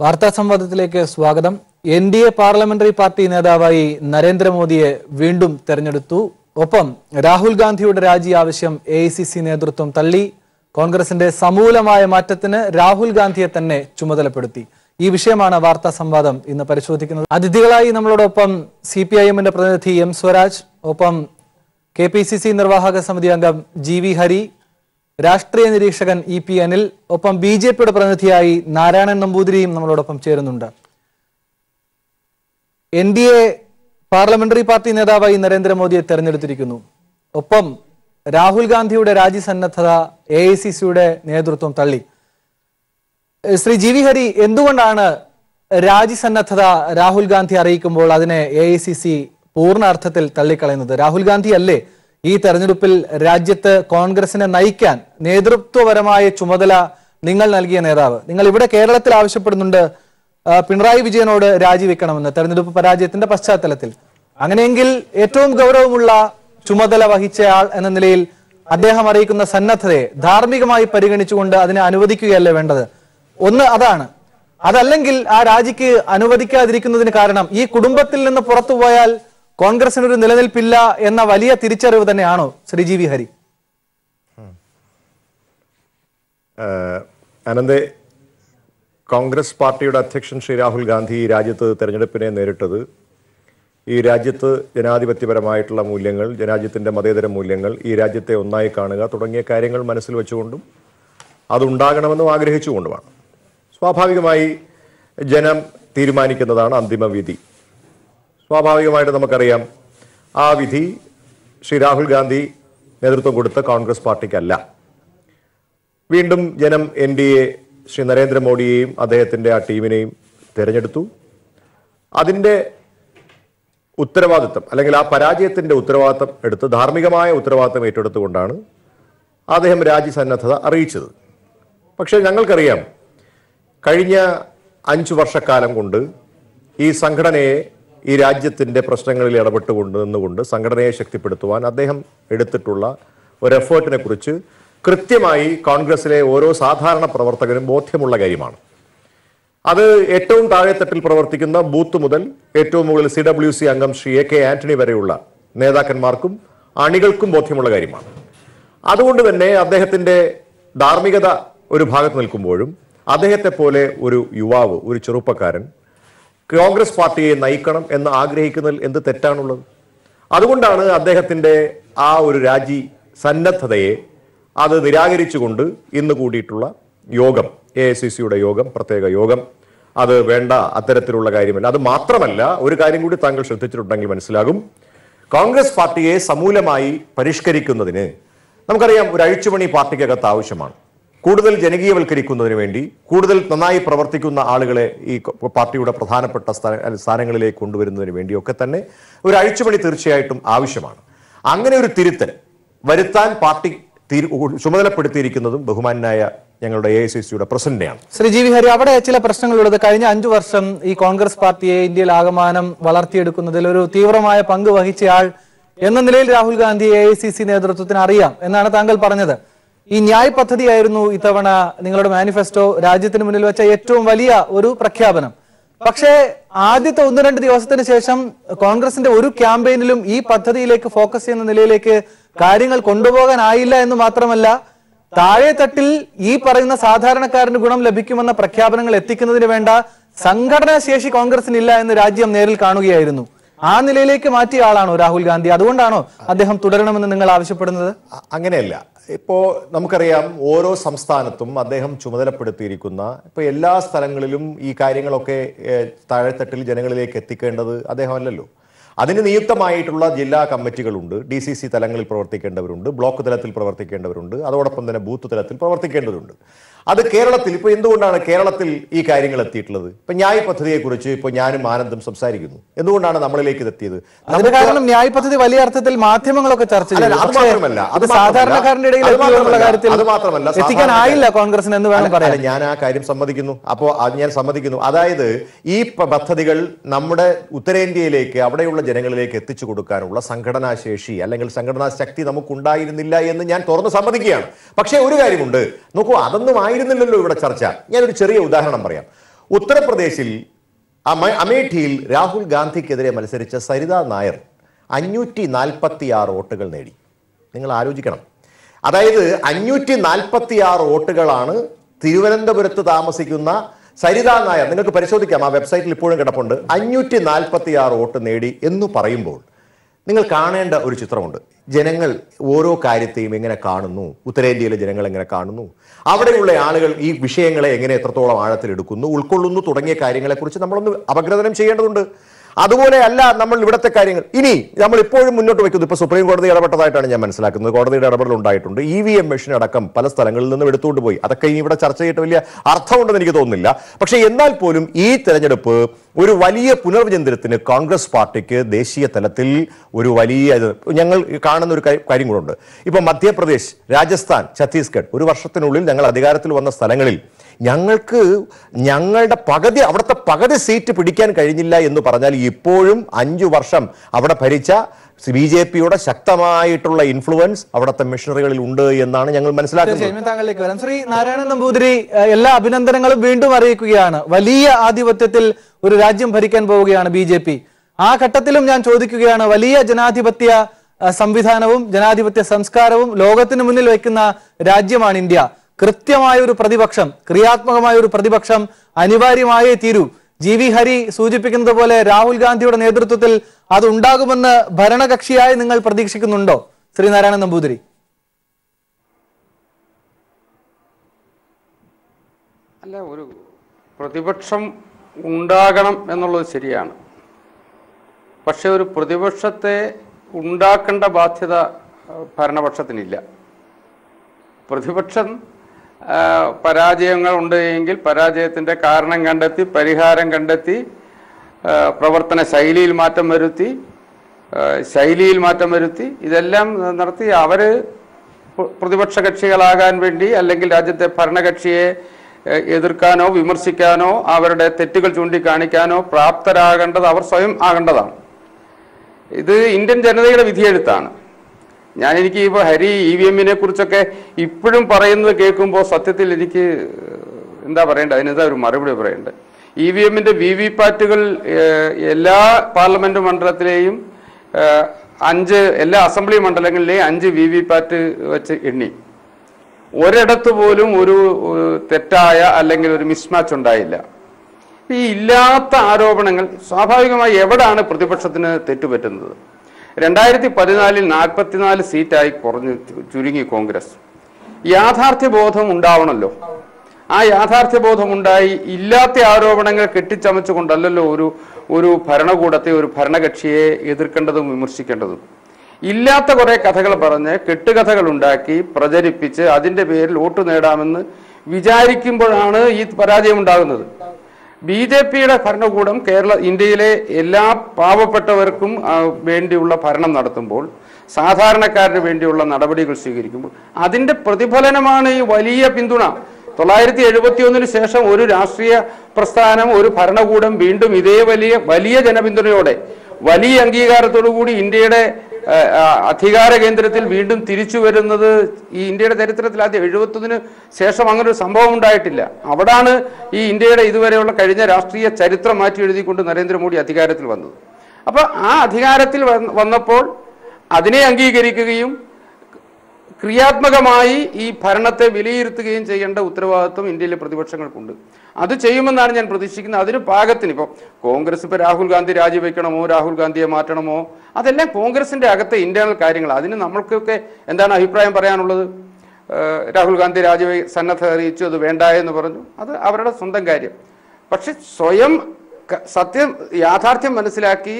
വാർത്താ സംവാദത്തിലേക്ക് സ്വാഗതം N D A parliamentary party നേതാവായി നരേന്ദ്രമോദിയെ വീണ്ടും തെരഞ്ഞെടുത്തു ഒപ്പം രാഹുൽ ഗാന്ധിയുടെ രാജി ആവശ്യം എ ഐ സി സി നേതൃത്വം തള്ളി കോൺഗ്രസിന്റെ സമൂലമായ മാറ്റത്തിന് രാഹുൽ ഗാന്ധിയെ തന്നെ ചുമതലപ്പെടുത്തി ഈ വിഷയമാണ് വാർത്താ സംവാദം ഇന്ന് പരിശോധിക്കുന്നത് അതിഥികളായി നമ്മളോടൊപ്പം സി പി ഐ എമ്മിന്റെ പ്രതിനിധി എം സ്വരാജ് ഒപ്പം കെ പി സി സി നിർവാഹക സമിതി അംഗം ജി വി ഹരി രാഷ്ട്രീയ നിരീക്ഷകൻ ഇ പി അനിൽ ഒപ്പം ബി ജെ പിയുടെ പ്രതിനിധിയായി നാരായണൻ നമ്പൂതിരിയും നമ്മളോടൊപ്പം ചേരുന്നുണ്ട് N D A parliamentary party നേതാവായി നരേന്ദ്രമോദിയെ തെരഞ്ഞെടുത്തിരിക്കുന്നു ഒപ്പം രാഹുൽ ഗാന്ധിയുടെ രാജ്യസന്നദ്ധത എ ഐ സി സിയുടെ നേതൃത്വം തള്ളി ഏഹ് ശ്രീ ജി വി ഹരി എന്തുകൊണ്ടാണ് രാജ്യസന്നദ്ധത രാഹുൽ ഗാന്ധി അറിയിക്കുമ്പോൾ അതിനെ എ ഐ സി സി പൂർണ്ണ അർത്ഥത്തിൽ തള്ളിക്കളയുന്നത് രാഹുൽ ഗാന്ധി അല്ലേ ഈ തെരഞ്ഞെടുപ്പിൽ രാജ്യത്ത് കോൺഗ്രസിനെ നയിക്കാൻ നേതൃത്വപരമായ ചുമതല നിങ്ങൾ നൽകിയ നേതാവ് നിങ്ങൾ ഇവിടെ കേരളത്തിൽ ആവശ്യപ്പെടുന്നുണ്ട് ആ, പിണറായി വിജയനോട് രാജിവെക്കണമെന്ന് തെരഞ്ഞെടുപ്പ് പരാജയത്തിന്റെ പശ്ചാത്തലത്തിൽ അങ്ങനെയെങ്കിൽ ഏറ്റവും ഗൗരവമുള്ള ചുമതല വഹിച്ചയാൾ എന്ന നിലയിൽ അദ്ദേഹം അറിയിക്കുന്ന സന്നദ്ധതയെ ധാർമ്മികമായി പരിഗണിച്ചുകൊണ്ട് അതിനെ അനുവദിക്കുകയല്ലേ വേണ്ടത് ഒന്ന് അതാണ് അതല്ലെങ്കിൽ ആ രാജിക്ക് അനുവദിക്കാതിരിക്കുന്നതിന് കാരണം ഈ കുടുംബത്തിൽ നിന്ന് പുറത്തു പോയാൽ കോൺഗ്രസിനൊരു നിലനിൽപ്പില്ല എന്ന വലിയ തിരിച്ചറിവ് തന്നെയാണോ ശ്രീ ജി വി ഹരി ഏഹ് അനന്തെ കോൺഗ്രസ് പാർട്ടിയുടെ അധ്യക്ഷൻ ശ്രീ രാഹുൽ ഗാന്ധി ഈ രാജ്യത്ത് തെരഞ്ഞെടുപ്പിനെ നേരിട്ടത് ഈ രാജ്യത്ത് ജനാധിപത്യപരമായിട്ടുള്ള മൂല്യങ്ങൾ ജനാജ്യത്തിൻ്റെ മതേതര മൂല്യങ്ങൾ ഈ രാജ്യത്തെ ഒന്നായി കാണുക തുടങ്ങിയ കാര്യങ്ങൾ മനസ്സിൽ വെച്ചുകൊണ്ടും അതുണ്ടാകണമെന്നും ആഗ്രഹിച്ചുകൊണ്ടുമാണ് സ്വാഭാവികമായി ജനം തീരുമാനിക്കുന്നതാണ് അന്തിമ വിധി സ്വാഭാവികമായിട്ട് നമുക്കറിയാം ആ വിധി ശ്രീ രാഹുൽ ഗാന്ധി നേതൃത്വം കൊടുത്ത കോൺഗ്രസ് പാർട്ടിക്കല്ല വീണ്ടും ജനം എൻ ഡി എ ശ്രീ നരേന്ദ്രമോദിയെയും അദ്ദേഹത്തിൻ്റെ ആ ടീമിനെയും തിരഞ്ഞെടുത്തു അതിൻ്റെ ഉത്തരവാദിത്തം അല്ലെങ്കിൽ ആ പരാജയത്തിൻ്റെ ഉത്തരവാദിത്തം എടുത്ത് ധാർമ്മികമായ ഉത്തരവാദിത്തം ഏറ്റെടുത്തുകൊണ്ടാണ് അദ്ദേഹം രാജ്യസന്നദ്ധത അറിയിച്ചത് പക്ഷേ ഞങ്ങൾക്കറിയാം കഴിഞ്ഞ അഞ്ചു വർഷക്കാലം കൊണ്ട് ഈ സംഘടനയെ ഈ രാജ്യത്തിൻ്റെ പ്രശ്നങ്ങളിൽ ഇടപെട്ടുകൊണ്ട് നിന്നുകൊണ്ട് സംഘടനയെ ശക്തിപ്പെടുത്തുവാൻ അദ്ദേഹം എടുത്തിട്ടുള്ള ഒരു എഫേർട്ടിനെ കുറിച്ച് കൃത്യമായി കോൺഗ്രസിലെ ഓരോ സാധാരണ പ്രവർത്തകനും ബോധ്യമുള്ള കാര്യമാണ് അത് ഏറ്റവും താഴെത്തട്ടിൽ പ്രവർത്തിക്കുന്ന ബൂത്ത് മുതൽ ഏറ്റവും മുകളിൽ സി ഡബ്ല്യു സി അംഗം ശ്രീ എ കെ ആന്റണി വരെയുള്ള നേതാക്കന്മാർക്കും അണികൾക്കും ബോധ്യമുള്ള കാര്യമാണ് അതുകൊണ്ട് തന്നെ അദ്ദേഹത്തിന്റെ ധാർമ്മികത ഒരു ഭാഗത്ത് നിൽക്കുമ്പോഴും അദ്ദേഹത്തെ പോലെ ഒരു യുവാവ് ഒരു ചെറുപ്പക്കാരൻ കോൺഗ്രസ് പാർട്ടിയെ നയിക്കണം എന്ന് ആഗ്രഹിക്കുന്നതിൽ എന്ത് തെറ്റാണുള്ളത് അതുകൊണ്ടാണ് അദ്ദേഹത്തിന്റെ ആ ഒരു രാജി സന്നദ്ധതയെ അത് നിരാകരിച്ചുകൊണ്ട് ഇന്ന് കൂടിയിട്ടുള്ള യോഗം എ ഐ സി സിയുടെ യോഗം പ്രത്യേക യോഗം അത് വേണ്ട അത്തരത്തിലുള്ള കാര്യമല്ല അത് മാത്രമല്ല ഒരു കാര്യം കൂടി താങ്കൾ ശ്രദ്ധിച്ചിട്ടുണ്ടെങ്കിൽ മനസ്സിലാകും കോൺഗ്രസ് പാർട്ടിയെ സമൂലമായി പരിഷ്കരിക്കുന്നതിന് നമുക്കറിയാം ഒരു അഴിച്ചുപണി പാർട്ടിക്കകത്ത് ആവശ്യമാണ് കൂടുതൽ ജനകീയവൽക്കരിക്കുന്നതിന് വേണ്ടി കൂടുതൽ നന്നായി പ്രവർത്തിക്കുന്ന ആളുകളെ ഈ കൊ- പാർട്ടിയുടെ പ്രധാനപ്പെട്ട സ്ഥാന- അല്ല, സ്ഥാനങ്ങളിലേക്ക് കൊണ്ടുവരുന്നതിന് വേണ്ടിയൊക്കെ തന്നെ ഒരു അഴിച്ചുപണി തീർച്ചയായിട്ടും ആവശ്യമാണ് അങ്ങനെ ഒരു തിരുത്തൽ വരുത്താൻ പാർട്ടി തീരു- ചുമതലപ്പെടുത്തിയിരിക്കുന്നതും ബഹുമാനായ ഞങ്ങളുടെ എ ഐ സി സിയുടെ പ്രസിഡന്റിനെയാണ് ശ്രീ ജി വി ഹരി അവിടെ ചില പ്രശ്നങ്ങളുള്ളത് കഴിഞ്ഞ അഞ്ചു വർഷം ഈ കോൺഗ്രസ് പാർട്ടിയെ ഇന്ത്യയിൽ ആകമാനം വളർത്തിയെടുക്കുന്നതിൽ ഒരു തീവ്രമായ പങ്ക് വഹിച്ചയാൾ എന്ന നിലയിൽ Rahul Gandhi A I C C നേതൃത്വത്തിന് അറിയാം എന്നാണ് താങ്കൾ പറഞ്ഞത് ഈ ന്യായ് പദ്ധതിയായിരുന്നു ഇത്തവണ നിങ്ങളുടെ മാനിഫെസ്റ്റോ രാജ്യത്തിന് മുന്നിൽ വെച്ച ഏറ്റവും വലിയ ഒരു പ്രഖ്യാപനം പക്ഷേ ആദ്യത്തെ ഒന്ന് രണ്ട് ദിവസത്തിന് ശേഷം കോൺഗ്രസിന്റെ ഒരു ക്യാമ്പയിനിലും ഈ പദ്ധതിയിലേക്ക് ഫോക്കസ് ചെയ്യുന്ന നിലയിലേക്ക് കാര്യങ്ങൾ കൊണ്ടുപോകാനായില്ല എന്ന് മാത്രമല്ല താഴെ തട്ടിൽ ഈ പറയുന്ന സാധാരണക്കാരന് ഗുണം ലഭിക്കുമെന്ന പ്രഖ്യാപനങ്ങൾ എത്തിക്കുന്നതിന് വേണ്ട സംഘടനാ ശേഷി കോൺഗ്രസിനില്ല എന്ന് രാജ്യം നേരിൽ കാണുകയായിരുന്നു ആ നിലയിലേക്ക് മാറ്റിയ ആളാണോ രാഹുൽ ഗാന്ധി അതുകൊണ്ടാണോ അദ്ദേഹം തുടരണമെന്ന് നിങ്ങൾ ആവശ്യപ്പെടുന്നത് അ- അങ്ങനെയല്ല ഇപ്പോൾ നമുക്കറിയാം ഓരോ സംസ്ഥാനത്തും അദ്ദേഹം ചുമതലപ്പെടുത്തിയിരിക്കുന്ന ഇപ്പോൾ എല്ലാ സ്ഥലങ്ങളിലും ഈ കാര്യങ്ങളൊക്കെ ഏഹ്, താഴെത്തട്ടിൽ ജനങ്ങളിലേക്ക് എത്തിക്കേണ്ടത് അദ്ദേഹമല്ലല്ലോ അതിന് നിയുക്തമായിട്ടുള്ള ജില്ലാ കമ്മിറ്റികളുണ്ട് ഡി സി സി തലങ്ങളിൽ പ്രവർത്തിക്കേണ്ടവരുണ്ട് ബ്ലോക്ക് തലത്തിൽ പ്രവർത്തിക്കേണ്ടവരുണ്ട് അതോടൊപ്പം തന്നെ ബൂത്ത് തലത്തിൽ പ്രവർത്തിക്കേണ്ടതുണ്ട് അത് കേരളത്തിൽ ഇപ്പോൾ എന്തുകൊണ്ടാണ് കേരളത്തിൽ ഈ കാര്യങ്ങൾ എത്തിയിട്ടുള്ളത് ഇപ്പൊ ന്യായ പദ്ധതിയെക്കുറിച്ച് ഇപ്പോൾ ഞാനും ആനന്ദും സംസാരിക്കുന്നു എന്തുകൊണ്ടാണ് നമ്മളിലേക്ക് ഇത് എത്തിയത് അതിന് കാരണം ന്യായ് പദ്ധതി വലിയ അർത്ഥത്തിൽ മാധ്യമങ്ങളൊക്കെ ചർച്ച അല്ല, ചെയ്തു അത് പക്ഷേ മാത്രമല്ല, അത് ഇത് മാത്രമല്ല, സാധാരണക്കാരന്റെ ഇടയിൽ അത് എത്തിയോ എന്നുള്ള മാത്രമല്ല, കാര്യത്തിൽ അത് മാത്രമല്ല, എത്തിക്കാനായില്ല കോൺഗ്രസിന് എന്ന് വേണം അല്ല, പറയാൻ അല്ല, ഞാൻ ആ കാര്യം സമ്മതിക്കുന്നു അപ്പോൾ അത് ഞാൻ സമ്മതിക്കുന്നു അതായത് ഈ പ- പദ്ധതികൾ നമ്മുടെ ഉത്തരേന്ത്യയിലേക്ക് അവിടെയുള്ള ജനങ്ങളിലേക്ക് എത്തിച്ചു കൊടുക്കാനുള്ള സംഘടനാ ശേഷി അല്ലെങ്കിൽ സംഘടനാ ശക്തി നമുക്കുണ്ടായിരുന്നില്ല എന്ന് ഞാൻ തുറന്ന് സമ്മതിക്കുകയാണ് പക്ഷേ ഒരു കാര്യമുണ്ട് നോക്കൂ അതൊന്നും ആയിരുന്നില്ലല്ലോ ഇവിടെ ചർച്ച ഞാനൊരു ചെറിയ ഉദാഹരണം പറയാം ഉത്തർപ്രദേശിൽ അമ- അമേഠിയിൽ രാഹുൽ ഗാന്ധിക്കെതിരെ മത്സരിച്ച സരിത നായർ അഞ്ഞൂറ്റി നാൽപ്പത്തി ആറ് വോട്ടുകൾ നേടി നിങ്ങൾ ആലോചിക്കണം അതായത് അഞ്ഞൂറ്റി നാൽപ്പത്തി ആറ് വോട്ടുകളാണ് തിരുവനന്തപുരത്ത് താമസിക്കുന്ന സരിത നായർ നിങ്ങൾക്ക് പരിശോധിക്കാം ആ വെബ്സൈറ്റിൽ ഇപ്പോഴും കിടപ്പുണ്ട് അഞ്ഞൂറ്റി നാൽപ്പത്തി ആറ് വോട്ട് നേടി എന്ന് പറയുമ്പോൾ നിങ്ങൾ കാണേണ്ട ഒരു ചിത്രമുണ്ട് ജനങ്ങൾ ഓരോ കാര്യത്തെയും എങ്ങനെ കാണുന്നു ഉത്തരേന്ത്യയിലെ ജനങ്ങൾ എങ്ങനെ കാണുന്നു അവിടെയുള്ള ആളുകൾ ഈ വിഷയങ്ങളെ എങ്ങനെ എത്രത്തോളം ആഴത്തിൽ എടുക്കുന്നു ഉൾക്കൊള്ളുന്നു തുടങ്ങിയ കാര്യങ്ങളെക്കുറിച്ച് നമ്മളൊന്ന് അപഗ്രഥനം ചെയ്യേണ്ടതുണ്ട് അതുപോലെ അല്ല നമ്മൾ ഇവിടുത്തെ കാര്യങ്ങൾ ഇനി നമ്മൾ ഇപ്പോഴും മുന്നോട്ട് വെക്കുന്നു ഇപ്പൊ സുപ്രീം കോടതി ഇടപെട്ടതായിട്ടാണ് ഞാൻ മനസ്സിലാക്കുന്നത് കോടതിയുടെ ഇടപെടൽ ഉണ്ടായിട്ടുണ്ട് ഇ വി എം മെഷീൻ അടക്കം പല സ്ഥലങ്ങളിൽ നിന്നും എടുത്തുകൊണ്ട് പോയി അതൊക്കെ ഇനി ഇവിടെ ചർച്ച ചെയ്തിട്ട് വലിയ അർത്ഥമുണ്ടെന്ന് എനിക്ക് തോന്നുന്നില്ല പക്ഷേ എന്നാൽ പോലും ഈ തെരഞ്ഞെടുപ്പ് ഒരു വലിയ പുനർവിചിന്തനത്തിന് കോൺഗ്രസ് പാർട്ടിക്ക് ദേശീയ തലത്തിൽ ഒരു വലിയ ഇത് ഞങ്ങൾ കാണുന്ന ഒരു കാര്യം കാര്യം കൂടെ ഉണ്ട് ഇപ്പൊ മധ്യപ്രദേശ് രാജസ്ഥാൻ ഛത്തീസ്ഗഡ് ഒരു വർഷത്തിനുള്ളിൽ ഞങ്ങൾ അധികാരത്തിൽ വന്ന സ്ഥലങ്ങളിൽ ഞങ്ങൾക്ക് ഞങ്ങളുടെ പകുതി അവിടുത്തെ പകുതി സീറ്റ് പിടിക്കാൻ കഴിഞ്ഞില്ല എന്ന് പറഞ്ഞാൽ ഇപ്പോഴും അഞ്ചു വർഷം അവിടെ ഭരിച്ച ബി ജെ പിയുടെ ശക്തമായിട്ടുള്ള ഇൻഫ്ലുവൻസ് അവിടുത്തെ മിഷണറികളിൽ ഉണ്ട് എന്നാണ് ഞങ്ങൾ മനസ്സിലാക്കുന്നത് തീർച്ചയായും താങ്കളിലേക്ക് വരാം ശ്രീ നാരായണൻ നമ്പൂതിരി ഏഹ്, എല്ലാ അഭിനന്ദനങ്ങളും വീണ്ടും അറിയിക്കുകയാണ് വലിയ ആധിപത്യത്തിൽ ഒരു രാജ്യം ഭരിക്കാൻ പോവുകയാണ് ബി ജെ പി ആ ഘട്ടത്തിലും ഞാൻ ചോദിക്കുകയാണ് വലിയ ജനാധിപത്യ ഏഹ്, സംവിധാനവും ജനാധിപത്യ സംസ്കാരവും ലോകത്തിന് മുന്നിൽ വയ്ക്കുന്ന രാജ്യമാണ് ഇന്ത്യ കൃത്യമായ ഒരു പ്രതിപക്ഷം ക്രിയാത്മകമായ ഒരു പ്രതിപക്ഷം അനിവാര്യമായേ തീരൂ ജി വി ഹരി സൂചിപ്പിക്കുന്നത് പോലെ രാഹുൽ ഗാന്ധിയുടെ നേതൃത്വത്തിൽ അത് ഉണ്ടാകുമെന്ന് ഭരണകക്ഷിയായി നിങ്ങൾ പ്രതീക്ഷിക്കുന്നുണ്ടോ ശ്രീനാരായണൻ നമ്പൂതിരി അല്ല ഒരു പ്രതിപക്ഷം ഉണ്ടാകണം എന്നുള്ളത് ശരിയാണ് പക്ഷെ ഒരു പ്രതിപക്ഷത്തെ ഉണ്ടാക്കേണ്ട ബാധ്യത അഹ്, ഭരണപക്ഷത്തിനില്ല പ്രതിപക്ഷം ആ, പരാജയങ്ങൾ ഉണ്ട് എങ്കിൽ പരാജയത്തിൻ്റെ കാരണം കണ്ടെത്തി പരിഹാരം കണ്ടെത്തി ആ, പ്രവർത്തന ശൈലിയിൽ മാറ്റം വരുത്തി ആ, ശൈലിയിൽ മാറ്റം വരുത്തി ഇതെല്ലാം നടത്തി അവർ പ്രതിപക്ഷ കക്ഷികളാകാൻ വേണ്ടി അല്ലെങ്കിൽ രാജ്യത്തെ ഭരണകക്ഷിയെ ഏഹ്, എതിർക്കാനോ വിമർശിക്കാനോ അവരുടെ തെറ്റുകൾ ചൂണ്ടിക്കാണിക്കാനോ പ്രാപ്തരാകേണ്ടത് അവർ സ്വയം ആകേണ്ടതാണ് ഇത് ഇന്ത്യൻ ജനതയുടെ വിധിയെഴുത്താണ് ഞാൻ എനിക്ക് ഇപ്പോൾ ഹരി ഇ വി എമ്മിനെ കുറിച്ചൊക്കെ ഇപ്പോഴും പറയുന്നത് കേൾക്കുമ്പോൾ സത്യത്തിൽ എനിക്ക് എന്താ പറയേണ്ടത് അതിനെന്താ ഒരു മറുപടി പറയേണ്ടത് ഇ വി എമ്മിന്റെ വി വി പാറ്റുകൾ എല്ലാ പാർലമെന്റ് മണ്ഡലത്തിലെയും ഏഹ്, അഞ്ച് എല്ലാ അസംബ്ലി മണ്ഡലങ്ങളിലെയും അഞ്ച് വി വി പാറ്റ് വെച്ച് എണ്ണി ഒരിടത്ത് പോലും ഒരു ഏഹ്, തെറ്റായ അല്ലെങ്കിൽ ഒരു മിസ്മാച്ച് ഉണ്ടായില്ല ഈ ഇല്ലാത്ത ആരോപണങ്ങൾ സ്വാഭാവികമായി എവിടാണ് പ്രതിപക്ഷത്തിന് തെറ്റുപറ്റുന്നത് രണ്ടായിരത്തി പതിനാലിൽ നാൽപ്പത്തിനാല് സീറ്റായി കുറഞ്ഞു ചുരുങ്ങി കോൺഗ്രസ് യാഥാർത്ഥ്യബോധം ഉണ്ടാവണമല്ലോ ആ യാഥാർത്ഥ്യബോധം ഉണ്ടായി ഇല്ലാത്ത ആരോപണങ്ങൾ കെട്ടിച്ചമച്ചുകൊണ്ടല്ലല്ലോ ഒരു ഒരു ഭരണകൂടത്തെ ഒരു ഭരണകക്ഷിയെ എതിർക്കേണ്ടതും വിമർശിക്കേണ്ടതും ഇല്ലാത്ത കുറെ കഥകൾ പറഞ്ഞ് കെട്ടുകഥകൾ ഉണ്ടാക്കി പ്രചരിപ്പിച്ച് അതിന്റെ പേരിൽ വോട്ട് നേടാമെന്ന് വിചാരിക്കുമ്പോഴാണ് ഈ പരാജയം ഉണ്ടാകുന്നത് ബി ജെ പിയുടെ ഭരണകൂടം കേരള ഇന്ത്യയിലെ എല്ലാ പാവപ്പെട്ടവർക്കും ആ, വേണ്ടിയുള്ള ഭരണം നടത്തുമ്പോൾ സാധാരണക്കാരന് വേണ്ടിയുള്ള നടപടികൾ സ്വീകരിക്കുമ്പോൾ അതിന്റെ പ്രതിഫലനമാണ് ഈ വലിയ പിന്തുണ തൊള്ളായിരത്തി എഴുപത്തി ഒന്നിന് ശേഷം ഒരു രാഷ്ട്രീയ പ്രസ്ഥാനം ഒരു ഭരണകൂടം വീണ്ടും ഇതേ വലിയ വലിയ ജനപിന്തുണയോടെ വലിയ അംഗീകാരത്തോടു കൂടി ഇന്ത്യയുടെ ആ, ആ, അധികാര കേന്ദ്രത്തിൽ വീണ്ടും തിരിച്ചു വരുന്നത് ഈ ഇന്ത്യയുടെ ചരിത്രത്തിൽ ആദ്യം എഴുപത്തൊന്നിന് ശേഷം അങ്ങനെ ഒരു സംഭവം ഉണ്ടായിട്ടില്ല അവിടാണ് ഈ ഇന്ത്യയുടെ ഇതുവരെയുള്ള കഴിഞ്ഞ രാഷ്ട്രീയ ചരിത്രം മാറ്റി എഴുതിക്കൊണ്ട് നരേന്ദ്രമോദി അധികാരത്തിൽ വന്നത് അപ്പൊ ആ അധികാരത്തിൽ വന്ന- വന്നപ്പോൾ അതിനെ അംഗീകരിക്കുകയും ക്രിയാത്മകമായി ഈ ഭരണത്തെ വിലയിരുത്തുകയും ചെയ്യേണ്ട ഉത്തരവാദിത്വം ഇന്ത്യയിലെ പ്രതിപക്ഷങ്ങൾക്കുണ്ട് അത് ചെയ്യുമെന്നാണ് ഞാൻ പ്രതീക്ഷിക്കുന്നത് അതിന് പാകത്തിന് ഇപ്പോൾ കോൺഗ്രസ് ഇപ്പോൾ രാഹുൽ ഗാന്ധി രാജിവെക്കണമോ രാഹുൽ ഗാന്ധിയെ മാറ്റണമോ അതെല്ലാം കോൺഗ്രസിന്റെ അകത്തെ ഇന്റേണൽ കാര്യങ്ങൾ അതിന് നമ്മൾക്കൊക്കെ എന്താണ് അഭിപ്രായം പറയാനുള്ളത് ഏഹ് രാഹുൽ ഗാന്ധി രാജിവെ സന്നദ്ധ അറിയിച്ചു അത് വേണ്ട എന്ന് പറഞ്ഞു അത് അവരുടെ സ്വന്തം കാര്യം പക്ഷെ സ്വയം ക- സത്യം യാഥാർത്ഥ്യം മനസ്സിലാക്കി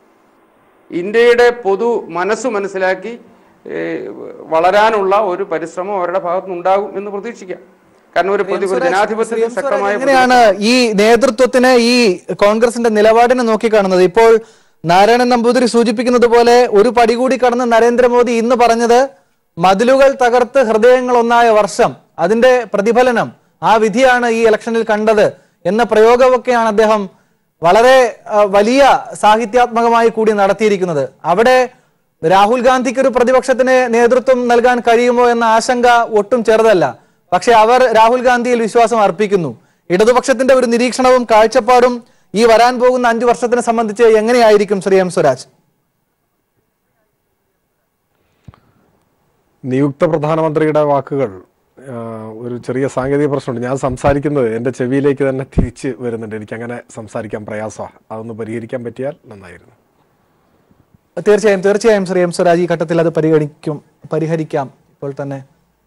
ഇന്ത്യയുടെ പൊതു മനസ്സ് മനസ്സിലാക്കി ഏഹ്, വളരാനുള്ള ഒരു പരിശ്രമം അവരുടെ ഭാഗത്തുനിന്ന് ഉണ്ടാകും എന്ന് പ്രതീക്ഷിക്കാം കാരണം ഒരു പ്രതി ഒരു ജനാധിപത്യത്തിൽ ശക്തമായ എങ്ങനെയാണ് ഈ നേതൃത്വത്തിന് ഈ കോൺഗ്രസിന്റെ നിലപാടിനെ നോക്കിക്കാണുന്നത് ഇപ്പോൾ നാരായണൻ നമ്പൂതിരി സൂചിപ്പിക്കുന്നത് പോലെ ഒരു പടി കൂടി കടന്ന് നരേന്ദ്രമോദി ഇന്ന് പറഞ്ഞത് മതിലുകൾ തകർത്ത് ഹൃദയങ്ങൾ ഒന്നായ വർഷം അതിന്റെ പ്രതിഫലനം ആ വിധിയാണ് ഈ ഇലക്ഷനിൽ കണ്ടത് എന്ന പ്രയോഗമൊക്കെയാണ് അദ്ദേഹം വളരെ ആ, വലിയ സാഹിത്യാത്മകമായി കൂടി നടത്തിയിരിക്കുന്നത് അവിടെ രാഹുൽ ഗാന്ധിക്ക് ഒരു പ്രതിപക്ഷത്തിന് നേതൃത്വം നൽകാൻ കഴിയുമോ എന്ന ആശങ്ക ഒട്ടും ചെറുതല്ല പക്ഷെ അവർ രാഹുൽ ഗാന്ധിയിൽ വിശ്വാസം അർപ്പിക്കുന്നു ഇടതുപക്ഷത്തിന്റെ ഒരു നിരീക്ഷണവും കാഴ്ചപ്പാടും ഈ വരാൻ പോകുന്ന അഞ്ചു വർഷത്തിനെ സംബന്ധിച്ച് എങ്ങനെയായിരിക്കും ശ്രീ എം സ്വരാജ് നിയുക്ത പ്രധാനമന്ത്രിയുടെ വാക്കുകൾ ആ, ഒരു ചെറിയ സാങ്കേതിക പ്രശ്നമുണ്ട് ഞാൻ സംസാരിക്കുന്നത് എൻ്റെ ചെവിയിലേക്ക് തന്നെ തിരിച്ച് വരുന്നുണ്ട് എനിക്ക് അങ്ങനെ സംസാരിക്കാൻ പ്രയാസമാണ് അതൊന്ന് പരിഹരിക്കാൻ പറ്റിയാൽ നന്നായിരുന്നു തീർച്ചയായും തീർച്ചയായും ശ്രീ എം സ്വരാജ് ഈ ഘട്ടത്തിൽ അത് പരിഗണിക്കും പരിഹരിക്കാം ഇപ്പോൾ തന്നെ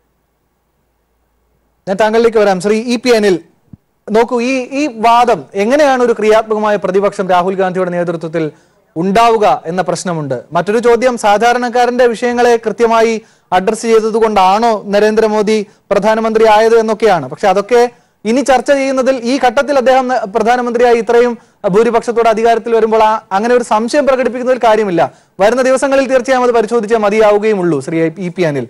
ഞാൻ താങ്കളിലേക്ക് വരാം ശ്രീ ഇ പി അനിൽ നോക്കൂ ഈ ഈ വാദം എങ്ങനെയാണ് ഒരു ക്രിയാത്മകമായ പ്രതിപക്ഷം രാഹുൽ ഗാന്ധിയുടെ നേതൃത്വത്തിൽ ഉണ്ടാവുക എന്ന പ്രശ്നമുണ്ട് മറ്റൊരു ചോദ്യം സാധാരണക്കാരന്റെ വിഷയങ്ങളെ കൃത്യമായി അഡ്രസ് ചെയ്തതുകൊണ്ടാണോ നരേന്ദ്രമോദി പ്രധാനമന്ത്രി ആയത് എന്നൊക്കെയാണ് പക്ഷെ അതൊക്കെ ഇനി ചർച്ച ചെയ്യുന്നതിൽ ഈ ഘട്ടത്തിൽ അദ്ദേഹം ന- പ്രധാനമന്ത്രിയായി ഇത്രയും ഭൂരിപക്ഷത്തോടെ അധികാരത്തിൽ വരുമ്പോൾ ആ- അങ്ങനെ ഒരു സംശയം പ്രകടിപ്പിക്കുന്നതിൽ കാര്യമില്ല വരുന്ന ദിവസങ്ങളിൽ തീർച്ചയായും അത് പരിശോധിച്ചാൽ മതിയാവുകയുമുള്ളൂ ശ്രീ ഇ പി അനിൽ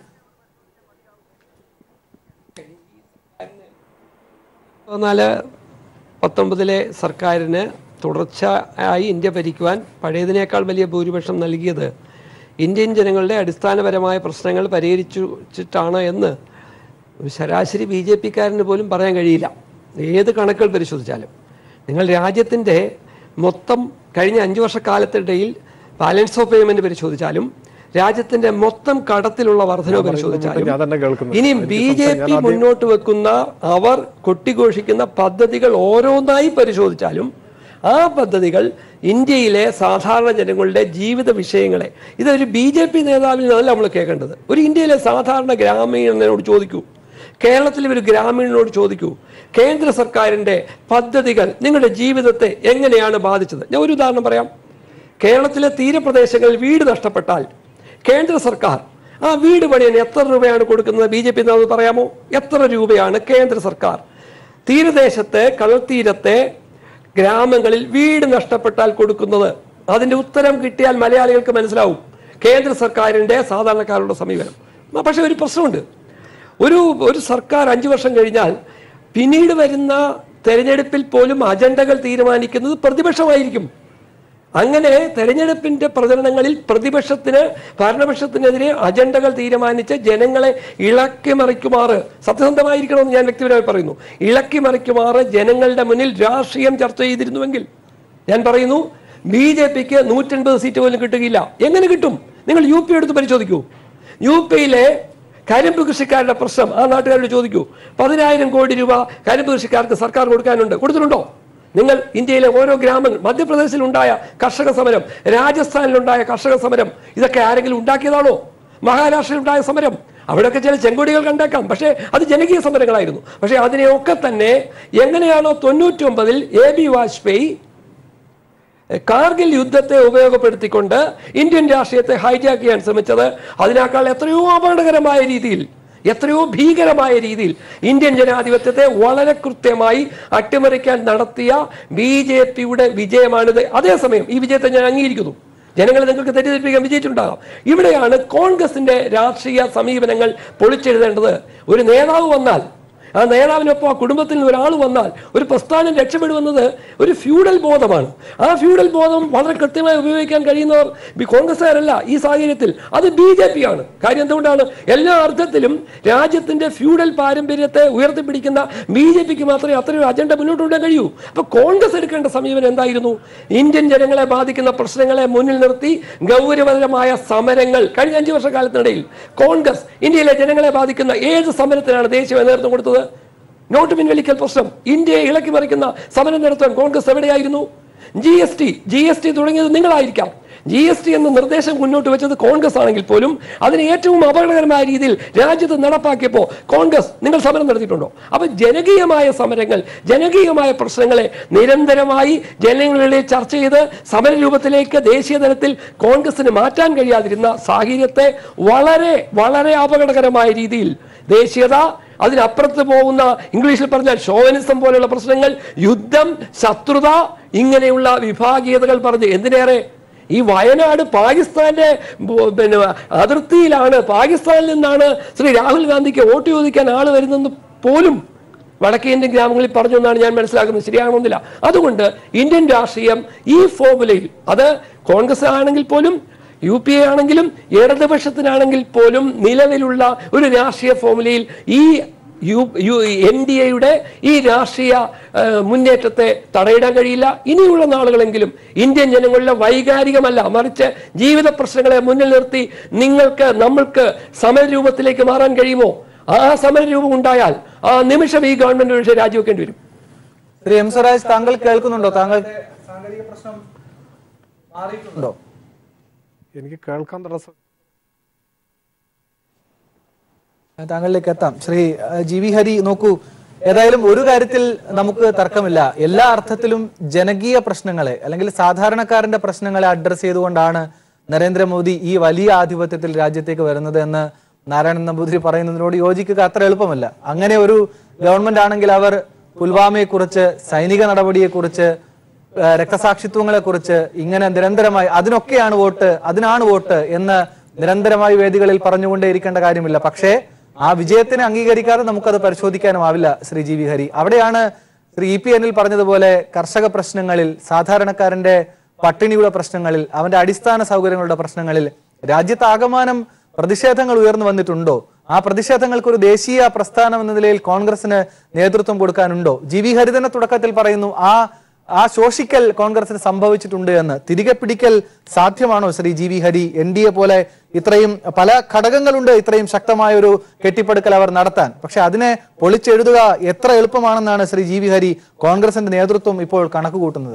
പതിനാല് പത്തൊമ്പതിലെ സർക്കാരിന് തുടർച്ചയായി ഇന്ത്യ ഭരിക്കുവാൻ പഴയതിനേക്കാൾ വലിയ ഭൂരിപക്ഷം നൽകിയത് ഇന്ത്യൻ ജനങ്ങളുടെ അടിസ്ഥാനപരമായ പ്രശ്നങ്ങൾ പരിഹരിച്ചിട്ടാണ് എന്ന് ഒരു ശരാശരി ബി ജെ പിക്കാരന് പോലും പറയാൻ കഴിയില്ല ഏത് കണക്കുകൾ പരിശോധിച്ചാലും നിങ്ങൾ രാജ്യത്തിൻ്റെ മൊത്തം കഴിഞ്ഞ അഞ്ച് വർഷക്കാലത്തിനിടയിൽ ബാലൻസ് ഓഫ് പേയ്മെന്റ് പരിശോധിച്ചാലും രാജ്യത്തിന്റെ മൊത്തം കടത്തിലുള്ള വർധനവ് പരിശോധിച്ചാലും ഞാൻ തന്നെ കേൾക്കുന്നു. ഇനി എനിക്ക് ബി ജെ സംസാരിക്കാൻ പി ആദ്യം- മുന്നോട്ട് വെക്കുന്ന അവർ കൊട്ടിഘോഷിക്കുന്ന പദ്ധതികൾ ഓരോന്നായി പരിശോധിച്ചാലും ആ പദ്ധതികൾ ഇന്ത്യയിലെ സാധാരണ ജനങ്ങളുടെ ജീവിത വിഷയങ്ങളെ ഇതൊരു ബി ജെ പി നേതാവിൽ നിന്നല്ല നമ്മൾ കേൾക്കേണ്ടത് ഒരു ഇന്ത്യയിലെ സാധാരണ ഗ്രാമീണനോട് ചോദിക്കൂ കേരളത്തിലെ ഒരു ഗ്രാമീണനോട് ചോദിക്കൂ കേന്ദ്ര സർക്കാരിന്റെ പദ്ധതികൾ നിങ്ങളുടെ ജീവിതത്തെ എങ്ങനെയാണ് ബാധിച്ചത് ഞാൻ ഒരു ഉദാഹരണം പറയാം കേരളത്തിലെ തീരപ്രദേശങ്ങളിൽ വീട് നഷ്ടപ്പെട്ടാൽ കേന്ദ്ര സർക്കാർ ആ വീട് പണിയാൻ എത്ര രൂപയാണ് കൊടുക്കുന്നത് ബി ജെ പി പറയാമോ എത്ര രൂപയാണ് കേന്ദ്ര സർക്കാർ തീരദേശത്തെ കടൽത്തീരത്തെ ഗ്രാമങ്ങളിൽ വീട് നഷ്ടപ്പെട്ടാൽ കൊടുക്കുന്നത് അതിന്റെ ഉത്തരം കിട്ടിയാൽ മലയാളികൾക്ക് മനസ്സിലാവും കേന്ദ്ര സർക്കാരിന്റെ സാധാരണക്കാരുടെ സമീപനം ആ, പക്ഷെ ഒരു പ്രശ്നമുണ്ട് ഒരു ഒരു സർക്കാർ അഞ്ചു വർഷം കഴിഞ്ഞാൽ പിന്നീട് വരുന്ന തെരഞ്ഞെടുപ്പിൽ പോലും അജണ്ടകൾ തീരുമാനിക്കുന്നത് പ്രതിപക്ഷമായിരിക്കും അങ്ങനെ തെരഞ്ഞെടുപ്പിന്റെ പ്രചരണങ്ങളിൽ പ്രതിപക്ഷത്തിന് ഭരണപക്ഷത്തിനെതിരെ അജണ്ടകൾ തീരുമാനിച്ച് ജനങ്ങളെ ഇളക്കി മറിക്കുമാറ് സത്യസന്ധമായിരിക്കണമെന്ന് ഞാൻ വ്യക്തിപരമായി പറയുന്നു ഇളക്കി മറിക്കുമാറ് ജനങ്ങളുടെ മുന്നിൽ രാഷ്ട്രീയം ചർച്ച ചെയ്തിരുന്നുവെങ്കിൽ ഞാൻ പറയുന്നു ബി ജെ പിക്ക് നൂറ്റൻപത് സീറ്റ് പോലും കിട്ടുകയില്ല എങ്ങനെ കിട്ടും നിങ്ങൾ യു പി എടുത്ത് പരിശോധിക്കൂ യു പിയിലെ കരിമ്പ് കൃഷിക്കാരുടെ പ്രശ്നം ആ നാട്ടുകാരോട് ചോദിക്കൂ പതിനായിരം കോടി രൂപ കരിമ്പ് കൃഷിക്കാർക്ക് സർക്കാർ കൊടുക്കാനുണ്ട് കൊടുത്തിട്ടുണ്ടോ നിങ്ങൾ ഇന്ത്യയിലെ ഓരോ ഗ്രാമങ്ങൾ മധ്യപ്രദേശിൽ ഉണ്ടായ കർഷക സമരം രാജസ്ഥാനിലുണ്ടായ കർഷക സമരം ഇതൊക്കെ ആരെങ്കിലും ഉണ്ടാക്കിയതാണോ മഹാരാഷ്ട്രയിൽ ഉണ്ടായ സമരം അവിടെയൊക്കെ ചില ചെങ്കൊടികൾ കണ്ടേക്കാം പക്ഷേ അത് ജനകീയ സമരങ്ങളായിരുന്നു പക്ഷേ അതിനെയൊക്കെ തന്നെ എങ്ങനെയാണോ തൊണ്ണൂറ്റി ഒമ്പതിൽ എ ബി വാജ്പേയി കാർഗിൽ യുദ്ധത്തെ ഉപയോഗപ്പെടുത്തിക്കൊണ്ട് ഇന്ത്യൻ രാഷ്ട്രീയത്തെ ഹൈജാക്ക് ചെയ്യാൻ ശ്രമിച്ചത് അതിനേക്കാൾ എത്രയോ അപകടകരമായ രീതിയിൽ എത്രയോ ഭീകരമായ രീതിയിൽ ഇന്ത്യൻ ജനാധിപത്യത്തെ വളരെ കൃത്യമായി അട്ടിമറിക്കാൻ നടത്തിയ ബി ജെ പിയുടെ വിജയമാണിത് അതേസമയം ഈ വിജയത്തെ ഞാൻ അംഗീകരിക്കുന്നു ജനങ്ങളെ നിങ്ങൾക്ക് തെറ്റിദ്ധരിപ്പിക്കാൻ വിജയിച്ചിട്ടുണ്ടാകാം ഇവിടെയാണ് കോൺഗ്രസിന്റെ രാഷ്ട്രീയ സമീപനങ്ങൾ പൊളിച്ചെഴുതേണ്ടത് ഒരു നേതാവ് വന്നാൽ ആ നേതാവിനൊപ്പം ആ കുടുംബത്തിൽ നിന്ന് ഒരാൾ വന്നാൽ ഒരു പ്രസ്ഥാനം രക്ഷപ്പെടുമെന്നത് ഒരു ഫ്യൂഡൽ ബോധമാണ് ആ ഫ്യൂഡൽ ബോധം വളരെ കൃത്യമായി ഉപയോഗിക്കാൻ കഴിയുന്നവർ ബി- കോൺഗ്രസ്സുകാരല്ല ഈ സാഹചര്യത്തിൽ അത് ബി ജെ പി ആണ് കാര്യം എന്തുകൊണ്ടാണ് എല്ലാ അർത്ഥത്തിലും രാജ്യത്തിന്റെ ഫ്യൂഡൽ പാരമ്പര്യത്തെ ഉയർത്തിപ്പിടിക്കുന്ന ബി ജെ പിക്ക് മാത്രമേ അത്രയൊരു അജണ്ട മുന്നോട്ട് കൊണ്ടുവരാൻ കഴിയൂ അപ്പൊ കോൺഗ്രസ് എടുക്കേണ്ട സമീപനം എന്തായിരുന്നു ഇന്ത്യൻ ജനങ്ങളെ ബാധിക്കുന്ന പ്രശ്നങ്ങളെ മുന്നിൽ നിർത്തി ഗൗരവതരമായ സമരങ്ങൾ കഴിഞ്ഞ അഞ്ചു വർഷക്കാലത്തിനിടയിൽ കോൺഗ്രസ് ഇന്ത്യയിലെ ജനങ്ങളെ ബാധിക്കുന്ന ഏത് സമരത്തിനാണ് ദേശീയ നേതൃത്വം കൊടുത്തത് നോട്ട് പിൻവലിക്കൽ പ്രശ്നം ഇന്ത്യയെ ഇളക്കി മറിക്കുന്ന സമരം നടത്താൻ കോൺഗ്രസ് എവിടെയായിരുന്നു G S T G S T തുടങ്ങിയത് നിങ്ങളായിരിക്കാം ജി എസ് ടി എന്ന നിർദ്ദേശം മുന്നോട്ട് വെച്ചത് കോൺഗ്രസ് ആണെങ്കിൽ പോലും അതിന് ഏറ്റവും അപകടകരമായ രീതിയിൽ രാജ്യത്ത് നടപ്പാക്കിയപ്പോൾ കോൺഗ്രസ് നിങ്ങൾ സമരം നടത്തിയിട്ടുണ്ടോ അപ്പൊ ജനകീയമായ സമരങ്ങൾ ജനകീയമായ പ്രശ്നങ്ങളെ നിരന്തരമായി ജനങ്ങളിൽ ചർച്ച ചെയ്ത് സമരരൂപത്തിലേക്ക് ദേശീയ തലത്തിൽ കോൺഗ്രസിന് മാറ്റാൻ കഴിയാതിരുന്ന സാഹചര്യത്തെ വളരെ വളരെ അപകടകരമായ രീതിയിൽ ദേശീയത അതിനപ്പുറത്ത് പോകുന്ന ഇംഗ്ലീഷിൽ പറഞ്ഞാൽ ഷോവനിസം പോലെയുള്ള പ്രശ്നങ്ങൾ യുദ്ധം ശത്രുത ഇങ്ങനെയുള്ള വിഭാഗീയതകൾ പറഞ്ഞ് എന്തിനേറെ ഈ വയനാട് പാകിസ്ഥാന്റെ ബോ- പിന്നെ അതിർത്തിയിലാണ് പാകിസ്ഥാനിൽ നിന്നാണ് ശ്രീ രാഹുൽ ഗാന്ധിക്ക് വോട്ട് ചോദിക്കാൻ ആള് വരുന്നെന്ന് പോലും വടക്കേ ഇന്ത്യൻ ഗ്രാമങ്ങളിൽ പറഞ്ഞു എന്നാണ് ഞാൻ മനസ്സിലാക്കുന്നത് ശരിയാകണമെന്നില്ല അതുകൊണ്ട് ഇന്ത്യൻ രാഷ്ട്രീയം ഈ ഫോർമുലയിൽ അത് കോൺഗ്രസ് ആണെങ്കിൽ പോലും യു പി എ ആണെങ്കിലും ഇടതുപക്ഷത്തിനാണെങ്കിൽ പോലും നിലവിലുള്ള ഒരു രാഷ്ട്രീയ ഫോർമുലയിൽ ഈ യു യു എൻ ഡി എയുടെ ഈ രാഷ്ട്രീയ ആ, മുന്നേറ്റത്തെ തടയിടാൻ കഴിയില്ല ഇനിയുള്ള നാളുകളെങ്കിലും ഇന്ത്യൻ ജനങ്ങളുടെ വൈകാരികമല്ല മറിച്ച് ജീവിത പ്രശ്നങ്ങളെ മുന്നിൽ നിർത്തി നിങ്ങൾക്ക് നമ്മൾക്ക് സമരരൂപത്തിലേക്ക് മാറാൻ കഴിയുമോ ആ സമരരൂപം ഉണ്ടായാൽ ആ നിമിഷം ഈ ഗവൺമെന്റ് പക്ഷേ രാജിവെക്കേണ്ടി വരും ശ്രീ എം സ്വരാജ് താങ്കൾ കേൾക്കുന്നുണ്ടോ താങ്കൾ സാങ്കേതിക പ്രശ്നം മാറിയിട്ടുണ്ടോ എനിക്ക് കേൾക്കാൻ തടസ്സം താങ്കളിലേക്ക് എത്താം ശ്രീ അഹ്, ജി വി ഹരി നോക്കൂ ഏതായാലും ഒരു കാര്യത്തിൽ നമുക്ക് തർക്കമില്ല എല്ലാ അർത്ഥത്തിലും ജനകീയ പ്രശ്നങ്ങളെ അല്ലെങ്കിൽ സാധാരണക്കാരന്റെ പ്രശ്നങ്ങളെ അഡ്രസ് ചെയ്തുകൊണ്ടാണ് നരേന്ദ്രമോദി ഈ വലിയ ആധിപത്യത്തിൽ രാജ്യത്തേക്ക് വരുന്നത് എന്ന് നാരായണൻ നമ്പൂതിരി പറയുന്നതിനോട് യോജിക്കുക അത്ര എളുപ്പമല്ല അങ്ങനെ ഒരു ഗവൺമെന്റ് ആണെങ്കിൽ അവർ പുൽവാമയെ കുറിച്ച് സൈനിക നടപടിയെ കുറിച്ച് രക്തസാക്ഷിത്വങ്ങളെ കുറിച്ച് ഇങ്ങനെ നിരന്തരമായി അതിനൊക്കെയാണ് വോട്ട് അതിനാണ് വോട്ട് എന്ന് നിരന്തരമായി വേദികളിൽ പറഞ്ഞുകൊണ്ടേയിരിക്കേണ്ട കാര്യമില്ല പക്ഷേ ആ വിജയത്തിനെ അംഗീകരിക്കാതെ നമുക്കത് പരിശോധിക്കാനുമാവില്ല ശ്രീ ജി വി ഹരി അവിടെയാണ് ശ്രീ ഇ പി എന്നിൽ പറഞ്ഞതുപോലെ കർഷക പ്രശ്നങ്ങളിൽ സാധാരണക്കാരന്റെ പട്ടിണിയുടെ പ്രശ്നങ്ങളിൽ അവന്റെ അടിസ്ഥാന സൗകര്യങ്ങളുടെ പ്രശ്നങ്ങളിൽ രാജ്യത്താകമാനം പ്രതിഷേധങ്ങൾ ഉയർന്നു വന്നിട്ടുണ്ടോ ആ പ്രതിഷേധങ്ങൾക്ക് ഒരു ദേശീയ പ്രസ്ഥാനം എന്ന നിലയിൽ കോൺഗ്രസിന് നേതൃത്വം കൊടുക്കാനുണ്ടോ ജി വി ഹരി തന്നെ തുടക്കത്തിൽ പറയുന്നു ആ ആ ശോഷിക്കൽ കോൺഗ്രസിന് സംഭവിച്ചിട്ടുണ്ട് എന്ന് തിരികെ പിടിക്കൽ സാധ്യമാണോ Shri G V Hari N D A പോലെ ഇത്രയും പല ഘടകങ്ങളുണ്ട് ഇത്രയും ശക്തമായ ഒരു കെട്ടിപ്പടുക്കൽ അവർ നടത്താൻ പക്ഷെ അതിനെ പൊളിച്ചെഴുതുക എത്ര എളുപ്പമാണെന്നാണ് ശ്രീ ജി വി ഹരി കോൺഗ്രസിന്റെ നേതൃത്വം ഇപ്പോൾ കണക്ക് കൂട്ടുന്നത്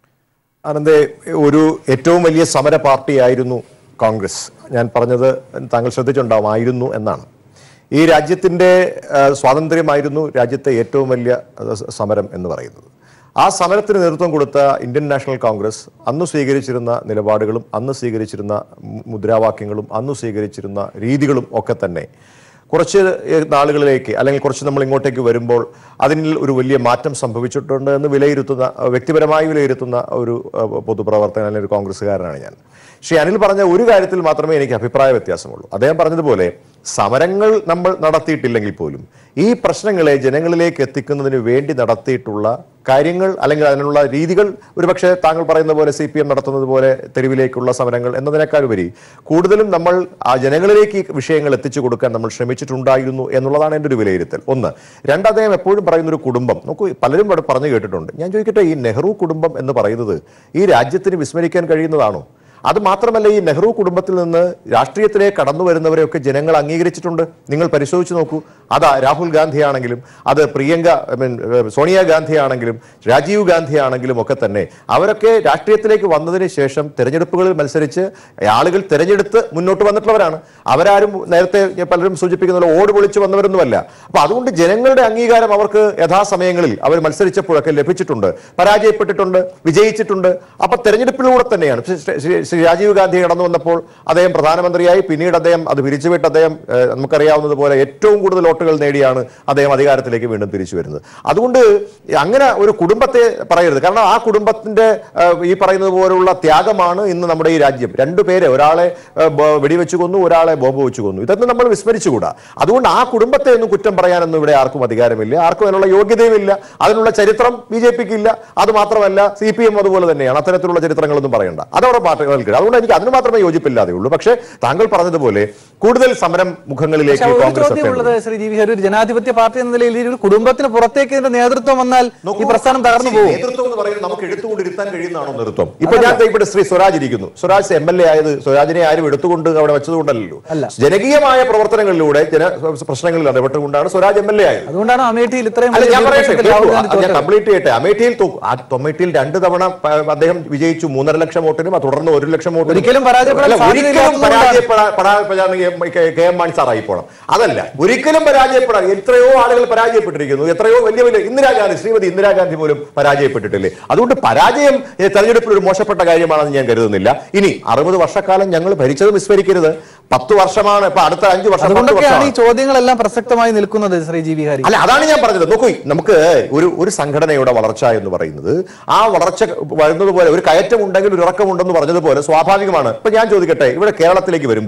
ആനന്ദേ ഒരു ഏറ്റവും വലിയ സമര പാർട്ടിയായിരുന്നു കോൺഗ്രസ് ഞാൻ പറഞ്ഞത് താങ്കൾ ശ്രദ്ധിച്ചുണ്ടാവും ആയിരുന്നു എന്നാണ് ഈ രാജ്യത്തിൻ്റെ ആ, സ്വാതന്ത്ര്യമായിരുന്നു രാജ്യത്തെ ഏറ്റവും വലിയ ആ, സ- സമരം എന്ന് പറയുന്നത് ആ സമരത്തിന് നേതൃത്വം കൊടുത്ത ഇന്ത്യൻ നാഷണൽ കോൺഗ്രസ് അന്ന് സ്വീകരിച്ചിരുന്ന നിലപാടുകളും അന്ന് സ്വീകരിച്ചിരുന്ന മു- മുദ്രാവാക്യങ്ങളും അന്ന് സ്വീകരിച്ചിരുന്ന രീതികളും ഒക്കെ തന്നെ കുറച്ച് നാളുകളിലേക്ക് അല്ലെങ്കിൽ കുറച്ച് നമ്മൾ ഇങ്ങോട്ടേക്ക് വരുമ്പോൾ അതിൽ ഒരു വലിയ മാറ്റം സംഭവിച്ചിട്ടുണ്ട് എന്ന് വിലയിരുത്തുന്ന അഹ് വ്യക്തിപരമായി വിലയിരുത്തുന്ന ഒരു അഹ് പൊതുപ്രവർത്തകൻ അല്ലെങ്കിൽ ഒരു കോൺഗ്രസ്സുകാരനാണ് ഞാൻ ശ്രീ അനിൽ പറഞ്ഞ ഒരു കാര്യത്തിൽ മാത്രമേ എനിക്ക് അഭിപ്രായ വ്യത്യാസമുള്ളൂ അദ്ദേഹം പറഞ്ഞതുപോലെ സമരങ്ങൾ നമ്മൾ നടത്തിയിട്ടില്ലെങ്കിൽ പോലും ഈ പ്രശ്നങ്ങളെ ജനങ്ങളിലേക്ക് എത്തിക്കുന്നതിന് വേണ്ടി നടത്തിയിട്ടുള്ള കാര്യങ്ങൾ അല്ലെങ്കിൽ അതിനുള്ള രീതികൾ ഒരുപക്ഷെ താങ്കൾ പറയുന്ന പോലെ സി പി എം നടത്തുന്നത് പോലെ തെരുവിലേക്കുള്ള സമരങ്ങൾ എന്നതിനേക്കാൾ ഉപരി കൂടുതലും നമ്മൾ ആ ജനങ്ങളിലേക്ക് ഈ വിഷയങ്ങൾ എത്തിച്ചു കൊടുക്കാൻ നമ്മൾ ശ്രമിച്ചിട്ടുണ്ടായിരുന്നു എന്നുള്ളതാണ് എൻ്റെ ഒരു വിലയിരുത്തൽ ഒന്ന് രണ്ട് അദ്ദേഹം എപ്പോഴും പറയുന്ന ഒരു കുടുംബം നോക്കൂ പലരും ഇവിടെ പറഞ്ഞു കേട്ടിട്ടുണ്ട് ഞാൻ ചോദിക്കട്ടെ ഈ നെഹ്റു കുടുംബം എന്ന് പറയുന്നത് ഈ രാജ്യത്തിന് വിസ്മരിക്കാൻ കഴിയുന്നതാണോ അത് മാത്രമല്ല ഈ നെഹ്റു കുടുംബത്തിൽ നിന്ന് രാഷ്ട്രീയത്തിലേക്ക് കടന്നു വരുന്നവരെയൊക്കെ ജനങ്ങൾ അംഗീകരിച്ചിട്ടുണ്ട് നിങ്ങൾ പരിശോധിച്ച് നോക്കൂ അത് രാഹുൽ ഗാന്ധി ആണെങ്കിലും അത് പ്രിയങ്ക I mean, ഏഹ്, സോണിയ ഗാന്ധി ആണെങ്കിലും രാജീവ് ഗാന്ധി ആണെങ്കിലും ഒക്കെ തന്നെ അവരൊക്കെ രാഷ്ട്രീയത്തിലേക്ക് വന്നതിന് ശേഷം തെരഞ്ഞെടുപ്പുകളിൽ മത്സരിച്ച് ആളുകൾ തെരഞ്ഞെടുത്ത് മുന്നോട്ട് വന്നിട്ടുള്ളവരാണ് അവരാരും നേരത്തെ പലരും സൂചിപ്പിക്കുന്ന പോലെ ഓട് പൊളിച്ച് വന്നവരൊന്നുമല്ല അപ്പൊ അതുകൊണ്ട് ജനങ്ങളുടെ അംഗീകാരം അവർക്ക് യഥാസമയങ്ങളിൽ അവർ മത്സരിച്ചപ്പോഴൊക്കെ ലഭിച്ചിട്ടുണ്ട് പരാജയപ്പെട്ടിട്ടുണ്ട് വിജയിച്ചിട്ടുണ്ട് അപ്പൊ തെരഞ്ഞെടുപ്പിലൂടെ തന്നെയാണ് ശ്രീ- ശ്രീ- ശ്രീ രാജീവ് ഗാന്ധി കടന്നു വന്നപ്പോൾ അദ്ദേഹം പ്രധാനമന്ത്രിയായി പിന്നീട് അദ്ദേഹം അത് പിരിച്ചുവിട്ട് അദ്ദേഹം ഏഹ്, നമുക്കറിയാവുന്നതുപോലെ ഏറ്റവും കൂടുതൽ വോട്ടുകൾ നേടിയാണ് അദ്ദേഹം അധികാരത്തിലേക്ക് വീണ്ടും തിരിച്ചു വരുന്നത് അതുകൊണ്ട് അങ്ങനെ ഒരു കുടുംബത്തെ പറയരുത് കാരണം ആ കുടുംബത്തിന്റെ ഏഹ്, ഈ പറയുന്നത് പോലുള്ള ത്യാഗമാണ് ഇന്ന് നമ്മുടെ ഈ രാജ്യം രണ്ടു പേരെ ഒരാളെ ഏഹ്, ബ- വെടിവെച്ച് കൊന്നു ഒരാളെ ബോംബ് വെച്ച് കൊന്നു ഇതൊന്നും നമ്മൾ വിസ്മരിച്ചുകൂടാ അതുകൊണ്ട് ആ കുടുംബത്തെ ഒന്നും കുറ്റം പറയാനൊന്നും ഇവിടെ ആർക്കും അധികാരമില്ല ആർക്കും അതിനുള്ള യോഗ്യതയുമില്ല അതിനുള്ള ചരിത്രം ബി ജെ പിക്ക് ഇല്ല അത് മാത്രമല്ല സി പി എം അതുപോലെ തന്നെയാണ് അത്തരത്തിലുള്ള ചരിത്രങ്ങളൊന്നും പറയണ്ട അതവിടെ പാർട്ടികൾക്ക് അതുകൊണ്ട് എനിക്ക് അതിന് മാത്രമേ യോജിപ്പില്ലാതെ ഉള്ളൂ പക്ഷേ താങ്കൾ പറഞ്ഞതുപോലെ കൂടുതൽ സമരം മുഖങ്ങളിലേക്ക് പക്ഷെ ഒരു കോൺഗ്രസ് ചോദ്യമുള്ളത് എത്തേണ്ടതുണ്ട്. ശ്രീ ജി വി ഹരി ഒരു ജനാധിപത്യ പാർട്ടി എന്ന നിലയിൽ ഈ ഒരു കുടുംബത്തിന് പുറത്തേക്ക് ഇതിന്റെ നേതൃത്വം വന്നാൽ ഈ പ്രസ്ഥാനം തകർന്നു പോകും നേതൃത്വം എന്ന് പറയുന്നത് നമുക്ക് എടുത്തുകൊണ്ടിരുത്താൻ കഴിയുന്നതാണോ നേതൃത്വം ഇപ്പൊ ഞാൻ ദേ ഇവിടെ ശ്രീ സ്വരാജ് ഇരിക്കുന്നു സ്വരാജ് എം എൽ എ ആയത് സ്വരാജിനെ ആരും എടുത്തുകൊണ്ട് അവിടെ വെച്ചതുകൊണ്ടല്ലോ അല്ല. ജനകീയമായ പ്രവർത്തനങ്ങളിലൂടെ ജന പ്രശ്നങ്ങളിൽ ഇടപെട്ടുകൊണ്ടാണ് സ്വരാജ് എം എൽ എ ആയത് അതുകൊണ്ടാണ് അമേഠിയിൽ ഇത്രയും അല്ല വലിയ ഞാൻ പറയട്ടെ ഭൂരിപക്ഷത്തിൽ രാഹുൽ കേൾക്കൂ. ഗാന്ധി അത് ഞാൻ തോറ്റത്. കംപ്ലീറ്റ് ചെയ്യട്ടെ അമേഠിയിൽ തോക്കും ആ അമേഠിയിൽ രണ്ട് തവണ പ- അദ്ദേഹം വിജയിച്ചു മൂന്നര ലക്ഷം വോട്ടിനും ആ തുടർന്ന് ഒരു ലക്ഷം വോട്ടിനും ഒരിക്കലും പരാജയപ്പെടാൻ അല്ല, ഒരിക്കലും സാധ്യതയില്ലാത്തതുകൊണ്ടാണ്. പരാജയപ്പെടാൻ പരാജയപ്പെടാൻ കെ- കെ എം മാണി സാറായി പോണം അതല്ല ഒരിക്കലും പരാജയപ്പെടാൻ എത്രയോ ആളുകൾ പരാജയപ്പെട്ടിരിക്കുന്നു എത്രയോ വലിയ വലിയ ഇന്ദിരാഗാന്ധി ശ്രീമതി ഇന്ദിരാഗാന്ധി പോലും പരാജയപ്പെട്ടിട്ടില്ലേ അതുകൊണ്ട് പരാജയം ഏ, തെരഞ്ഞെടുപ്പിൽ ഒരു മോശപ്പെട്ട കാര്യമാണെന്ന് ഞാൻ കരുതുന്നില്ല ഇനി അറുപത് വർഷക്കാലം ഞങ്ങൾ ഭരിച്ചത് വിസ്മരിക്കരുത് പത്ത് വർഷമാണ് ഇപ്പൊ അടുത്ത അഞ്ച് വർഷം പത്ത് അതുകൊണ്ടൊക്കെയാണ് ഈ വർഷമാണ്. ചോദ്യങ്ങളെല്ലാം പ്രസക്തമായി നിൽക്കുന്നത് ശ്രീ ജി വി ഹരി അല്ല അതാണ് ഞാൻ പറഞ്ഞത് നോക്കൂ നമുക്ക് ഒരു ഒരു സംഘടനയുടെ വളർച്ച എന്ന് പറയുന്നത് ആ വളർച്ച വരുന്നത് പോലെ ഒരു കയറ്റം ഉണ്ടെങ്കിൽ ഒരു ഇറക്കമുണ്ടെന്ന് പറഞ്ഞതുപോലെ സ്വാഭാവികമാണ് ഇപ്പൊ ഞാൻ ചോദിക്കട്ടെ ഇവിടെ കേരളത്തിലേക്ക് വരുമ്പോൾ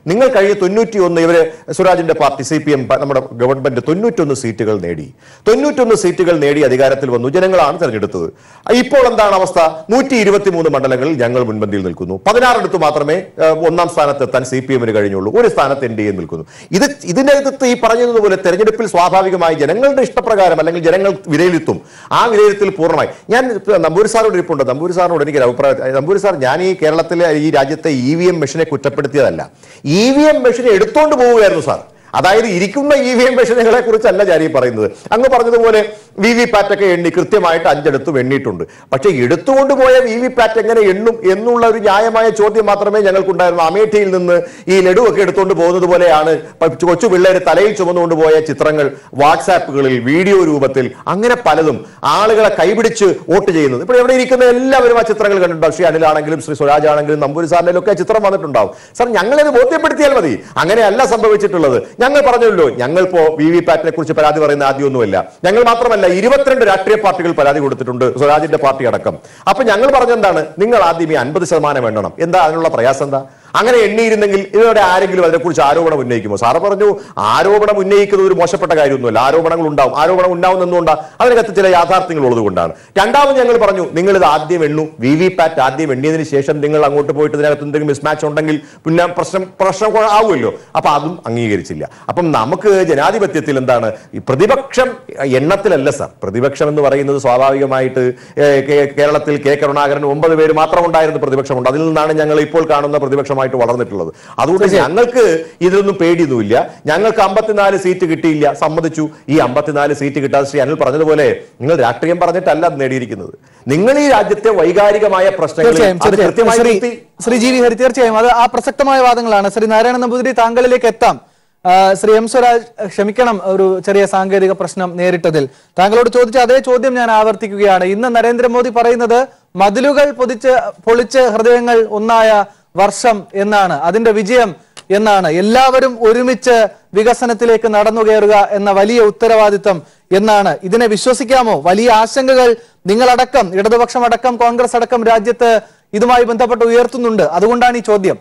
നിങ്ങൾ കഴിഞ്ഞ തൊണ്ണൂറ്റി ഒന്ന് ഇവര് സ്വരാജിന്റെ പാർട്ടി സി പി എം നമ്മുടെ ഗവൺമെന്റ് തൊണ്ണൂറ്റൊന്ന് സീറ്റുകൾ നേടി തൊണ്ണൂറ്റൊന്ന് സീറ്റുകൾ നേടി അധികാരത്തിൽ വന്നു ജനങ്ങളാണ് തെരഞ്ഞെടുത്തത് ഇപ്പോൾ എന്താണ് അവസ്ഥ നൂറ്റി ഇരുപത്തിമൂന്ന് മണ്ഡലങ്ങളിൽ ഞങ്ങൾ മുൻപന്തിയിൽ നിൽക്കുന്നു പതിനാറിടത്ത് മാത്രമേ ഏഹ്, ഒന്നാം സ്ഥാനത്ത് എത്താൻ സി പി എമ്മിന് കഴിഞ്ഞുള്ളൂ ഒരു സ്ഥാനത്ത് എൻ ഡി എ നിൽക്കുന്നു ഇത് ഇതിനകത്ത് ഈ പറഞ്ഞതുപോലെ തെരഞ്ഞെടുപ്പിൽ സ്വാഭാവികമായി ജനങ്ങളുടെ ഇഷ്ടപ്രകാരം അല്ലെങ്കിൽ ജനങ്ങൾ വിലയിരുത്തും ആ വിലയിരുത്തൽ പൂർണ്ണമായി ഞാൻ ഇപ്പൊ നമ്പൂരി സാറോട് ഇരിപ്പുണ്ട് നമ്പൂരി സാറിനോട് എനിക്ക് അഭിപ്രായം നമ്പൂരി സാർ ഞാൻ ഈ കേരളത്തിലെ ഈ രാജ്യത്തെ ഇ വി എം മെഷീനെ കുറ്റപ്പെടുത്തിയതല്ല ഇ വി എം മെഷീനെ എടുത്തോണ്ട് പോവുകയായിരുന്നു സാർ അതായത് ഇരിക്കുന്ന ഇ വി എം മെഷീനുകളെ കുറിച്ചല്ല ഞാൻ ഈ പറയുന്നത് അങ്ങ് പറഞ്ഞതുപോലെ വി വി പാറ്റ് ഒക്കെ എണ്ണി കൃത്യമായിട്ട് അഞ്ചെടുത്ത് എണ്ണിയിട്ടുണ്ട് പക്ഷെ എടുത്തുകൊണ്ട് പോയ വി വി പാറ്റ് എങ്ങനെ എണ്ണും എന്നുള്ള ഒരു ന്യായമായ ചോദ്യം മാത്രമേ ഞങ്ങൾക്കുണ്ടായിരുന്നു അമേഠിയിൽ നിന്ന് ഈ ലഡു ഒക്കെ എടുത്തുകൊണ്ട് പോകുന്നത് പോലെയാണ് പ- കൊച്ചു പിള്ളേര് തലയിൽ ചുമന്നുകൊണ്ട് പോയ ചിത്രങ്ങൾ വാട്സാപ്പുകളിൽ വീഡിയോ രൂപത്തിൽ അങ്ങനെ പലതും ആളുകളെ കൈപിടിച്ച് വോട്ട് ചെയ്യുന്നത് ഇപ്പോൾ ഇവിടെ ഇരിക്കുന്ന എല്ലാവരും ആ ചിത്രങ്ങൾ കണ്ടിട്ടുണ്ടാവും ശ്രീ അനിലാണെങ്കിലും ശ്രീ സ്വരാജ് ആണെങ്കിലും നമ്പൂരി സാറിന്റെ ഒക്കെ ആ ചിത്രം വന്നിട്ടുണ്ടാവും സാർ ഞങ്ങളത് ബോധ്യപ്പെടുത്തിയാൽ മതി അങ്ങനെയല്ല സംഭവിച്ചിട്ടുള്ളത് ഞങ്ങൾ പറഞ്ഞല്ലോ ഞങ്ങൾ ഇപ്പോ വി വി പാറ്റിനെ കുറിച്ച് പരാതി പറയുന്ന ആദ്യമൊന്നുമല്ല ഞങ്ങൾ മാത്രമല്ല ഇരുപത്തിരണ്ട് രാഷ്ട്രീയ പാർട്ടികൾ പരാതി കൊടുത്തിട്ടുണ്ട് സ്വരാജിന്റെ പാർട്ടി അടക്കം അപ്പൊ ഞങ്ങൾ പറഞ്ഞെന്താണ് നിങ്ങൾ ആദ്യം ഈ അൻപത് ശതമാനം എണ്ണണം എന്താ അതിനുള്ള പ്രയാസം എന്താ അങ്ങനെ എണ്ണിയിരുന്നെങ്കിൽ ഇതോടെ ആരെങ്കിലും അതിനെക്കുറിച്ച് ആരോപണം ഉന്നയിക്കുമോ സാറ് പറഞ്ഞു ആരോപണം ഉന്നയിക്കുന്നത് ഒരു മോശപ്പെട്ട കാര്യമൊന്നുമല്ല ആരോപണങ്ങൾ ഉണ്ടാവും ആരോപണം ഉണ്ടാവുന്നതുകൊണ്ടാണ് അതിനകത്ത് ചില യാഥാർത്ഥ്യങ്ങൾ ഉള്ളതുകൊണ്ടാണ് രണ്ടാമത് ഞങ്ങൾ പറഞ്ഞു നിങ്ങൾ ഇത് ആദ്യം എണ്ണു വി വി പാറ്റ് ആദ്യം എണ്ണിയതിന് ശേഷം നിങ്ങൾ അങ്ങോട്ട് പോയിട്ട് ഇതിനകത്ത് എന്തെങ്കിലും മിസ്മാച്ച് ഉണ്ടെങ്കിൽ പിന്നെ പ്രശ്നം പ്രശ്നം കൊ- ആവുമല്ലോ അപ്പൊ അതും അംഗീകരിച്ചില്ല അപ്പം നമുക്ക് ജനാധിപത്യത്തിൽ എന്താണ് ഈ പ്രതിപക്ഷം എണ്ണത്തിലല്ല സാർ പ്രതിപക്ഷം എന്ന് പറയുന്നത് സ്വാഭാവികമായിട്ട് ഏ, കേ- കേരളത്തിൽ കെ കരുണാകരൻ ഒമ്പത് പേര് മാത്രം ഉണ്ടായിരുന്ന പ്രതിപക്ഷമുണ്ട് അതിൽ നിന്നാണ് ഞങ്ങൾ ഇപ്പോൾ കാണുന്ന പ്രതിപക്ഷമായിട്ട് വളർന്നിട്ടുള്ളത് അതുകൊണ്ട് ഞങ്ങൾക്ക് ഇതിലൊന്നും പേടിയൊന്നുമില്ല ഞങ്ങൾക്ക് അമ്പത്തിനാല് സീറ്റ് കിട്ടിയില്ല സമ്മതിച്ചു ഈ അമ്പത്തിനാല് സീറ്റ് കിട്ടാതെ ശ്രീ അനിൽ പറഞ്ഞതുപോലെ നിങ്ങൾ രാഷ്ട്രീയം പറഞ്ഞിട്ടല്ല അത് നേടിയിരിക്കുന്നത് നിങ്ങൾ ഈ രാജ്യത്തെ വൈകാരികമായ പ്രശ്നങ്ങൾ തീർച്ചയായും അത് തീർച്ചയായും. കൃത്യമായി ശ്രീ നിർത്തി ശ്രീ ജി വി ഹരി തീർച്ചയായും അത് ആ പ്രസക്തമായ വാദങ്ങളാണ് ശ്രീ നാരായണ നമ്പൂതിരി താങ്കളിലേക്ക് എത്താം ആ, ശ്രീ എം സ്വരാജ് ക്ഷമിക്കണം ഒരു ചെറിയ സാങ്കേതിക പ്രശ്നം നേരിട്ടതിൽ താങ്കളോട് ചോദിച്ച അതേ ചോദ്യം ഞാൻ ആവർത്തിക്കുകയാണ് ഇന്ന് നരേന്ദ്രമോദി പറയുന്നത് മതിലുകൾ പൊതിച്ച് പൊളിച്ച് ഹൃദയങ്ങൾ ഒന്നായ വർഷം എന്നാണ് അതിന്റെ വിജയം എന്നാണ് എല്ലാവരും ഒരുമിച്ച് വികസനത്തിലേക്ക് നടന്നു കയറുക എന്ന വലിയ ഉത്തരവാദിത്തം എന്നാണ് ഇതിനെ വിശ്വസിക്കാമോ വലിയ ആശങ്കകൾ നിങ്ങളടക്കം ഇടതുപക്ഷം അടക്കം കോൺഗ്രസ് അടക്കം രാജ്യത്ത് ഇതുമായി ബന്ധപ്പെട്ട് ഉയർത്തുന്നുണ്ട് അതുകൊണ്ടാണ് ഈ ചോദ്യം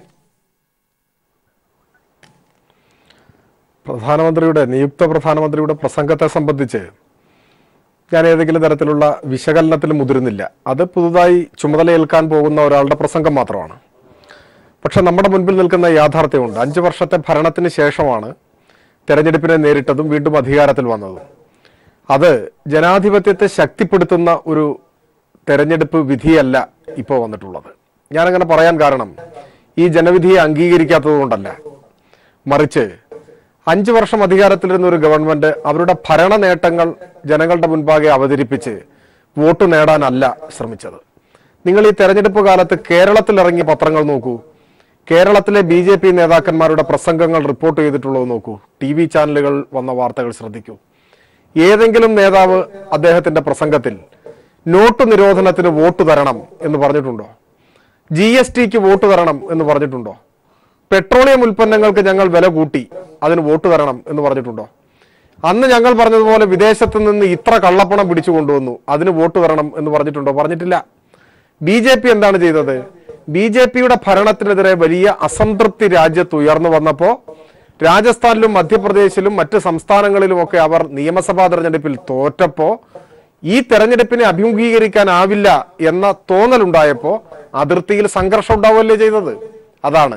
പ്രധാനമന്ത്രിയുടെ നിയുക്ത പ്രധാനമന്ത്രിയുടെ പ്രസംഗത്തെ സംബന്ധിച്ച് ഞാൻ ഏതെങ്കിലും തരത്തിലുള്ള വിശകലനത്തിൽ മുതിരുന്നില്ല അത് പുതുതായി ചുമതലയേൽക്കാൻ പോകുന്ന ഒരാളുടെ പ്രസംഗം മാത്രമാണ് പക്ഷെ നമ്മുടെ മുൻപിൽ നിൽക്കുന്ന യാഥാർത്ഥ്യമുണ്ട് അഞ്ചു വർഷത്തെ ഭരണത്തിന് ശേഷമാണ് തെരഞ്ഞെടുപ്പിനെ നേരിട്ടതും വീണ്ടും അധികാരത്തിൽ വന്നതും അത് ജനാധിപത്യത്തെ ശക്തിപ്പെടുത്തുന്ന ഒരു തെരഞ്ഞെടുപ്പ് വിധിയല്ല ഇപ്പോൾ വന്നിട്ടുള്ളത് ഞാനങ്ങനെ പറയാൻ കാരണം ഈ ജനവിധിയെ അംഗീകരിക്കാത്തത് കൊണ്ടല്ല മറിച്ച് അഞ്ചു വർഷം അധികാരത്തിലിരുന്ന ഒരു ഗവൺമെന്റ് അവരുടെ ഭരണ നേട്ടങ്ങൾ ജനങ്ങളുടെ മുൻപാകെ അവതരിപ്പിച്ച് വോട്ട് നേടാനല്ല ശ്രമിച്ചത് നിങ്ങൾ ഈ തെരഞ്ഞെടുപ്പ് കാലത്ത് കേരളത്തിൽ ഇറങ്ങിയ പത്രങ്ങൾ നോക്കൂ കേരളത്തിലെ ബി ജെ പി നേതാക്കന്മാരുടെ പ്രസംഗങ്ങൾ റിപ്പോർട്ട് ചെയ്തിട്ടുള്ളത് നോക്കൂ ടി വി ചാനലുകൾ വന്ന വാർത്തകൾ ശ്രദ്ധിക്കൂ ഏതെങ്കിലും നേതാവ് അദ്ദേഹത്തിന്റെ പ്രസംഗത്തിൽ നോട്ട് നിരോധനത്തിന് വോട്ട് തരണം എന്ന് പറഞ്ഞിട്ടുണ്ടോ ജി എസ് ടിക്ക് വോട്ട് തരണം എന്ന് പറഞ്ഞിട്ടുണ്ടോ പെട്രോളിയം ഉൽപ്പന്നങ്ങൾക്ക് ഞങ്ങൾ വില കൂട്ടി അതിന് വോട്ട് തരണം എന്ന് പറഞ്ഞിട്ടുണ്ടോ അന്ന് ഞങ്ങൾ പറഞ്ഞതുപോലെ വിദേശത്ത് നിന്ന് ഇത്ര കള്ളപ്പണം പിടിച്ചു കൊണ്ടുവന്നു അതിന് വോട്ട് തരണം എന്ന് പറഞ്ഞിട്ടുണ്ടോ പറഞ്ഞിട്ടില്ല ബി ജെ പി എന്താണ് ചെയ്തത് ബി ജെ പിയുടെ ഭരണത്തിനെതിരെ വലിയ അസംതൃപ്തി രാജ്യത്ത് ഉയർന്നു വന്നപ്പോ രാജസ്ഥാനിലും മധ്യപ്രദേശിലും മറ്റ് സംസ്ഥാനങ്ങളിലുമൊക്കെ അവർ നിയമസഭാ തെരഞ്ഞെടുപ്പിൽ തോറ്റപ്പോ ഈ തെരഞ്ഞെടുപ്പിനെ അഭിമുഖീകരിക്കാനാവില്ല എന്ന തോന്നലുണ്ടായപ്പോ അതിർത്തിയിൽ സംഘർഷം ഉണ്ടാവുകയല്ലേ ചെയ്തത് അതാണ്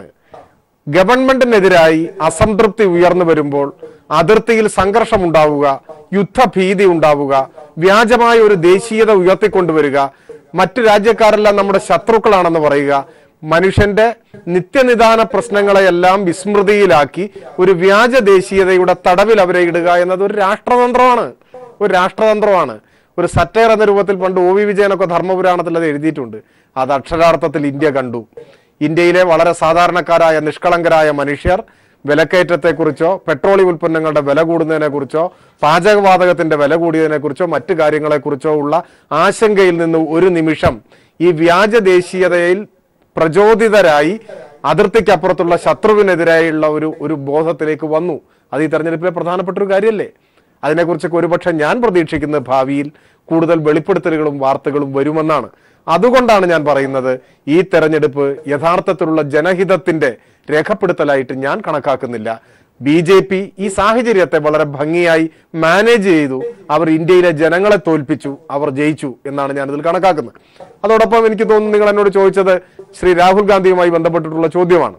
ഗവൺമെന്റിനെതിരായി അസംതൃപ്തി ഉയർന്നു വരുമ്പോൾ അതിർത്തിയിൽ സംഘർഷം ഉണ്ടാവുക യുദ്ധഭീതി ഉണ്ടാവുക വ്യാജമായ ഒരു ദേശീയത ഉയർത്തിക്കൊണ്ടുവരിക മറ്റു രാജ്യക്കാരെല്ലാം നമ്മുടെ ശത്രുക്കളാണെന്ന് പറയുക മനുഷ്യന്റെ നിത്യനിദാന പ്രശ്നങ്ങളെയെല്ലാം വിസ്മൃതിയിലാക്കി ഒരു വ്യാജ ദേശീയതയുടെ തടവിൽ അവരെ ഇടുക എന്നത് ഒരു രാഷ്ട്രതന്ത്രമാണ് ഒരു രാഷ്ട്രതന്ത്രമാണ് ഒരു സറ്റയർ എന്ന രൂപത്തിൽ പണ്ട് ഒ വി വിജയനൊക്കെ ധർമ്മപുരാണത്തിൽ അത് എഴുതിയിട്ടുണ്ട് അത് അക്ഷരാർത്ഥത്തിൽ ഇന്ത്യ കണ്ടു ഇന്ത്യയിലെ വളരെ സാധാരണക്കാരായ നിഷ്കളങ്കരായ മനുഷ്യർ വിലക്കയറ്റത്തെക്കുറിച്ചോ പെട്രോളിയം ഉൽപ്പന്നങ്ങളുടെ വില കൂടുന്നതിനെക്കുറിച്ചോ പാചകവാതകത്തിന്റെ വില കൂടിയതിനെക്കുറിച്ചോ മറ്റു കാര്യങ്ങളെക്കുറിച്ചോ ഉള്ള ആശങ്കയിൽ നിന്ന് ഒരു നിമിഷം ഈ വ്യാജ ദേശീയതയിൽ പ്രചോദിതരായി അതിർത്തിക്കപ്പുറത്തുള്ള ശത്രുവിനെതിരായുള്ള ഒരു ഒരു ബോധത്തിലേക്ക് വന്നു അത് ഈ തെരഞ്ഞെടുപ്പിലെ പ്രധാനപ്പെട്ട ഒരു കാര്യമല്ലേ അതിനെക്കുറിച്ചൊക്കെ ഒരുപക്ഷെ ഞാൻ പ്രതീക്ഷിക്കുന്നത് ഭാവിയിൽ കൂടുതൽ വെളിപ്പെടുത്തലുകളും വാർത്തകളും വരുമെന്നാണ് അതുകൊണ്ടാണ് ഞാൻ പറയുന്നത് ഈ തെരഞ്ഞെടുപ്പ് യഥാർത്ഥത്തിലുള്ള ജനഹിതത്തിന്റെ രേഖപ്പെടുത്തലായിട്ട് ഞാൻ കണക്കാക്കുന്നില്ല ബി ജെ പി ഈ സാഹചര്യത്തെ വളരെ ഭംഗിയായി മാനേജ് ചെയ്തു അവർ ഇന്ത്യയിലെ ജനങ്ങളെ തോൽപ്പിച്ചു അവർ ജയിച്ചു എന്നാണ് ഞാനിതിൽ കണക്കാക്കുന്നത് അതോടൊപ്പം എനിക്ക് തോന്നുന്നു നിങ്ങൾ എന്നോട് ചോദിച്ചത് ശ്രീ രാഹുൽ ഗാന്ധിയുമായി ബന്ധപ്പെട്ടിട്ടുള്ള ചോദ്യമാണ്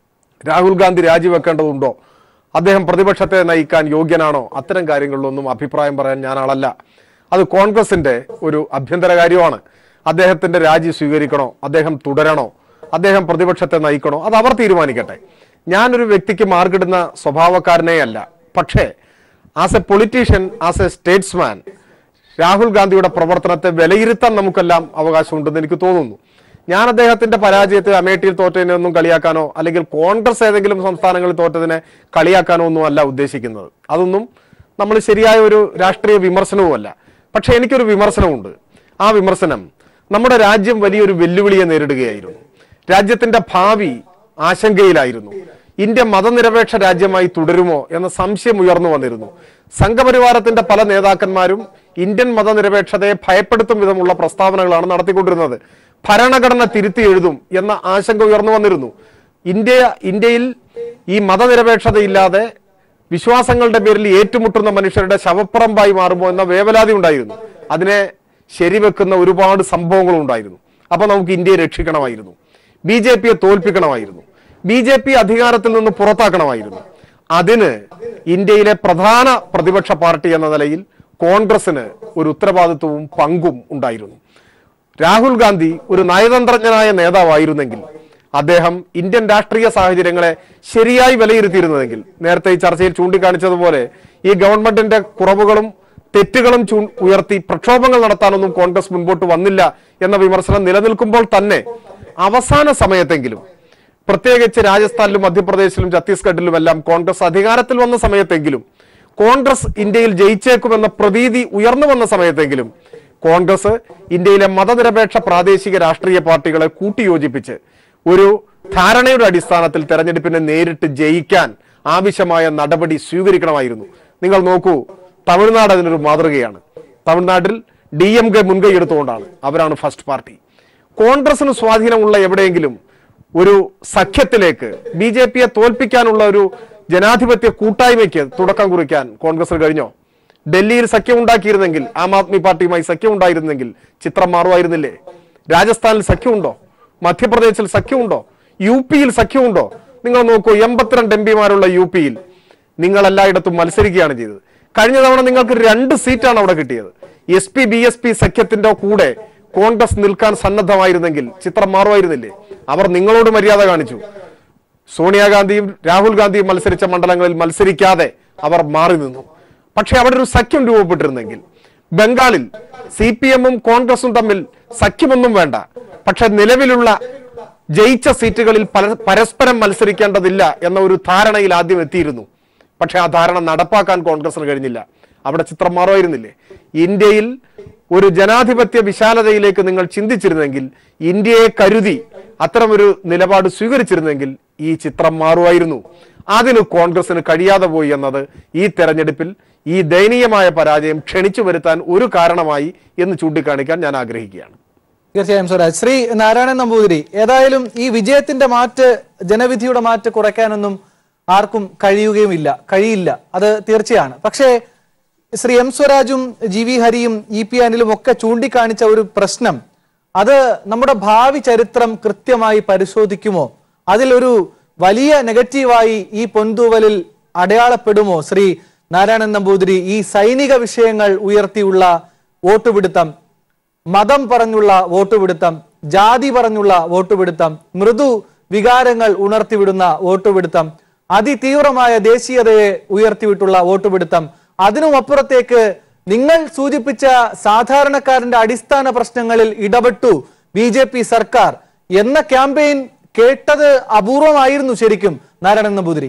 രാഹുൽ ഗാന്ധി രാജിവെക്കേണ്ടതുണ്ടോ അദ്ദേഹം പ്രതിപക്ഷത്തെ നയിക്കാൻ യോഗ്യനാണോ അത്തരം കാര്യങ്ങളിലൊന്നും അഭിപ്രായം പറയാൻ ഞാൻ ആളല്ല അത് കോൺഗ്രസിന്റെ ഒരു അഭ്യന്തര കാര്യമാണ് അദ്ദേഹത്തിന്റെ രാജി സ്വീകരിക്കണോ അദ്ദേഹം തുടരണോ അദ്ദേഹം പ്രതിപക്ഷത്തെ നയിക്കണോ അത് അവർ തീരുമാനിക്കട്ടെ ഞാനൊരു വ്യക്തിക്ക് മാർക്കിടുന്ന സ്വഭാവക്കാരനേ അല്ല പക്ഷേ as a politician as a statesman Rahul ഗാന്ധിയുടെ പ്രവർത്തനത്തെ വിലയിരുത്താൻ നമുക്കെല്ലാം അവകാശമുണ്ടെന്ന് എനിക്ക് തോന്നുന്നു ഞാൻ അദ്ദേഹത്തിന്റെ പരാജയത്തെ അമേഠിയിൽ തോറ്റതിനെ ഒന്നും കളിയാക്കാനോ അല്ലെങ്കിൽ കോൺഗ്രസ് ഏതെങ്കിലും സംസ്ഥാനങ്ങളിൽ തോറ്റതിനെ കളിയാക്കാനോ ഒന്നും അല്ല ഉദ്ദേശിക്കുന്നത് അതൊന്നും നമ്മൾ ശരിയായ ഒരു രാഷ്ട്രീയ വിമർശനവുമല്ല പക്ഷെ എനിക്കൊരു വിമർശനമുണ്ട് ആ വിമർശനം നമ്മുടെ രാജ്യം വലിയൊരു വെല്ലുവിളിയെ നേരിടുകയായിരുന്നു രാജ്യത്തിന്റെ ഭാവി ആശങ്കയിലായിരുന്നു ഇന്ത്യ മതനിരപേക്ഷ രാജ്യമായി തുടരുമോ എന്ന സംശയം ഉയർന്നു വന്നിരുന്നു സംഘപരിവാരത്തിന്റെ പല നേതാക്കന്മാരും ഇന്ത്യൻ മതനിരപേക്ഷതയെ ഭയപ്പെടുത്തും വിധമുള്ള പ്രസ്താവനകളാണ് നടത്തിക്കൊണ്ടിരുന്നത് ഭരണഘടന തിരുത്തി എഴുതും എന്ന ആശങ്ക ഉയർന്നു വന്നിരുന്നു ഇന്ത്യ ഇന്ത്യയിൽ ഈ മതനിരപേക്ഷതയില്ലാതെ വിശ്വാസങ്ങളുടെ പേരിൽ ഏറ്റുമുട്ടുന്ന മനുഷ്യരുടെ ശവപ്പറമ്പായി മാറുമോ എന്ന വേവലാതി ഉണ്ടായിരുന്നു അതിനെ ശരിവെക്കുന്ന ഒരുപാട് സംഭവങ്ങൾ ഉണ്ടായിരുന്നു അപ്പൊ നമുക്ക് ഇന്ത്യയെ രക്ഷിക്കണമായിരുന്നു ബി ജെ പിയെ തോൽപ്പിക്കണമായിരുന്നു ബി ജെ പി അധികാരത്തിൽ നിന്ന് പുറത്താക്കണമായിരുന്നു അതിന് ഇന്ത്യയിലെ പ്രധാന പ്രതിപക്ഷ പാർട്ടി എന്ന നിലയിൽ കോൺഗ്രസിന് ഒരു ഉത്തരവാദിത്വവും പങ്കും ഉണ്ടായിരുന്നു രാഹുൽ ഗാന്ധി ഒരു നയതന്ത്രജ്ഞനായ നേതാവായിരുന്നെങ്കിൽ അദ്ദേഹം ഇന്ത്യൻ രാഷ്ട്രീയ സാഹചര്യങ്ങളെ ശരിയായി വിലയിരുത്തിയിരുന്നതെങ്കിൽ നേരത്തെ ഈ ചർച്ചയിൽ ചൂണ്ടിക്കാണിച്ചതുപോലെ ഈ ഗവൺമെന്റിന്റെ കുറവുകളും തെറ്റുകളും ചൂ ഉയർത്തി പ്രക്ഷോഭങ്ങൾ നടത്താനൊന്നും കോൺഗ്രസ് മുൻപോട്ട് വന്നില്ല എന്ന വിമർശനം നിലനിൽക്കുമ്പോൾ തന്നെ അവസാന സമയത്തെങ്കിലും പ്രത്യേകിച്ച് രാജസ്ഥാനിലും മധ്യപ്രദേശിലും ഛത്തീസ്ഗഡിലും എല്ലാം കോൺഗ്രസ് അധികാരത്തിൽ വന്ന സമയത്തെങ്കിലും കോൺഗ്രസ് ഇന്ത്യയിൽ ജയിച്ചേക്കുമെന്ന പ്രതീതി ഉയർന്നു വന്ന സമയത്തെങ്കിലും കോൺഗ്രസ് ഇന്ത്യയിലെ മതനിരപേക്ഷ പ്രാദേശിക രാഷ്ട്രീയ പാർട്ടികളെ കൂട്ടിയോജിപ്പിച്ച് ഒരു ധാരണയുടെ അടിസ്ഥാനത്തിൽ തെരഞ്ഞെടുപ്പിനെ നേരിട്ട് ജയിക്കാൻ ആവശ്യമായ നടപടി സ്വീകരിക്കണമായിരുന്നു നിങ്ങൾ നോക്കൂ തമിഴ്നാട് അതിനൊരു മാതൃകയാണ് തമിഴ്നാട്ടിൽ ഡി എം കെ മുൻകൈ എടുത്തുകൊണ്ടാണ് അവരാണ് ഫസ്റ്റ് പാർട്ടി കോൺഗ്രസിന് സ്വാധീനമുള്ള എവിടെയെങ്കിലും ഒരു സഖ്യത്തിലേക്ക് ബി ജെ പിയെ തോൽപ്പിക്കാനുള്ള ഒരു ജനാധിപത്യ കൂട്ടായ്മയ്ക്ക് തുടക്കം കുറിക്കാൻ കോൺഗ്രസിന് കഴിഞ്ഞോ ഡൽഹിയിൽ സഖ്യം ഉണ്ടാക്കിയിരുന്നെങ്കിൽ ആം ആദ്മി പാർട്ടിയുമായി സഖ്യം ഉണ്ടായിരുന്നെങ്കിൽ ചിത്രം മാറുമായിരുന്നില്ലേ രാജസ്ഥാനിൽ സഖ്യമുണ്ടോ മധ്യപ്രദേശിൽ സഖ്യമുണ്ടോ യു പിയിൽ സഖ്യമുണ്ടോ നിങ്ങൾ നോക്കൂ എൺപത്തിരണ്ട് എം പിമാരുള്ള യു പിയിൽ നിങ്ങൾ എല്ലായിടത്തും മത്സരിക്കുകയാണ് ചെയ്തത് കഴിഞ്ഞ തവണ നിങ്ങൾക്ക് രണ്ട് സീറ്റാണ് അവിടെ കിട്ടിയത് S P B S P സഖ്യത്തിന്റെ കൂടെ കോൺഗ്രസ് നിൽക്കാൻ സന്നദ്ധമായിരുന്നെങ്കിൽ ചിത്രം മാറുമായിരുന്നില്ലേ അവർ നിങ്ങളോട് മര്യാദ കാണിച്ചു സോണിയാഗാന്ധിയും രാഹുൽ ഗാന്ധിയും മത്സരിച്ച മണ്ഡലങ്ങളിൽ മത്സരിക്കാതെ അവർ മാറി നിന്നു പക്ഷെ അവിടെ ഒരു സഖ്യം രൂപപ്പെട്ടിരുന്നെങ്കിൽ ബംഗാളിൽ സി പി എമ്മും കോൺഗ്രസും തമ്മിൽ സഖ്യമൊന്നും വേണ്ട പക്ഷെ നിലവിലുള്ള ജയിച്ച സീറ്റുകളിൽ പല- പരസ്പരം മത്സരിക്കേണ്ടതില്ല എന്ന ഒരു ധാരണയിൽ ആദ്യം എത്തിയിരുന്നു പക്ഷെ ആ ധാരണ നടപ്പാക്കാൻ കോൺഗ്രസിന് കഴിഞ്ഞില്ല അവിടെ ചിത്രം മാറുമായിരുന്നില്ലേ ഇന്ത്യയിൽ ഒരു ജനാധിപത്യ വിശാലതയിലേക്ക് നിങ്ങൾ ചിന്തിച്ചിരുന്നെങ്കിൽ ഇന്ത്യയെ കരുതി അത്തരമൊരു നിലപാട് സ്വീകരിച്ചിരുന്നെങ്കിൽ ഈ ചിത്രം മാറുമായിരുന്നു അതിന് കോൺഗ്രസിന് കഴിയാതെ പോയി എന്നത് ഈ തെരഞ്ഞെടുപ്പിൽ ഈ ദയനീയമായ പരാജയം ക്ഷണിച്ചു വരുത്താൻ ഒരു കാരണമായി എന്ന് ചൂണ്ടിക്കാണിക്കാൻ ഞാൻ ആഗ്രഹിക്കുകയാണ് തീർച്ചയായും സ്വരാജ് ശ്രീ നാരായണൻ നമ്പൂതിരി ഏതായാലും ഈ വിജയത്തിന്റെ മാറ്റ് ജനവിധിയുടെ മാറ്റ് കുറയ്ക്കാനൊന്നും ആർക്കും കഴിയുകയുമില്ല കഴിയില്ല അത് തീർച്ചയാണ് പക്ഷേ ശ്രീ എം സ്വരാജും ജി വി ഹരിയും ഇ പി അനിലും ഒക്കെ ചൂണ്ടിക്കാണിച്ച ഒരു പ്രശ്നം അത് നമ്മുടെ ഭാവി ചരിത്രം കൃത്യമായി പരിശോധിക്കുമോ അതിലൊരു വലിയ നെഗറ്റീവായി ഈ പൊന്തൂവലിൽ അടയാളപ്പെടുമോ ശ്രീ നാരായണൻ നമ്പൂതിരി ഈ സൈനിക വിഷയങ്ങൾ ഉയർത്തിയുള്ള വോട്ടുപിടുത്തം മതം പറഞ്ഞുള്ള വോട്ടുപിടുത്തം ജാതി പറഞ്ഞുള്ള വോട്ടുപിടുത്തം മൃദു വികാരങ്ങൾ ഉണർത്തിവിടുന്ന വോട്ടുപിടുത്തം അതിതീവ്രമായ ദേശീയതയെ ഉയർത്തിവിട്ടുള്ള വോട്ടുപിടുത്തം അതിനുമപ്പുറത്തേക്ക് നിങ്ങൾ സൂചിപ്പിച്ച സാധാരണക്കാരന്റെ അടിസ്ഥാന പ്രശ്നങ്ങളിൽ ഇടപെട്ടു ബി ജെ പി സർക്കാർ എന്ന ക്യാമ്പയിൻ കേട്ടത് അപൂർവമായിരുന്നു ശരിക്കും നാരായണൻ നമ്പൂതിരി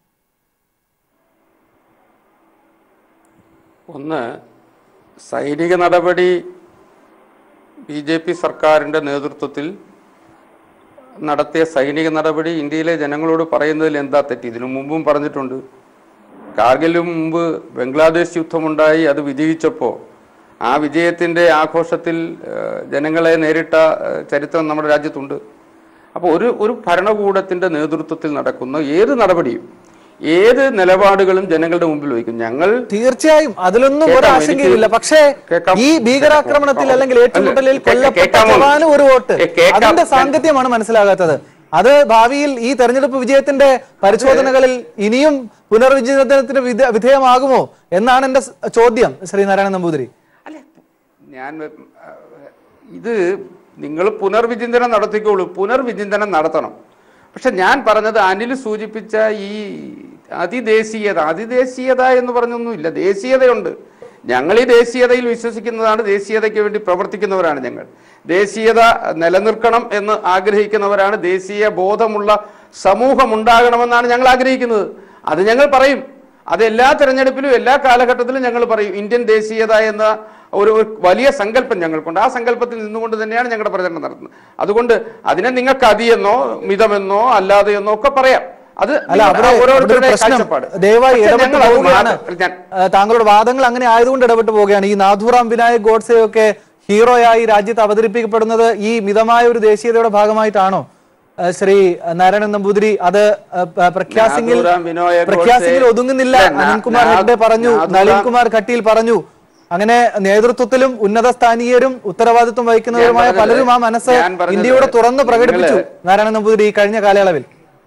ഒന്ന് സൈനിക നടപടി ബി ജെ പി സർക്കാരിൻ്റെ നേതൃത്വത്തിൽ നടത്തിയ സൈനിക നടപടി ഇന്ത്യയിലെ ജനങ്ങളോട് പറയുന്നതിൽ എന്താ തെറ്റ് ഇതിനു മുമ്പും പറഞ്ഞിട്ടുണ്ട് കാർഗിലിന് മുമ്പ് ബംഗ്ലാദേശ് യുദ്ധമുണ്ടായി അത് വിജയിച്ചപ്പോൾ ആ വിജയത്തിൻ്റെ ആഘോഷത്തിൽ ഏഹ്, ജനങ്ങളെ നേരിട്ട ഏഹ്, ചരിത്രം നമ്മുടെ രാജ്യത്തുണ്ട് അപ്പോൾ ഒരു ഒരു ഭരണകൂടത്തിന്റെ നേതൃത്വത്തിൽ നടക്കുന്ന ഏത് നടപടിയും ഏത് നിലപാടുകളും ജനങ്ങളുടെ മുമ്പിൽ വയ്ക്കും ഞങ്ങൾ തീർച്ചയായും അതിലൊന്നും ഒരു കേൾക്കാം, ആശങ്കയില്ല എനിക്ക് പക്ഷേ കേൾക്കാം. ഈ ഭീകരാക്രമണത്തിൽ അല്ലെങ്കിൽ ഏറ്റുമുട്ടലിൽ അല്ല, കൊല്ലപ്പെട്ട കേൾക്കാമോ? ജവാന് ഒരു വോട്ട് ഏ, കേൾക്കാം. അതിന്റെ സാങ്കത്യമാണ് മനസ്സിലാകാത്തത് അത് ഭാവിയിൽ ഈ തെരഞ്ഞെടുപ്പ് വിജയത്തിന്റെ പരിശോധനകളിൽ ഇനിയും പുനർവിചിന്തനത്തിന് വിധ- വിധേയമാകുമോ എന്നാണ് എന്റെ സ് ചോദ്യം ശ്രീ നാരായണ നമ്പൂതിരി അല്ല ഞാൻ ആ, ഇത് നിങ്ങൾ പുനർവിചിന്തനം നടത്തിക്കോളൂ പുനർവിചിന്തനം നടത്തണം പക്ഷെ ഞാൻ പറഞ്ഞത് അനിൽ സൂചിപ്പിച്ച ഈ അതിദേശീയത അതിദേശീയത എന്ന് പറഞ്ഞൊന്നുമില്ല ദേശീയതയുണ്ട് ഞങ്ങൾ ഈ ദേശീയതയിൽ വിശ്വസിക്കുന്നതാണ് ദേശീയതയ്ക്ക് വേണ്ടി പ്രവർത്തിക്കുന്നവരാണ് ഞങ്ങൾ ദേശീയത നിലനിൽക്കണം എന്ന് ആഗ്രഹിക്കുന്നവരാണ് ദേശീയ ബോധമുള്ള സമൂഹം ഉണ്ടാകണമെന്നാണ് ഞങ്ങൾ ആഗ്രഹിക്കുന്നത് അത് ഞങ്ങൾ പറയും അത് എല്ലാ തെരഞ്ഞെടുപ്പിലും എല്ലാ കാലഘട്ടത്തിലും ഞങ്ങൾ പറയും ഇന്ത്യൻ ദേശീയത എന്ന ഒരു ഒരു വലിയ സങ്കല്പം ഞങ്ങൾക്കുണ്ട് ആ സങ്കല്പത്തിൽ നിന്നുകൊണ്ട് തന്നെയാണ് ഞങ്ങളുടെ പ്രചരണം നടത്തുന്നത് അതുകൊണ്ട് അതിനെ നിങ്ങൾക്ക് അതിയെന്നോ മിതമെന്നോ അല്ലാതെയെന്നോ ഒക്കെ പറയാം അത് അല്ല നിങ്ങൾ അവിടെ അവിടെ ഒരു ഓരോരുത്തരുടെ പ്രശ്നം കാഴ്ചപ്പാട് ദയവായി പക്ഷേ ഇടപെട്ട് ഞങ്ങൾ അത് പോവുകയാണ് മാറ്റ- ഞാൻ ഏഹ് താങ്കളുടെ വാദങ്ങൾ അങ്ങനെ ആയതുകൊണ്ട് ഇടപെട്ട് പോവുകയാണ് ഈ നാഥുറാം വിനായക് ഗോഡ്സെയൊക്കെ ഹീറോയായി രാജ്യത്ത് അവതരിപ്പിക്കപ്പെടുന്നത് ഈ മിതമായ ഒരു ദേശീയതയുടെ ഭാഗമായിട്ടാണോ ഏഹ് ശ്രീ നാരായണൻ നമ്പൂതിരി അത് ഏഹ് പ- പ്രഖ്യാസിംഗിൽ നാഥുറാം വിനോയ് ഗോഡ്സെ- പ്രഖ്യാസിംഗിൽ ഒതുങ്ങുന്നില്ല ഇല്ല, നാ- അനിൽകുമാർ നാ- ഹെഗ്ഡെ പറഞ്ഞു നാഥുറാം- നളിൻ കുമാർ കട്ടീൽ പറഞ്ഞു അങ്ങനെ നേതൃത്വത്തിലും ഉന്നത സ്ഥാനീയരും ഉത്തരവാദിത്വം വഹിക്കുന്നവരുമായ ഞാൻ പറഞ്ഞത് പലരും ആ മനസ്സ് ഞാൻ പറഞ്ഞത് ഇന്ത്യയോട് തുറന്ന് പ്രകടിപ്പിച്ചു നിങ്ങള് നാരായണൻ നമ്പൂതിരി ഈ കഴിഞ്ഞ കാലയളവിൽ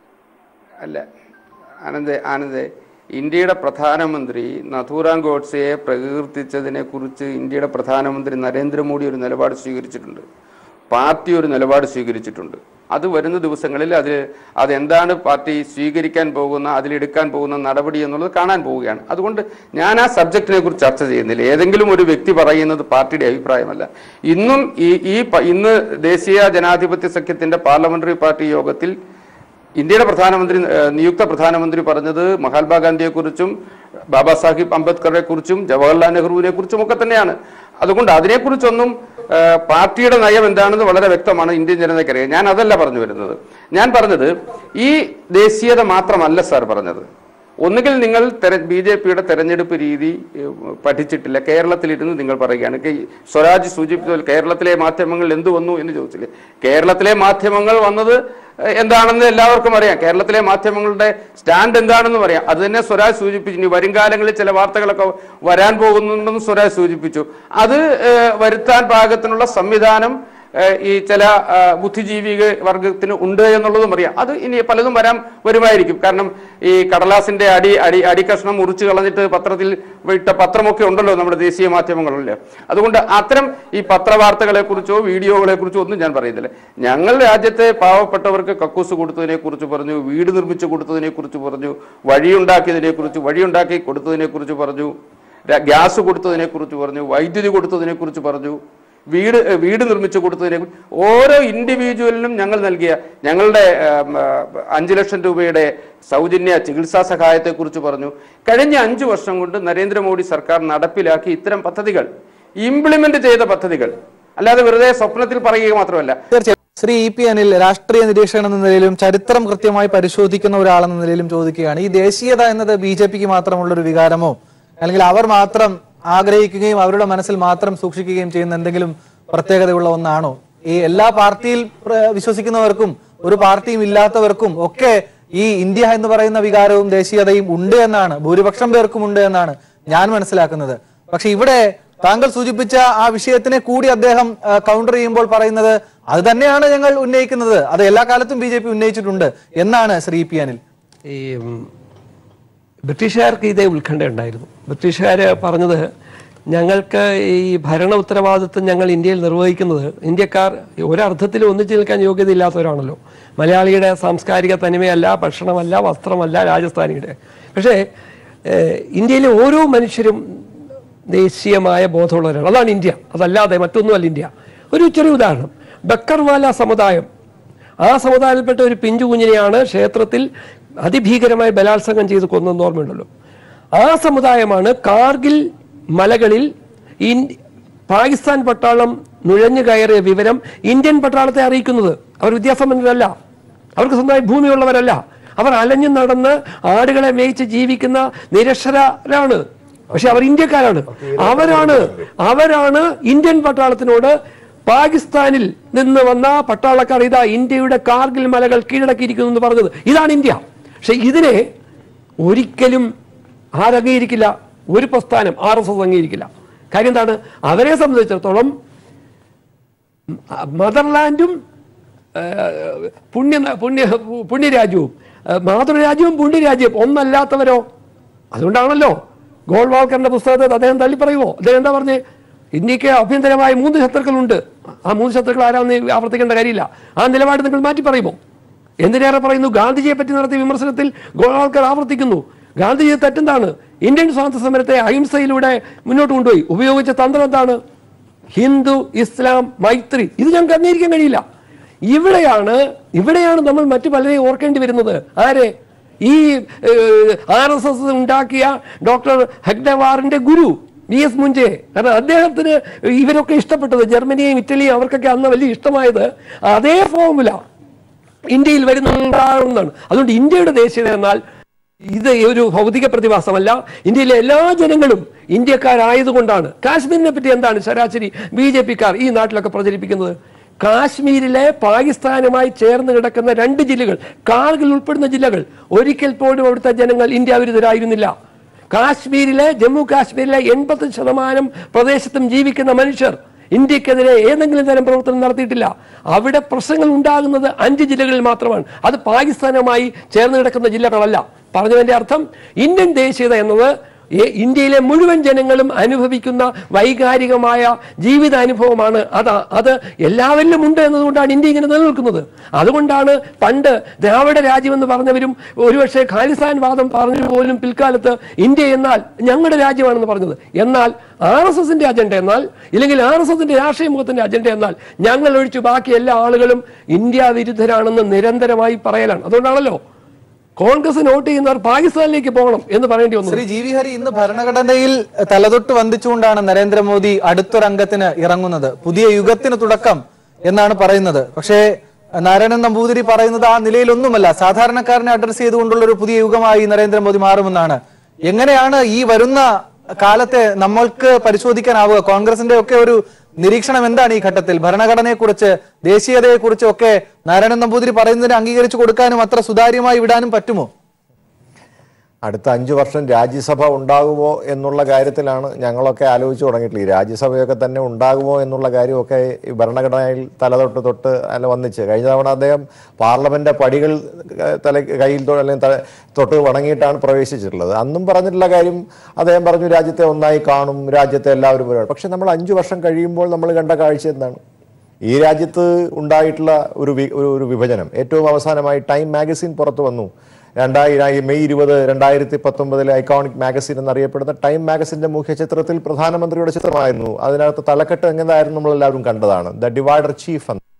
അല്ല ആനന്ദ് ആനന്ദ് ഇന്ത്യയുടെ പ്രധാനമന്ത്രി നഥൂറാം ഗോഡ്സെയെ പ്രകീർത്തിച്ചതിനെ കുറിച്ച് ഇന്ത്യയുടെ പ്രധാനമന്ത്രി നരേന്ദ്രമോദി ഒരു നിലപാട് സ്വീകരിച്ചിട്ടുണ്ട് പാർട്ടി ഒരു നിലപാട് സ്വീകരിച്ചിട്ടുണ്ട് അത് വരുന്ന ദിവസങ്ങളിൽ അത് അതെന്താണ് പാർട്ടി സ്വീകരിക്കാൻ പോകുന്ന അതിലെടുക്കാൻ പോകുന്ന നടപടി എന്നുള്ളത് കാണാൻ പോവുകയാണ് അതുകൊണ്ട് ഞാൻ ആ സബ്ജക്റ്റിനെ കുറിച്ച് ചർച്ച ചെയ്യുന്നില്ല ഏതെങ്കിലും ഒരു വ്യക്തി പറയുന്നത് പാർട്ടിയുടെ അഭിപ്രായമല്ല ഇന്നും ഈ ഈ പ- ഇന്ന് ദേശീയ ജനാധിപത്യ സഖ്യത്തിന്റെ പാർലമെന്ററി പാർട്ടി യോഗത്തിൽ ഇന്ത്യയുടെ പ്രധാനമന്ത്രി ഏഹ്, നിയുക്ത പ്രധാനമന്ത്രി പറഞ്ഞത് മഹാത്മാഗാന്ധിയെ കുറിച്ചും ബാബാ സാഹിബ് അംബേദ്കറെ കുറിച്ചും ജവഹർലാൽ നെഹ്റുവിനെ കുറിച്ചും ഒക്കെ തന്നെയാണ് അതുകൊണ്ട് അതിനെക്കുറിച്ചൊന്നും ഏഹ്, പാർട്ടിയുടെ നയം എന്താണെന്ന് വളരെ വ്യക്തമാണ് ഇന്ത്യൻ ജനതയ്ക്കറിയാം ഞാൻ അതല്ല പറഞ്ഞു വരുന്നത് ഞാൻ പറഞ്ഞത് ഈ ദേശീയത മാത്രമല്ല സാർ പറഞ്ഞത് ഒന്നുകിൽ നിങ്ങൾ ബി ജെ പിയുടെ തെരഞ്ഞെടുപ്പ് രീതി ഏഹ്, പഠിച്ചിട്ടില്ല കേരളത്തിലിരുന്ന് നിങ്ങൾ പറയുകയാണ് കെ- സ്വരാജ് സൂചിപ്പിച്ച കേരളത്തിലെ മാധ്യമങ്ങൾ എന്ത് വന്നു എന്ന് ചോദിച്ചില്ലേ കേരളത്തിലെ മാധ്യമങ്ങൾ വന്നത് ഏഹ്, എന്താണെന്ന് എല്ലാവർക്കും അറിയാം കേരളത്തിലെ മാധ്യമങ്ങളുടെ സ്റ്റാൻഡ് എന്താണെന്ന് പറയാം അത് തന്നെ സ്വരാജ് സൂചിപ്പിച്ചു ഇനി വരും കാലങ്ങളിൽ ചില വാർത്തകളൊക്കെ വരാൻ പോകുന്നുണ്ടെന്ന് സ്വരാജ് സൂചിപ്പിച്ചു അത് ഏഹ്, വരുത്താൻ പാകത്തിനുള്ള സംവിധാനം ഏഹ് ഈ ചില ആ, ബുദ്ധിജീവി വർഗത്തിന് ഉണ്ട് എന്നുള്ളതും അറിയാം അത് ഇനി പലതും വരാൻ വരുമായിരിക്കും കാരണം ഈ കടലാസിന്റെ അടി അടി അടിക്കഷ്ണം മുറിച്ച് കളഞ്ഞിട്ട് പത്രത്തിൽ വിട്ട പത്രമൊക്കെ ഉണ്ടല്ലോ നമ്മുടെ ദേശീയ മാധ്യമങ്ങളിൽ അതുകൊണ്ട് അത്തരം ഈ പത്രവാർത്തകളെ കുറിച്ചോ വീഡിയോകളെ കുറിച്ചോ ഒന്നും ഞാൻ പറയുന്നില്ല ഞങ്ങൾ രാജ്യത്തെ പാവപ്പെട്ടവർക്ക് കക്കൂസ് കൊടുത്തതിനെ കുറിച്ച് പറഞ്ഞു വീട് നിർമ്മിച്ചു കൊടുത്തതിനെ കുറിച്ച് പറഞ്ഞു വഴിയുണ്ടാക്കിയതിനെ കുറിച്ച് വഴിയുണ്ടാക്കി കൊടുത്തതിനെ കുറിച്ച് പറഞ്ഞു ര- ഗ്യാസ് കൊടുത്തതിനെ കുറിച്ച് പറഞ്ഞു വൈദ്യുതി കൊടുത്തതിനെ കുറിച്ച് പറഞ്ഞു വീട് ഏഹ് വീട് നിർമ്മിച്ചു കൊടുത്തതിനെ കുറിച്ച് ഓരോ ഇൻഡിവിജ്വലിനും ഞങ്ങൾ നൽകിയ ഞങ്ങളുടെ ഏം, ആ, അഞ്ച് ലക്ഷം രൂപയുടെ സൗജന്യ ചികിത്സാ സഹായത്തെ കുറിച്ച് പറഞ്ഞു കഴിഞ്ഞ അഞ്ചു വർഷം കൊണ്ട് നരേന്ദ്രമോദി സർക്കാർ നടപ്പിലാക്കി ഇത്തരം പദ്ധതികൾ ഇംപ്ലിമെന്റ് ചെയ്ത പദ്ധതികൾ അല്ലാതെ വെറുതെ സ്വപ്നത്തിൽ പറയുക മാത്രമല്ല തീർച്ചയായും ശ്രീ ഇ പി അനിൽ രാഷ്ട്രീയ നിരീക്ഷകൻ എന്ന നിലയിലും ചരിത്രം കൃത്യമായി പരിശോധിക്കുന്ന ഒരാളെന്ന നിലയിലും ചോദിക്കുകയാണ് ഈ ദേശീയത എന്നത് ബി ജെ പിക്ക് മാത്രമുള്ള ഒരു വികാരമോ അല്ലെങ്കിൽ അവർ മാത്രം ആഗ്രഹിക്കുകയും അവരുടെ മനസ്സിൽ മാത്രം സൂക്ഷിക്കുകയും ചെയ്യുന്ന എന്തെങ്കിലും പ്രത്യേകതയുള്ള ഒന്നാണോ ഈ എല്ലാ പാർട്ടിയിൽ പ്ര- വിശ്വസിക്കുന്നവർക്കും ഒരു പാർട്ടിയും ഇല്ലാത്തവർക്കും ഒക്കെ ഈ ഇന്ത്യ എന്ന് പറയുന്ന വികാരവും ദേശീയതയും ഉണ്ട് എന്നാണ് ഭൂരിപക്ഷം പേർക്കും ഉണ്ട് എന്നാണ് ഞാൻ മനസ്സിലാക്കുന്നത് പക്ഷെ ഇവിടെ താങ്കൾ സൂചിപ്പിച്ച ആ വിഷയത്തിനെ കൂടി അദ്ദേഹം ആ, കൗണ്ടർ ചെയ്യുമ്പോൾ പറയുന്നത് അത് തന്നെയാണ് ഞങ്ങൾ ഉന്നയിക്കുന്നത് അത് എല്ലാ കാലത്തും ബി ജെ പി ഉന്നയിച്ചിട്ടുണ്ട് എന്നാണ് ശ്രീ പി അനിൽ ഈ ഉം, ബ്രിട്ടീഷുകാർക്ക് ഇതേ ഉത്കണ്ഠ ഉണ്ടായിരുന്നു ബ്രിട്ടീഷുകാർ പറഞ്ഞത് ഞങ്ങൾക്ക് ഈ ഭരണ ഉത്തരവാദിത്വം ഞങ്ങൾ ഇന്ത്യയിൽ നിർവഹിക്കുന്നത് ഇന്ത്യക്കാർ ഒരർത്ഥത്തിൽ ഒന്നിച്ചു നിൽക്കാൻ യോഗ്യതയില്ലാത്തവരാണല്ലോ മലയാളിയുടെ സാംസ്കാരിക തനിമയല്ല ഭക്ഷണമല്ല വസ്ത്രമല്ല രാജസ്ഥാനിയുടെ പക്ഷേ ഏഹ്, ഇന്ത്യയിലെ ഓരോ മനുഷ്യരും ദേശീയമായ ബോധമുള്ളവരാണ് അതാണ് ഇന്ത്യ അതല്ലാതെ മറ്റൊന്നുമല്ല ഇന്ത്യ ഒരു ചെറിയ ഉദാഹരണം ബക്കർവാല സമുദായം ആ സമുദായത്തിൽപ്പെട്ട ഒരു പിഞ്ചു കുഞ്ഞിനെയാണ് ക്ഷേത്രത്തിൽ അതിഭീകരമായി ബലാത്സംഗം ചെയ്ത് കൊന്നെന്ന് ഓർമ്മയുണ്ടല്ലോ ആ സമുദായമാണ് കാർഗിൽ മലകളിൽ ഇൻ- പാകിസ്ഥാൻ പട്ടാളം നുഴഞ്ഞു കയറിയ വിവരം ഇന്ത്യൻ പട്ടാളത്തെ അറിയിക്കുന്നത് അവർ വിദ്യാസമ്പന്നരല്ല അവർക്ക് സ്വന്തമായി ഭൂമിയുള്ളവരല്ല അവർ അലഞ്ഞു നടന്ന് ആടുകളെ മേയിച്ച് ജീവിക്കുന്ന നിരക്ഷരരാണ് പക്ഷെ അവർ ഇന്ത്യക്കാരാണ് അവരാണ് അവരാണ് ഇന്ത്യൻ പട്ടാളത്തിനോട് പാകിസ്ഥാനിൽ നിന്ന് വന്ന പട്ടാളക്കാർ ഇതാ ഇന്ത്യയുടെ കാർഗിൽ മലകൾ കീഴടക്കിയിരിക്കുന്നു എന്ന് പറഞ്ഞത് ഇതാണ് ഇന്ത്യ പക്ഷെ ഇതിനെ ഒരിക്കലും ആരംഗീകരിക്കില്ല ഒരു പ്രസ്ഥാനം ആർ എസ് എസ് അംഗീകരിക്കില്ല കാര്യം എന്താണ് അവരെ സംബന്ധിച്ചിടത്തോളം മദർലാൻഡും ആ, പുണ്യ പുണ്യ പുണ്യരാജ്യവും ആ, മാതൃരാജ്യവും പുണ്യരാജ്യവും ഒന്നല്ലാത്തവരോ അതുകൊണ്ടാണല്ലോ ഗോൾവാൾക്കറിന്റെ പുസ്തകത്തിൽ അദ്ദേഹം തള്ളി പറയുമോ അദ്ദേഹം എന്താ പറഞ്ഞേ ഇന്ത്യക്ക് ആഭ്യന്തരമായ മൂന്ന് ശത്രുക്കളുണ്ട് ആ മൂന്ന് ശത്രുക്കൾ ആരാന്ന് ആവർത്തിക്കേണ്ട കാര്യമില്ല ആ നിലപാട് നിങ്ങൾ മാറ്റി പറയുമോ എന്തിനേറെ പറയുന്നു ഗാന്ധിജിയെ പറ്റി നടത്തിയ വിമർശനത്തിൽ ഗോൾവാൾക്കർ ആവർത്തിക്കുന്നു ഗാന്ധിജി തെറ്റെന്താണ് ഇന്ത്യൻ സ്വാതന്ത്ര്യ സമരത്തെ അഹിംസയിലൂടെ മുന്നോട്ട് കൊണ്ടുപോയി ഉപയോഗിച്ച തന്ത്രം എന്താണ് ഹിന്ദു ഇസ്ലാം മൈത്രി ഇത് ഞങ്ങൾക്ക് അംഗീകരിക്കാൻ കഴിയില്ല ഇവിടെയാണ് ഇവിടെയാണ് നമ്മൾ മറ്റു പലരെയും ഓർക്കേണ്ടി വരുന്നത് ആരെ ഈ ആർ എസ് എസ് ഉണ്ടാക്കിയ ഡോക്ടർ ഹെഗ്ഡവാറിന്റെ ഗുരു വി എസ് മുഞ്ചെ കാരണം അദ്ദേഹത്തിന് ഇവരൊക്കെ ഇഷ്ടപ്പെട്ടത് ജർമ്മനിയും ഇറ്റലിയും അവർക്കൊക്കെ അന്ന് വലിയ ഇഷ്ടമായത് അതേ ഫോർമുല ഇന്ത്യയിൽ വരുന്നുണ്ടാകുന്നതാണ് അതുകൊണ്ട് ഇന്ത്യയുടെ ദേശീയത എന്നാൽ ഇത് ഒരു ഭൗതിക പ്രതിഭാസമല്ല ഇന്ത്യയിലെ എല്ലാ ജനങ്ങളും ഇന്ത്യക്കാരായതുകൊണ്ടാണ് കാശ്മീരിനെ പറ്റി എന്താണ് ശരാശരി ബി ജെ പിക്കാർ ഈ നാട്ടിലൊക്കെ പ്രചരിപ്പിക്കുന്നത് കാശ്മീരിലെ പാകിസ്ഥാനുമായി ചേർന്ന് കിടക്കുന്ന രണ്ട് ജില്ലകൾ കാർഗിൽ ഉൾപ്പെടുന്ന ജില്ലകൾ ഒരിക്കൽ പോലും അവിടുത്തെ ജനങ്ങൾ ഇന്ത്യ വിരുദ്ധരായിരുന്നില്ല കാശ്മീരിലെ ജമ്മു കാശ്മീരിലെ എൺപത് ശതമാനം പ്രദേശത്തും ജീവിക്കുന്ന മനുഷ്യർ ഇന്ത്യക്കെതിരെ ഏതെങ്കിലും തരം പ്രവർത്തനം നടത്തിയിട്ടില്ല അവിടെ പ്രശ്നങ്ങൾ ഉണ്ടാകുന്നത് അഞ്ച് ജില്ലകളിൽ മാത്രമാണ് അത് പാകിസ്ഥാനുമായി ചേർന്ന് കിടക്കുന്ന ജില്ലകളല്ല പറഞ്ഞതിന്റെ അർത്ഥം ഇന്ത്യൻ ദേശീയത എന്നത് ഏ- ഇന്ത്യയിലെ മുഴുവൻ ജനങ്ങളും അനുഭവിക്കുന്ന വൈകാരികമായ ജീവിതാനുഭവമാണ് അത് അത് എല്ലാവരിലും ഉണ്ട് എന്നതുകൊണ്ടാണ് ഇന്ത്യ ഇങ്ങനെ നിലനിൽക്കുന്നത് അതുകൊണ്ടാണ് പണ്ട് ദ്രാവിഡ രാജ്യം എന്ന് പറഞ്ഞവരും ഒരുപക്ഷെ ഖാലിസ്ഥാൻ വാദം പറഞ്ഞു പോലും പിൽക്കാലത്ത് ഇന്ത്യ എന്നാൽ ഞങ്ങളുടെ രാജ്യമാണെന്ന് പറഞ്ഞത് എന്നാൽ ആർ എസ് എസിന്റെ അജണ്ട എന്നാൽ ഇല്ലെങ്കിൽ ആർ എസ് എസിന്റെ രാഷ്ട്രീയ മുഖത്തിന്റെ അജണ്ട എന്നാൽ ഞങ്ങൾ ഒഴിച്ച് ബാക്കി എല്ലാ ആളുകളും ഇന്ത്യ വിരുദ്ധരാണെന്ന് നിരന്തരമായി പറയലാണ് അതുകൊണ്ടാണല്ലോ കോൺഗ്രസ് വോട്ട് ചെയ്യുന്നവർ പാകിസ്ഥാനിലേക്ക് പോകണം എന്ന് പറയേണ്ടി വന്നു ശ്രീ ജി വി ഹരി ഇന്ന് ഭരണഘടനയിൽ തലതൊട്ട് വന്ദിച്ചുകൊണ്ടാണ് നരേന്ദ്രമോദി അടുത്തൊരംഗത്തിന് ഇറങ്ങുന്നത് പുതിയ യുഗത്തിന് തുടക്കം എന്നാണ് പറയുന്നത് പക്ഷേ നാരായണൻ നമ്പൂതിരി പറയുന്നത് ആ നിലയിലൊന്നുമല്ല സാധാരണക്കാരനെ അഡ്രസ് ചെയ്തുകൊണ്ടുള്ള ഒരു പുതിയ യുഗമായി നരേന്ദ്രമോദി മാറുമെന്നാണ് എങ്ങനെയാണ് ഈ വരുന്ന കാലത്തെ നമ്മൾക്ക് പരിശോധിക്കാനാവുക കോൺഗ്രസിന്റെ ഒക്കെ ഒരു നിരീക്ഷണം എന്താണ് ഈ ഘട്ടത്തിൽ ഭരണഘടനയെ കുറിച്ച് ദേശീയതയെ കുറിച്ചും ഒക്കെ നാരായണൻ നമ്പൂതിരി പറയുന്നതിന് അംഗീകരിച്ചു കൊടുക്കാനും അത്ര സുതാര്യമായി വിടാനും പറ്റുമോ അടുത്ത അഞ്ചു വർഷം രാജ്യസഭ ഉണ്ടാകുമോ എന്നുള്ള കാര്യത്തിലാണ് ഞങ്ങളൊക്കെ ആലോചിച്ച് തുടങ്ങിയിട്ടുള്ളത് ഈ രാജ്യസഭയൊക്കെ തന്നെ ഉണ്ടാകുമോ എന്നുള്ള കാര്യമൊക്കെ ഈ ഭരണഘടനയിൽ തലതൊട്ട് തൊട്ട് അല്ല വന്നിച്ച് കഴിഞ്ഞ തവണ അദ്ദേഹം പാർലമെന്റ് പടികൾ ഏഹ്, തല കയ്യിൽ തൊ- അല്ലെങ്കിൽ തല- തൊട്ട് വണങ്ങിയിട്ടാണ് പ്രവേശിച്ചിട്ടുള്ളത് അന്നും പറഞ്ഞിട്ടുള്ള കാര്യം അദ്ദേഹം പറഞ്ഞു രാജ്യത്തെ ഒന്നായി കാണും രാജ്യത്തെ എല്ലാവരും ഒരുപാട് പക്ഷെ നമ്മൾ അഞ്ചു വർഷം കഴിയുമ്പോൾ നമ്മൾ കണ്ട കാഴ്ച എന്താണ് ഈ രാജ്യത്ത് ഉണ്ടായിട്ടുള്ള ഒരു വി- ഒരു ഒരു വിഭജനം ഏറ്റവും അവസാനമായി ടൈം മാഗസിൻ പുറത്തു വന്നു രണ്ടായിരം മെയ് ഇരുപത് രണ്ടായിരത്തി പത്തൊമ്പതിലെ ഐക്കോണിക് മാഗസിൻ എന്നറിയപ്പെടുന്ന ടൈം മാഗസിന്റെ മുഖ്യ ചിത്രത്തിൽ പ്രധാനമന്ത്രിയുടെ ചിത്രമായിരുന്നു അതിനകത്ത് തലക്കെട്ട് എങ്ങനെയായിരുന്നു നമ്മളെല്ലാവരും കണ്ടതാണ് ദ ഡിവൈഡർ ചീഫ് എന്ന്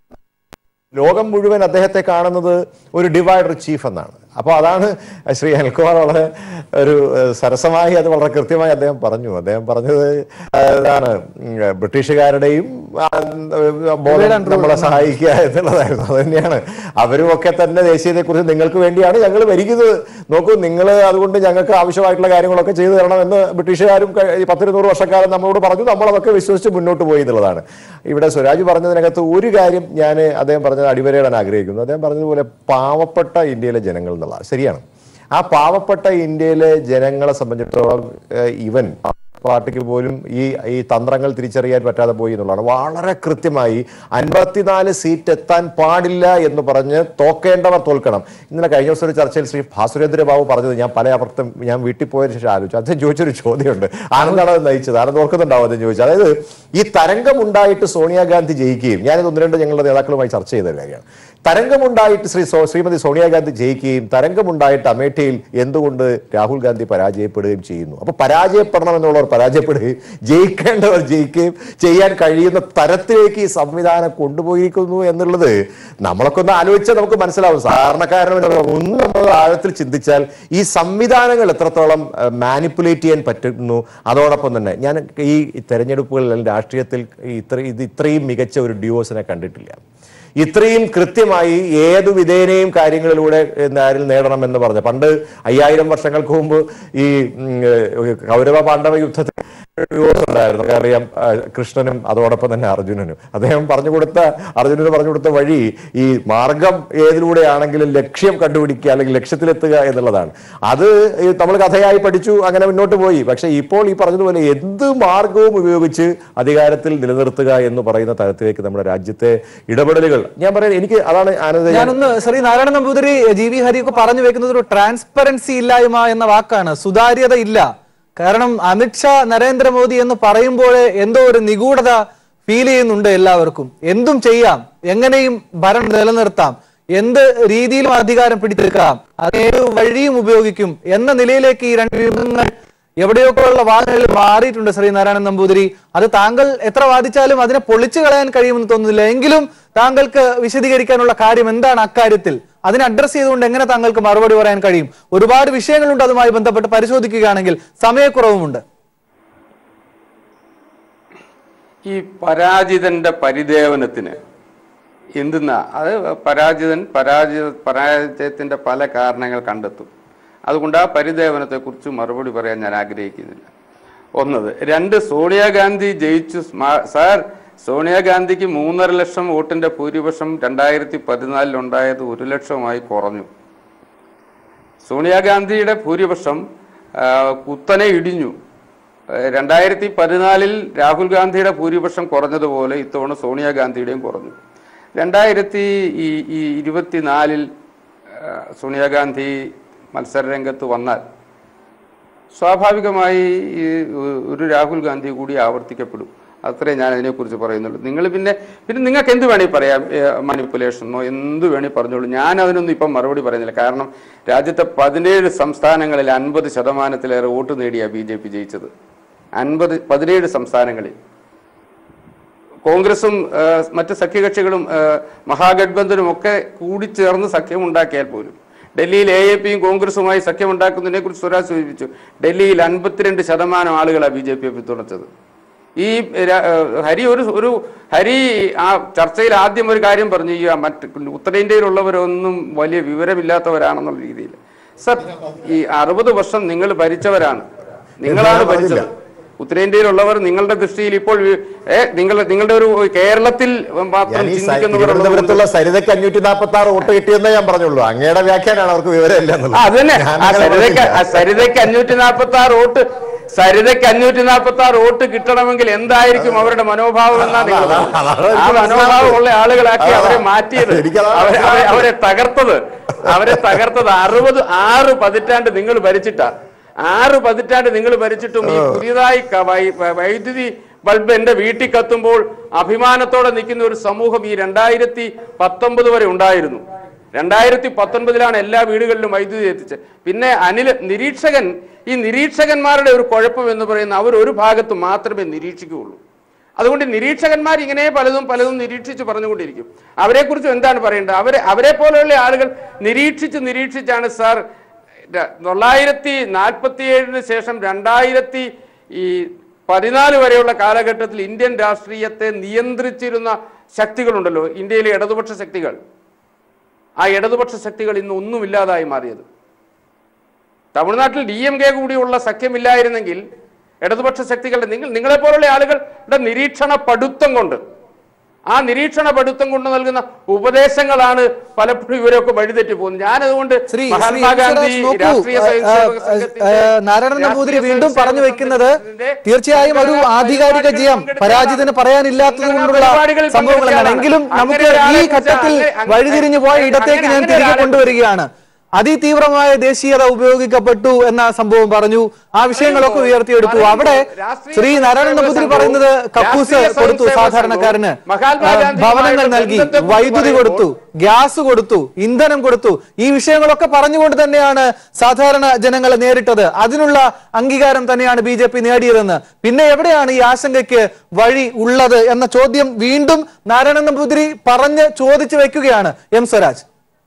ലോകം മുഴുവൻ അദ്ദേഹത്തെ കാണുന്നത് ഒരു ഡിവൈഡർ ചീഫ് എന്നാണ് അപ്പോൾ അതാണ് ശ്രീ അനിൽകുമാർ വളരെ ഒരു ഏഹ്, സരസമായി അത് വളരെ കൃത്യമായി അദ്ദേഹം പറഞ്ഞു അദ്ദേഹം പറഞ്ഞത് ഏഹ്, ഇതാണ് ഉം, ബ്രിട്ടീഷുകാരുടെയും ആ, ഏഹ്, ബോധം നമ്മളെ സഹായിക്കുക എന്നുള്ളതായിരുന്നു അത് തന്നെയാണ് അവരും ഒക്കെ തന്നെ ദേശീയതയെക്കുറിച്ച് നിങ്ങൾക്ക് വേണ്ടിയാണ് ഞങ്ങൾ ഭരിക്കുന്നത് നോക്കൂ നിങ്ങൾ അതുകൊണ്ട് ഞങ്ങൾക്ക് ആവശ്യമായിട്ടുള്ള കാര്യങ്ങളൊക്കെ ചെയ്തു തരണമെന്ന് ബ്രിട്ടീഷുകാരും കഴി- ഈ പത്തിരുന്നൂറ് വർഷക്കാലം നമ്മളോട് പറഞ്ഞു നമ്മളതൊക്കെ വിശ്വസിച്ച് മുന്നോട്ട് പോയി എന്നുള്ളതാണ് ഇവിടെ സ്വരാജ് പറഞ്ഞതിനകത്ത് ഒരു കാര്യം ഞാൻ അദ്ദേഹം പറഞ്ഞത് അടിവരയിടാൻ ആഗ്രഹിക്കുന്നു അദ്ദേഹം പറഞ്ഞതുപോലെ പാവപ്പെട്ട ഇന്ത്യയിലെ ജനങ്ങൾ എന്നുള്ളത് ശരിയാണ് ആ പാവപ്പെട്ട ഇന്ത്യയിലെ ജനങ്ങളെ സംബന്ധിച്ചിടത്തോളം ഏഹ്, ഇവൻ പാർട്ടിക്ക് പോലും ഈ ഈ തന്ത്രങ്ങൾ തിരിച്ചറിയാൻ പറ്റാതെ പോയി എന്നുള്ളതാണ് വളരെ കൃത്യമായി അൻപത്തിനാല് സീറ്റ് എത്താൻ പാടില്ല എന്ന് പറഞ്ഞ് തോക്കേണ്ടവർ തോൽക്കണം ഇന്നലെ കഴിഞ്ഞ ദിവസം ഒരു ചർച്ചയിൽ ശ്രീ ഭാസുരേന്ദ്ര ബാബു പറഞ്ഞത് ഞാൻ പല അവർത്തും ഞാൻ വീട്ടിൽ പോയതിനു ശേഷം ആലോചിച്ചു അദ്ദേഹം ചോദിച്ചൊരു ചോദ്യമുണ്ട് ആനന്ദാണ് അത് നയിച്ചത് ആനന്ദ് ഓർക്കുന്നുണ്ടാവും അദ്ദേഹം ചോദിച്ചത് അതായത് ഈ തരംഗം ഉണ്ടായിട്ട് സോണിയാഗാന്ധി ജയിക്കുകയും ഞാനിത് ഒന്ന് രണ്ട് ഞങ്ങളുടെ നേതാക്കളുമായി ചർച്ച ചെയ്ത ഒരു കാര്യമാണ് തരംഗമുണ്ടായിട്ട് ശ്രീ സോ- ശ്രീമതി സോണിയാഗാന്ധി ജയിക്കുകയും തരംഗമുണ്ടായിട്ട് അമേഠിയിൽ എന്തുകൊണ്ട് രാഹുൽ ഗാന്ധി പരാജയപ്പെടുകയും ചെയ്യുന്നു അപ്പൊ പരാജയപ്പെടണം എന്നുള്ളവർ പരാജയപ്പെടുകയും ജയിക്കേണ്ടവർ ജയിക്കുകയും ചെയ്യാൻ കഴിയുന്ന തരത്തിലേക്ക് ഈ സംവിധാനം കൊണ്ടുപോയിരിക്കുന്നു എന്നുള്ളത് നമ്മളൊക്കെ ഒന്ന് ആലോചിച്ചാൽ നമുക്ക് മനസ്സിലാവും സാധാരണക്കാരന് ഒന്ന് നമ്മൾ ആഴത്തിൽ ചിന്തിച്ചാൽ ഈ സംവിധാനങ്ങൾ എത്രത്തോളം മാനിപ്പുലേറ്റ് ചെയ്യാൻ പറ്റുന്നു അതോടൊപ്പം തന്നെ ഞാൻ ഈ തെരഞ്ഞെടുപ്പുകളിൽ അല്ലെങ്കിൽ രാഷ്ട്രീയത്തിൽ ഈ ഇത്ര ഇത് ഇത്രയും മികച്ച ഒരു ഡ്യൂവോസിനെ കണ്ടിട്ടില്ല ഇത്രയും കൃത്യമായി ഏതു വിധേനയും കാര്യങ്ങളിലൂടെ ആരിൽ നേടണം എന്ന് പറഞ്ഞു പണ്ട് അയ്യായിരം വർഷങ്ങൾക്ക് മുമ്പ് ഈ ഉം, ഏഹ്, കൗരവ പാണ്ഡവ യുദ്ധത്തിൽ ഡിവോഴ്സ് ഉണ്ടായിരുന്നു നമുക്കറിയാം ആ, കൃഷ്ണനും അതോടൊപ്പം തന്നെ അർജുനനും അദ്ദേഹം പറഞ്ഞു കൊടുത്ത അർജുനന് പറഞ്ഞു കൊടുത്ത വഴി ഈ മാർഗം ഏതിലൂടെയാണെങ്കിലും ലക്ഷ്യം കണ്ടുപിടിക്കുക അല്ലെങ്കിൽ ലക്ഷ്യത്തിലെത്തുക എന്നുള്ളതാണ് അത് ഈ നമ്മൾ കഥയായി പഠിച്ചു അങ്ങനെ മുന്നോട്ട് പോയി പക്ഷെ ഇപ്പോൾ ഈ പറഞ്ഞതുപോലെ എന്ത് മാർഗവും ഉപയോഗിച്ച് അധികാരത്തിൽ നിലനിർത്തുക എന്ന് പറയുന്ന തരത്തിലേക്ക് നമ്മുടെ രാജ്യത്തെ ഇടപെടലുകൾ ഞാൻ പറയാം എനിക്ക് അതാണ് ആനന്ദ ഞാൻ ഞാനൊന്ന് ശ്രീ നാരായണ നമ്പൂതിരി ജി വി ഹരിയൊക്കെ പറഞ്ഞു വെക്കുന്നത് ഒരു ട്രാൻസ്പെറൻസി ഇല്ലായ്മ എന്ന വാക്കാണ് സുതാര്യത ഇല്ല കാരണം അമിത്ഷാ നരേന്ദ്രമോദി എന്ന് പറയുമ്പോൾ എന്തോ ഒരു നിഗൂഢത ഫീൽ ചെയ്യുന്നുണ്ട് എല്ലാവർക്കും എന്തും ചെയ്യാം എങ്ങനെയും ഭരണം നിലനിർത്താം എന്ത് രീതിയിലും അധികാരം പിടിച്ചെടുക്കാം അത് ഏത് വഴിയും ഉപയോഗിക്കും എന്ന നിലയിലേക്ക് ഈ രണ്ട് വിഭാഗങ്ങൾ എവിടെയൊക്കെ ഉള്ള വാദങ്ങളിൽ മാറിയിട്ടുണ്ട് ശ്രീ നാരായണൻ നമ്പൂതിരി അത് താങ്കൾ എത്ര വാദിച്ചാലും അതിനെ പൊളിച്ചു കളയാൻ കഴിയുമെന്ന് തോന്നുന്നില്ല എങ്കിലും താങ്കൾക്ക് വിശദീകരിക്കാനുള്ള കാര്യം എന്താണ് അക്കാര്യത്തിൽ അതിനെ അഡ്രസ് ചെയ്തുകൊണ്ട് എങ്ങനെ താങ്കൾക്ക് മറുപടി പറയാൻ കഴിയും ഒരുപാട് വിഷയങ്ങളുണ്ട് അതുമായി ബന്ധപ്പെട്ട് പരിശോധിക്കുകയാണെങ്കിൽ സമയക്കുറവുമുണ്ട് ഈ പരാജിതന്റെ പരിദേവനത്തിന് എന്തെന്നാ അത് പരാജിതൻ പരാജയ പരാജയത്തിന്റെ പല കാരണങ്ങൾ കണ്ടെത്തും അതുകൊണ്ട് ആ പരിദേവനത്തെക്കുറിച്ച് മറുപടി പറയാൻ ഞാൻ ആഗ്രഹിക്കുന്നില്ല ഒന്നത് രണ്ട് സോണിയാഗാന്ധി ജയിച്ചു സ്മാ- സാർ സോണിയാഗാന്ധിക്ക് മൂന്നര ലക്ഷം വോട്ടിന്റെ ഭൂരിപക്ഷം രണ്ടായിരത്തി പതിനാലിൽ ഉണ്ടായത് ഒരു ലക്ഷമായി കുറഞ്ഞു സോണിയാഗാന്ധിയുടെ ഭൂരിപക്ഷം ആ, കുത്തനെ ഇടിഞ്ഞു രണ്ടായിരത്തി പതിനാലിൽ രാഹുൽ ഗാന്ധിയുടെ ഭൂരിപക്ഷം കുറഞ്ഞതുപോലെ ഇത്തവണ സോണിയാഗാന്ധിയുടെയും കുറഞ്ഞു രണ്ടായിരത്തി ഈ ഈ ഇരുപത്തിനാലിൽ ആ, സോണിയാഗാന്ധി മത്സരരംഗത്ത് വന്നാൽ സ്വാഭാവികമായി ഈ ഒരു രാഹുൽ ഗാന്ധി കൂടി ആവർത്തിക്കപ്പെടും അത്രേ ഞാൻ അതിനെക്കുറിച്ച് പറയുന്നുള്ളൂ നിങ്ങൾ പിന്നെ പിന്നെ നിങ്ങൾക്ക് എന്ത് വേണേൽ പറയാം മണിപ്പുലേഷനോ എന്ത് വേണേൽ പറഞ്ഞോളൂ ഞാൻ അതിനൊന്നും ഇപ്പം മറുപടി പറയുന്നില്ല കാരണം രാജ്യത്തെ പതിനേഴ് സംസ്ഥാനങ്ങളിൽ അൻപത് ശതമാനത്തിലേറെ വോട്ട് നേടിയ ബി ജെ പി ജയിച്ചത് അൻപത് പതിനേഴ് സംസ്ഥാനങ്ങളിൽ കോൺഗ്രസും ആ, മറ്റ് സഖ്യകക്ഷികളും ആ, മഹാഗഡ്ബന്ധനും ഒക്കെ കൂടിച്ചേർന്ന് സഖ്യമുണ്ടാക്കിയാൽ പോലും ഡൽഹിയിൽ എ എ പിയും കോൺഗ്രസുമായി സഖ്യമുണ്ടാക്കുന്നതിനെ കുറിച്ച് സ്വരാജ് സൂചിപ്പിച്ചു ഡൽഹിയിൽ അൻപത്തിരണ്ട് ശതമാനം ആളുകളാണ് ബി ജെ പിയെ പിന്തുണച്ചത് ഈ ര- ആ, ഹരി ഒരു ഒരു ഹരി ആ ചർച്ചയിൽ ആദ്യം ഒരു കാര്യം പറഞ്ഞു ഈ മറ്റ് ഉത്തരേന്ത്യയിലുള്ളവരൊന്നും വലിയ വിവരമില്ലാത്തവരാണെന്നുള്ള രീതിയിൽ സർ ഈ അറുപത് വർഷം നിങ്ങൾ ഭരിച്ചവരാണ് നിങ്ങളാണ് ഭരിച്ചത് ഉത്തരേന്ത്യയിലുള്ളവർ നിങ്ങളുടെ ദൃഷ്ടിയിൽ ഇപ്പോൾ വി- ഏ നിങ്ങൾ നിങ്ങളുടെ ഒരു കേരളത്തിൽ മാത്രം ഞാൻ ഈ സ- ചിന്തിക്കുന്നവർ തിരുവനന്തപുരത്തുള്ള സരിതയ്ക്ക് അഞ്ഞൂറ്റി നാൽപ്പത്തി ആറ് വോട്ട് കിട്ടിയെന്നേ ഞാൻ പറഞ്ഞുള്ളൂ അങ്ങയുടെ വ്യാഖ്യാനാണ് അവർക്ക് വിവരമില്ല ആ, അതന്നെ ഞാൻ ആ അങ്ങനെ സരിതയ്ക്ക് പറഞ്ഞില്ല. ആ സരിതയ്ക്ക് അഞ്ഞൂറ്റി നാൽപ്പത്തി ആറ് വോട്ട് സരിതയ്ക്ക് അഞ്ഞൂറ്റി നാൽപ്പത്തി ആറ് വോട്ട് കിട്ടണമെങ്കിൽ എന്തായിരിക്കും അവരുടെ മനോഭാവം എന്നാ നിങ്ങൾ അതാണ് പറഞ്ഞത്. അതാണ് ആ എനിക്ക് മനോഭാവം ഉള്ള ആളുകളാക്കി അതാ. അവരെ മാറ്റിയത് എനിക്കതാണ് അവരെ- അവരെ- അവരെ തകർത്തത് അവരെ തകർത്തത് അറുപത് ആറ് പതിറ്റാണ്ട് നിങ്ങൾ ഭരിച്ചിട്ടാ ആറ് പതിറ്റാണ്ട് നിങ്ങൾ ഭരിച്ചിട്ടും ഈ പുതിയതായി ക- വൈ- വൈ- വൈദ്യുതി ബൾബ് എന്റെ വീട്ടിൽ കത്തുമ്പോൾ അഭിമാനത്തോടെ നിൽക്കുന്ന ഒരു സമൂഹം ഈ രണ്ടായിരത്തി പത്തൊമ്പത് വരെ ഉണ്ടായിരുന്നു രണ്ടായിരത്തി പത്തൊൻപതിലാണ് എല്ലാ വീടുകളിലും വൈദ്യുതി എത്തിച്ചത് പിന്നെ അനിൽ നിരീക്ഷകൻ ഈ നിരീക്ഷകന്മാരുടെ ഒരു കുഴപ്പം എന്ന് പറയുന്ന അവർ ഒരു ഭാഗത്ത് മാത്രമേ നിരീക്ഷിക്കുകയുള്ളൂ അതുകൊണ്ട് നിരീക്ഷകന്മാർ ഇങ്ങനെ പലതും പലതും നിരീക്ഷിച്ച് പറഞ്ഞുകൊണ്ടിരിക്കും അവരെക്കുറിച്ച് എന്താണ് പറയേണ്ടത് അവരെ അവരെ പോലെയുള്ള ആളുകൾ നിരീക്ഷിച്ച് നിരീക്ഷിച്ചാണ് സാർ ര- തൊള്ളായിരത്തി നാൽപ്പത്തി ഏഴിന് ശേഷം രണ്ടായിരത്തി ഈ പതിനാല് വരെയുള്ള കാലഘട്ടത്തിൽ ഇന്ത്യൻ രാഷ്ട്രീയത്തെ നിയന്ത്രിച്ചിരുന്ന ശക്തികളുണ്ടല്ലോ ഇന്ത്യയിലെ ഇടതുപക്ഷ ശക്തികൾ ആ ഇടതുപക്ഷ ശക്തികൾ ഇന്ന് ഒന്നുമില്ലാതായി മാറിയത് തമിഴ്നാട്ടിൽ ഡി എം കെ കൂടിയുള്ള സഖ്യമില്ലായിരുന്നെങ്കിൽ ഇടതുപക്ഷ ശക്തികളുടെ നിങ്ങൾ നിങ്ങളെപ്പോലുള്ള ആളുകളുടെ നിരീക്ഷണ പടുത്തം കൊണ്ട് ആ നിരീക്ഷണ പടുത്തം കൊണ്ട് നൽകുന്ന ഉപദേശങ്ങളാണ് പലപ്പോഴും ഇവരൊക്കെ വഴിതെറ്റി പോകുന്നത് ഞാനതുകൊണ്ട് ശ്രീ ശ്രീ മഹാത്മാഗാന്ധി ഈശ്വരാജ് നോക്കൂ, രാഷ്ട്രീയ ആ, സ്വയംസേവക ആ, സംഘത്തിന്റെ- ആ, നാരായണൻ നമ്പൂതിരി രാഷ്ട്രീയ വീണ്ടും പറഞ്ഞു സ്വയംസേവക വെക്കുന്നത് സംഘത്തിന്റെ തീർച്ചയായും ഒരു സംഘടനാ ആധികാരിക പരിപാടികളിൽ ജയം പങ്കെടുത്ത പരാജിതന് പറയാനില്ലാത്തത് സംഘടനാ കൊണ്ടുള്ള പരിപാടികളിൽ സംഭവങ്ങളാണ് പങ്കെടുത്ത എങ്കിലും ആളാണ്. നമുക്ക് അങ്ങനെ ഒരാളെ ഈ ഘട്ടത്തിൽ കുറിച്ച് അങ്ങനെ- വഴിതിരിഞ്ഞു പോയ അങ്ങനെ- ഇടത്തേക്ക് ഞാൻ അങ്ങനെ തിരികെ ഒരാളെ കൊണ്ടുവരികയാണ് അതിതീവ്രമായ ദേശീയത ഉപയോഗിക്കപ്പെട്ടു എന്ന സംഭവം പറഞ്ഞു ആ വിഷയങ്ങളൊക്കെ ഉയർത്തിയെടുത്തു പറയുന്നു. അവിടെ രാഷ്ട്രീയ ശ്രീ നാരായണൻ നമ്പൂതിരി സ്വയംസേവക പറയുന്നത് സംഘവും, കക്കൂസ് രാഷ്ട്രീയ കൊടുത്തു സ്വയംസേവക സാധാരണക്കാരന് സംഘവും, മഹാത്മാഗാന്ധിയുമായുള്ള ഭവനങ്ങൾ നൽകി ബന്ധത്തെക്കുറിച്ച് വൈദ്യുതി കൊടുത്തു ഗ്യാസ് കൊടുത്തു ഇന്ധനം കൊടുത്തു ഈ വിഷയങ്ങളൊക്കെ പറഞ്ഞുകൊണ്ട് തന്നെയാണ് സാധാരണ ജനങ്ങളെ നേരിട്ടത് അതിനുള്ള അംഗീകാരം തന്നെയാണ് ബി ജെ പി നേടിയതെന്ന് പിന്നെ എവിടെയാണ് ഈ ആശങ്കയ്ക്ക് വഴി ഉള്ളത് എന്ന ചോദ്യം വീണ്ടും നാരായണൻ നമ്പൂതിരി പറഞ്ഞ് ചോദിച്ചു വെക്കുകയാണ് എം സ്വരാജ്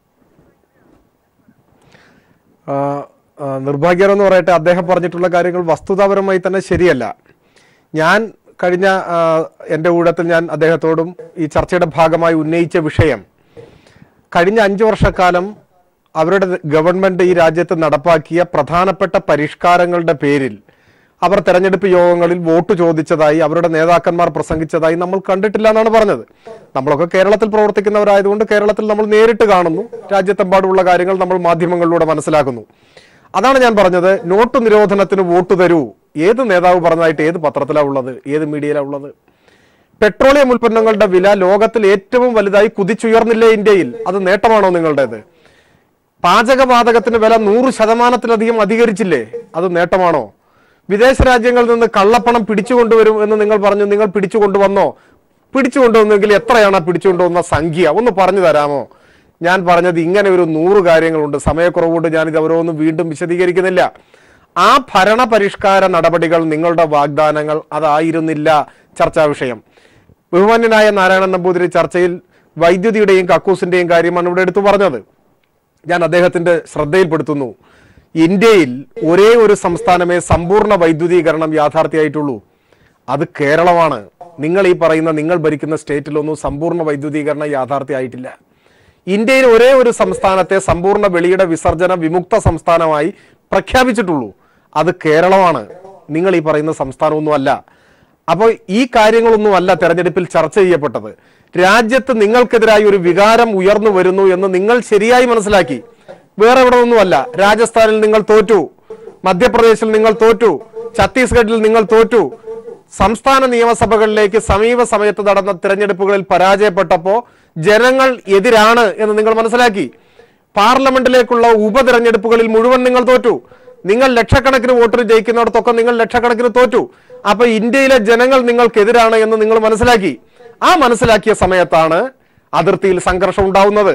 ആ, ആ, നിർഭാഗ്യകരം എന്ന് പറയട്ടെ അദ്ദേഹം പറഞ്ഞിട്ടുള്ള കാര്യങ്ങൾ വസ്തുതാപരമായി തന്നെ ശരിയല്ല ഞാൻ കഴിഞ്ഞ ആ, എൻ്റെ ഊഴത്തിൽ ഞാൻ അദ്ദേഹത്തോടും ഈ ചർച്ചയുടെ ഭാഗമായി ഉന്നയിച്ച വിഷയം കഴിഞ്ഞ അഞ്ചു വർഷക്കാലം അവരുടെ ഗവൺമെന്റ് ഈ രാജ്യത്ത് നടപ്പാക്കിയ പ്രധാനപ്പെട്ട പരിഷ്കാരങ്ങളുടെ പേരിൽ അവർ തെരഞ്ഞെടുപ്പ് യോഗങ്ങളിൽ വോട്ട് ചോദിച്ചതായി അവരുടെ നേതാക്കന്മാർ പ്രസംഗിച്ചതായി നമ്മൾ കണ്ടിട്ടില്ല എന്നാണ് പറഞ്ഞത് നമ്മളൊക്കെ കേരളത്തിൽ പ്രവർത്തിക്കുന്നവരായതുകൊണ്ട് കേരളത്തിൽ നമ്മൾ നേരിട്ട് കാണുന്നു രാജ്യത്തെമ്പാടുമുള്ള കാര്യങ്ങൾ നമ്മൾ മാധ്യമങ്ങളിലൂടെ മനസ്സിലാക്കുന്നു അതാണ് ഞാൻ പറഞ്ഞത് നോട്ട് നിരോധനത്തിന് വോട്ട് തരൂ ഏത് നേതാവ് പറഞ്ഞതായിട്ട് ഏത് പത്രത്തിലാണ് ഉള്ളത് ഏത് മീഡിയയിലാണ് ഉള്ളത് പെട്രോളിയം ഉൽപ്പന്നങ്ങളുടെ വില ലോകത്തിൽ ഏറ്റവും വലുതായി കുതിച്ചുയർന്നില്ലേ ഇന്ത്യയിൽ അത് നേട്ടമാണോ നിങ്ങളുടേത് പാചകവാതകത്തിന് വില നൂറ് ശതമാനത്തിലധികം അധികരിച്ചില്ലേ അത് നേട്ടമാണോ വിദേശ രാജ്യങ്ങളിൽ നിന്ന് കള്ളപ്പണം പിടിച്ചുകൊണ്ടുവരും എന്ന് നിങ്ങൾ പറഞ്ഞു നിങ്ങൾ പിടിച്ചുകൊണ്ടുവന്നോ പിടിച്ചുകൊണ്ടുവന്നെങ്കിൽ എത്രയാണ് ആ പിടിച്ചുകൊണ്ടുവന്ന സംഖ്യ ഒന്ന് പറഞ്ഞു തരാമോ ഞാൻ പറഞ്ഞത് ഇങ്ങനെ ഒരു നൂറ് കാര്യങ്ങളുണ്ട് സമയക്കുറവുകൊണ്ട് ഞാനിത് ഓരോന്നും വീണ്ടും വിശദീകരിക്കുന്നില്ല ആ ഭരണ പരിഷ്കാര നടപടികൾ നിങ്ങളുടെ വാഗ്ദാനങ്ങൾ അതായിരുന്നില്ല ചർച്ചാ വിഷയം ബഹുമാന്യനായ നാരായണൻ നമ്പൂതിരി ചർച്ചയിൽ വൈദ്യുതിയുടെയും കക്കൂസിന്റെയും കാര്യമാണ് ഇവിടെ എടുത്തു പറഞ്ഞത് ഞാൻ അദ്ദേഹത്തിന്റെ ശ്രദ്ധയിൽപ്പെടുത്തുന്നു ഇന്ത്യയിൽ ഒരേ ഒരു സംസ്ഥാനമേ സമ്പൂർണ്ണ വൈദ്യുതീകരണം യാഥാർത്ഥ്യമായിട്ടുള്ളൂ അത് കേരളമാണ് നിങ്ങൾ ഈ പറയുന്ന നിങ്ങൾ ഭരിക്കുന്ന സ്റ്റേറ്റിലൊന്നും സമ്പൂർണ്ണ വൈദ്യുതീകരണം യാഥാർത്ഥ്യമായിട്ടില്ല ഇന്ത്യയിൽ ഒരേ ഒരു സംസ്ഥാനത്തെ സമ്പൂർണ്ണ വെളിയുടെ വിസർജന വിമുക്ത സംസ്ഥാനമായി പ്രഖ്യാപിച്ചിട്ടുള്ളൂ അത് കേരളമാണ് നിങ്ങൾ ഈ പറയുന്ന സംസ്ഥാനമൊന്നും അല്ല അപ്പോൾ ഈ കാര്യങ്ങളൊന്നും അല്ല തെരഞ്ഞെടുപ്പിൽ ചർച്ച ചെയ്യപ്പെട്ടത് രാജ്യത്ത് നിങ്ങൾക്കെതിരായി ഒരു വികാരം ഉയർന്നു വരുന്നു എന്ന് നിങ്ങൾ ശരിയായി മനസ്സിലാക്കി വേറെ എവിടെ ഒന്നുമല്ല രാജസ്ഥാനിൽ നിങ്ങൾ തോറ്റു മധ്യപ്രദേശിൽ നിങ്ങൾ തോറ്റു ഛത്തീസ്ഗഡിൽ നിങ്ങൾ തോറ്റു സംസ്ഥാന നിയമസഭകളിലേക്ക് സമീപ സമയത്ത് നടന്ന തിരഞ്ഞെടുപ്പുകളിൽ പരാജയപ്പെട്ടപ്പോ ജനങ്ങൾ എതിരാണ് എന്ന് നിങ്ങൾ മനസ്സിലാക്കി പാർലമെന്റിലേക്കുള്ള ഉപതെരഞ്ഞെടുപ്പുകളിൽ മുഴുവൻ നിങ്ങൾ തോറ്റു നിങ്ങൾ ലക്ഷക്കണക്കിന് വോട്ടിന് ജയിക്കുന്നിടത്തൊക്കെ നിങ്ങൾ ലക്ഷക്കണക്കിന് തോറ്റു അപ്പൊ ഇന്ത്യയിലെ ജനങ്ങൾ നിങ്ങൾക്കെതിരാണ് എന്ന് നിങ്ങൾ മനസ്സിലാക്കി ആ മനസ്സിലാക്കിയ സമയത്താണ് അതിർത്തിയിൽ സംഘർഷം ഉണ്ടാവുന്നത്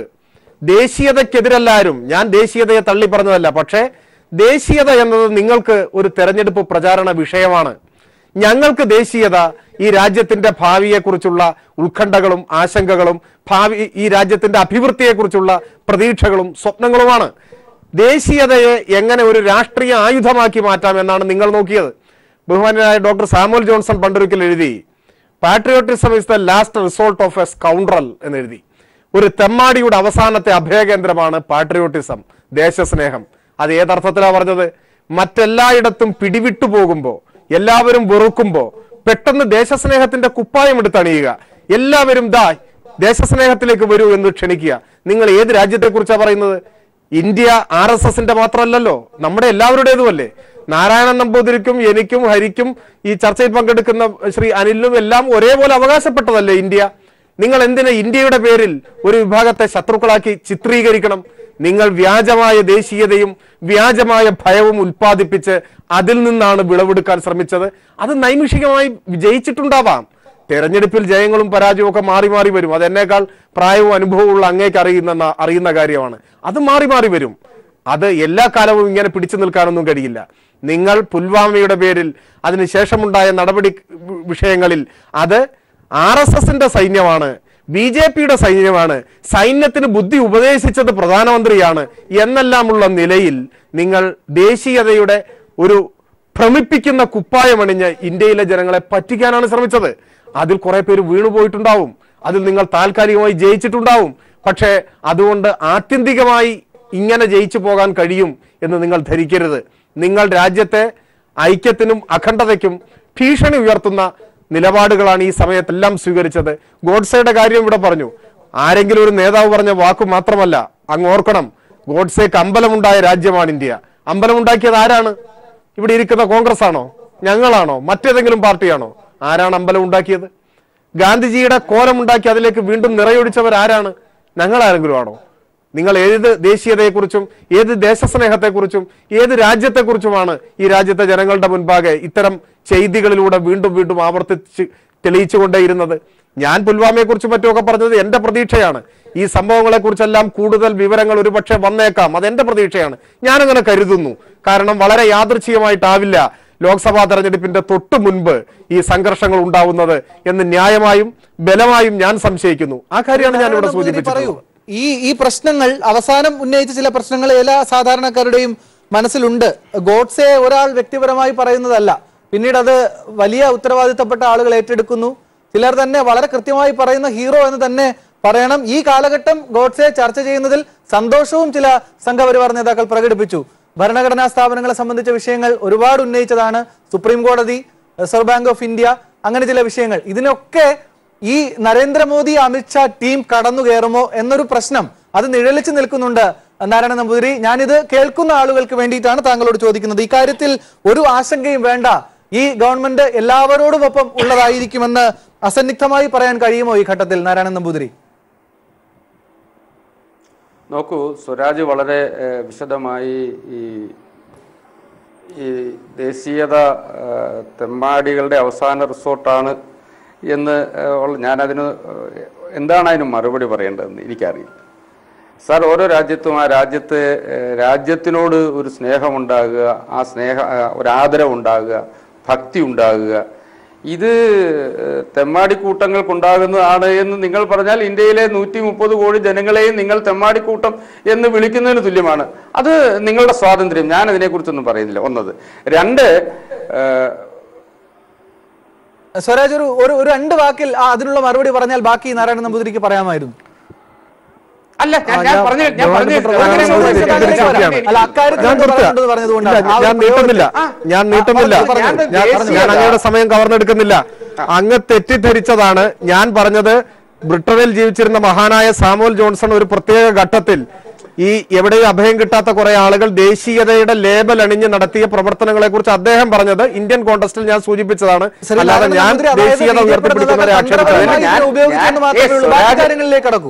ദേശീയതയ്ക്കെതിരല്ലാരും ഞാൻ ദേശീയതയെ തള്ളി പറഞ്ഞതല്ല പക്ഷേ ദേശീയത എന്നത് നിങ്ങൾക്ക് ഒരു തെരഞ്ഞെടുപ്പ് പ്രചാരണ വിഷയമാണ് ഞങ്ങൾക്ക് ദേശീയത ഈ രാജ്യത്തിന്റെ ഭാവിയെക്കുറിച്ചുള്ള ഉത്കണ്ഠകളും ആശങ്കകളും ഭാവി ഈ രാജ്യത്തിന്റെ അഭിവൃദ്ധിയെക്കുറിച്ചുള്ള പ്രതീക്ഷകളും സ്വപ്നങ്ങളുമാണ് ദേശീയതയെ എങ്ങനെ ഒരു രാഷ്ട്രീയ ആയുധമാക്കി മാറ്റാം എന്നാണ് നിങ്ങൾ നോക്കിയത് ബഹുമാനായ ഡോക്ടർ സാമുവൽ ജോൺസൺ പണ്ടൊരിക്കൽ എഴുതി patriotism is the last resort of a scoundrel എന്ന് എഴുതി ഒരു തെമ്മാടിയുടെ അവസാനത്തെ അഭയകേന്ദ്രമാണ് പാട്രിയോട്ടിസം ദേശസ്നേഹം അത് ഏതർത്ഥത്തിലാണ് പറഞ്ഞത് മറ്റെല്ലായിടത്തും പിടിവിട്ടു പോകുമ്പോ എല്ലാവരും വെറുക്കുമ്പോ പെട്ടെന്ന് ദേശസ്നേഹത്തിന്റെ കുപ്പായം എടുത്തണിയുക എല്ലാവരും ദാ ദേശസ്നേഹത്തിലേക്ക് വരൂ എന്ന് ക്ഷണിക്കുക നിങ്ങൾ ഏത് രാജ്യത്തെ കുറിച്ചാണ് പറയുന്നത് ഇന്ത്യ ആർ എസ് എസിന്റെ മാത്രമല്ലല്ലോ നമ്മുടെ എല്ലാവരുടേതുമല്ലേ നാരായണൻ നമ്പൂതിരിക്കും എനിക്കും ഹരിക്കും ഈ ചർച്ചയിൽ പങ്കെടുക്കുന്ന ശ്രീ അനിലിനും എല്ലാം ഒരേപോലെ അവകാശപ്പെട്ടതല്ലേ ഇന്ത്യ നിങ്ങൾ എന്തിനാ ഇന്ത്യയുടെ പേരിൽ ഒരു വിഭാഗത്തെ ശത്രുക്കളാക്കി ചിത്രീകരിക്കണം നിങ്ങൾ വ്യാജമായ ദേശീയതയും വ്യാജമായ ഭയവും ഉൽപ്പാദിപ്പിച്ച് അതിൽ നിന്നാണ് വിളവെടുക്കാൻ ശ്രമിച്ചത് അത് നൈമിഷികമായി വിജയിച്ചിട്ടുണ്ടാവാം തെരഞ്ഞെടുപ്പിൽ ജയങ്ങളും പരാജയവും ഒക്കെ മാറി മാറി വരും അത് എന്നേക്കാൾ പ്രായവും അനുഭവവും ഉള്ള അങ്ങേക്ക് അറിയുന്ന അറിയുന്ന കാര്യമാണ് അത് മാറി മാറി വരും അത് എല്ലാ കാലവും ഇങ്ങനെ പിടിച്ചു നിൽക്കാനൊന്നും കഴിയില്ല നിങ്ങൾ പുൽവാമയുടെ പേരിൽ അതിനുശേഷമുണ്ടായ നടപടി വിഷയങ്ങളിൽ അത് ആർ എസ് എസിന്റെ സൈന്യമാണ് ബി ജെ പിയുടെ സൈന്യമാണ് സൈന്യത്തിന് ബുദ്ധി ഉപദേശിച്ചത് പ്രധാനമന്ത്രിയാണ് എന്നെല്ലാമുള്ള നിലയിൽ നിങ്ങൾ ദേശീയതയുടെ ഒരു ഭ്രമിപ്പിക്കുന്ന കുപ്പായമണിഞ്ഞ് ഇന്ത്യയിലെ ജനങ്ങളെ പറ്റിക്കാനാണ് ശ്രമിച്ചത് അതിൽ കുറെ പേര് വീണുപോയിട്ടുണ്ടാവും അതിൽ നിങ്ങൾ താൽക്കാലികമായി ജയിച്ചിട്ടുണ്ടാവും പക്ഷേ അതുകൊണ്ട് ആത്യന്തികമായി ഇങ്ങനെ ജയിച്ചു പോകാൻ കഴിയും എന്ന് നിങ്ങൾ ധരിക്കരുത് നിങ്ങൾ രാജ്യത്തെ ഐക്യത്തിനും അഖണ്ഡതയ്ക്കും ഭീഷണി ഉയർത്തുന്ന നിലപാടുകളാണ് ഈ സമയത്തെല്ലാം സ്വീകരിച്ചത് ഗോഡ്സയുടെ കാര്യം ഇവിടെ പറഞ്ഞു ആരെങ്കിലും ഒരു നേതാവ് പറഞ്ഞ വാക്കു മാത്രമല്ല അങ്ങ് ഓർക്കണം ഗോഡ്സേക്ക് അമ്പലമുണ്ടായ രാജ്യമാണ് ഇന്ത്യ അമ്പലമുണ്ടാക്കിയത് ആരാണ് ഇവിടെ ഇരിക്കുന്ന കോൺഗ്രസ് ആണോ ഞങ്ങളാണോ മറ്റേതെങ്കിലും പാർട്ടിയാണോ ആരാണ് അമ്പലം ഉണ്ടാക്കിയത് ഗാന്ധിജിയുടെ കോലമുണ്ടാക്കി അതിലേക്ക് വീണ്ടും നിറയൊഴിച്ചവർ ആരാണ് ഞങ്ങൾ ആരെങ്കിലും ആണോ നിങ്ങൾ ഏത് ദേശീയതയെക്കുറിച്ചും ഏത് ദേശസ്നേഹത്തെക്കുറിച്ചും ഏത് രാജ്യത്തെക്കുറിച്ചുമാണ് ഈ രാജ്യത്തെ ജനങ്ങളുടെ മുൻപാകെ ഇത്തരം ചെയ്തികളിലൂടെ വീണ്ടും വീണ്ടും ആവർത്തിച്ച് തെളിയിച്ചുകൊണ്ടേയിരുന്നത് ഞാൻ പുൽവാമയെക്കുറിച്ചും മറ്റുമൊക്കെ പറഞ്ഞത് എന്റെ പ്രതീക്ഷയാണ് ഈ സംഭവങ്ങളെക്കുറിച്ചെല്ലാം കൂടുതൽ വിവരങ്ങൾ ഒരുപക്ഷെ വന്നേക്കാം അത് എന്റെ പ്രതീക്ഷയാണ് ഞാനങ്ങനെ കരുതുന്നു കാരണം വളരെ യാദൃച്ഛികമായിട്ടാവില്ല ലോക്സഭാ തെരഞ്ഞെടുപ്പിന്റെ തൊട്ടു മുൻപ് ഈ സംഘർഷങ്ങൾ ഉണ്ടാവുന്നത് എന്ന് ന്യായമായും ബലമായും ഞാൻ സംശയിക്കുന്നു ആ കാര്യമാണ് ഞാൻ ഇവിടെ നമ്പൂതിരി പറയൂ സൂചിപ്പിച്ചത് ഈ ഈ പ്രശ്നങ്ങൾ അവസാനം ഉന്നയിച്ച ചില പ്രശ്നങ്ങൾ എല്ലാ സാധാരണക്കാരുടെയും മനസ്സിലുണ്ട് ഗോഡ്സെ ഒരാൾ വ്യക്തിപരമായി പറയുന്നതല്ല പിന്നീട് അത് വലിയ ഉത്തരവാദിത്തപ്പെട്ട ആളുകൾ ഏറ്റെടുക്കുന്നു ചിലർ തന്നെ വളരെ കൃത്യമായി പറയുന്ന ഹീറോ എന്ന് തന്നെ പറയണം ഈ കാലഘട്ടം ഗോഡ്സെ ചർച്ച ചെയ്യുന്നതിൽ സന്തോഷവും ചില സംഘപരിവാർ നേതാക്കൾ പ്രകടിപ്പിച്ചു ഭരണഘടനാ സ്ഥാപനങ്ങളെ സംബന്ധിച്ച വിഷയങ്ങൾ ഒരുപാട് ഉന്നയിച്ചതാണ് സുപ്രീം കോടതി റിസർവ് ബാങ്ക് ഓഫ് ഇന്ത്യ അങ്ങനെ ചില വിഷയങ്ങൾ ഇതിനൊക്കെ ഈ നരേന്ദ്രമോദി അമിത്ഷാ ടീം കടന്നു കയറുമോ എന്നൊരു പ്രശ്നം അത് നിഴലിച്ചു നിൽക്കുന്നുണ്ട് നാരായണ നമ്പൂതിരി ഞാനിത് കേൾക്കുന്ന ആളുകൾക്ക് വേണ്ടിയിട്ടാണ് താങ്കളോട് ചോദിക്കുന്നത് ഇക്കാര്യത്തിൽ ഒരു ആശങ്കയും വേണ്ട ഈ ഗവൺമെന്റ് എല്ലാവരോടും ഒപ്പം ഉള്ളതായിരിക്കുമെന്ന് അസന്നിഗ്ധമായി പറയാൻ കഴിയുമോ ഈ ഘട്ടത്തിൽ നാരായണൻ നമ്പൂതിരി നോക്കൂ സ്വരാജ് വളരെ ഏഹ്, വിശദമായി ഈ ഈ ദേശീയത ഏഹ്, തെമ്മാടികളുടെ അവസാന റിസോർട്ടാണ് എന്ന് ഏഹ്, ഉള്ള- ഞാനതിന് ഏഹ്, എന്താണ് അതിന് മറുപടി പറയേണ്ടതെന്ന് എനിക്കറിയില്ല സാർ ഓരോ രാജ്യത്തും ആ രാജ്യത്ത് ഏഹ്, രാജ്യത്തിനോട് ഒരു സ്നേഹമുണ്ടാകുക ആ സ്നേഹ ആ, ഒരു ആദരവ് ഉണ്ടാകുക ഭക്തി ഉണ്ടാകുക ഇത് ഏഹ്, തെമ്മാടിക്കൂട്ടങ്ങൾക്കുണ്ടാകുന്നതാണ് എന്ന് നിങ്ങൾ പറഞ്ഞാൽ ഇന്ത്യയിലെ നൂറ്റി മുപ്പത് കോടി ജനങ്ങളെയും നിങ്ങൾ തെമ്മാടിക്കൂട്ടം എന്ന് വിളിക്കുന്നതിന് തുല്യമാണ് അത് നിങ്ങളുടെ സ്വാതന്ത്ര്യം ഞാൻ അതിനെക്കുറിച്ചൊന്നും പറയുന്നില്ല ഒന്നത് രണ്ട് ഏഹ്, സ്വരാജ് ഒരു ഒരു ഒരു രണ്ട് വാക്കിൽ ആ അതിനുള്ള മറുപടി പറഞ്ഞാൽ ബാക്കി നാരായണൻ നമ്പൂതിരിക്ക് പറയാമായിരുന്നു അല്ല ഞാൻ- ഞാൻ പറഞ്ഞു ഞാൻ പറഞ്ഞു അങ്ങനെ അങ്ങനെ ഒരു ഒരു തെറ്റിദ്ധരിച്ച കാര്യം വ്യക്തിയാണ്. അല്ല അക്കാര്യത്തിൽ ഞാൻ എന്ത് നിർത്താം. പറയുന്നത് പറഞ്ഞതുകൊണ്ടാണ് ഇല്ല, ആ ഒരു ഞാൻ നീട്ടുന്നില്ല ആ, ഞാൻ നീട്ടുന്നില്ല ആ, പറഞ്ഞു, പറഞ്ഞു. ഞാൻ ദേശീയത. ഞാൻ അങ്ങയുടെ സമയം കവർന്നെടുക്കുന്നില്ല അങ്ങ് തെറ്റിദ്ധരിച്ചതാണ് ഞാൻ പറഞ്ഞത് ബ്രിട്ടനിൽ ജീവിച്ചിരുന്ന മഹാനായ സാമുവൽ ജോൺസൺ ഒരു പ്രത്യേക ഘട്ടത്തിൽ ഈ എവിടെയും അഭയം കിട്ടാത്ത കുറെ ആളുകൾ ദേശീയതയുടെ ലേബൽ അണിഞ്ഞ് നടത്തിയ പ്രവർത്തനങ്ങളെ കുറിച്ച് അദ്ദേഹം പറഞ്ഞത് ഇന്ത്യൻ കോൺടസ്റ്റിൽ ഞാൻ സൂചിപ്പിച്ചതാണ് ശ്രീ അല്ലാതെ നാരായണൻ ഞാൻ നമ്പൂതിരി അതായത് ദേശീയത BJP ഉയർത്തിപ്പിടിക്കുന്നവരെ നേതാക്കൾ ആക്ഷേപിച്ചതല്ല തന്ത്രപരമായി ഞാൻ- ഇതിനെ ഉപയോഗിച്ചെന്ന് ഞാൻ- മാത്രമേ ഉള്ളൂ ഏ, ബാക്കി സ്വരാജ് കാര്യങ്ങളിലേക്ക് കടക്കൂ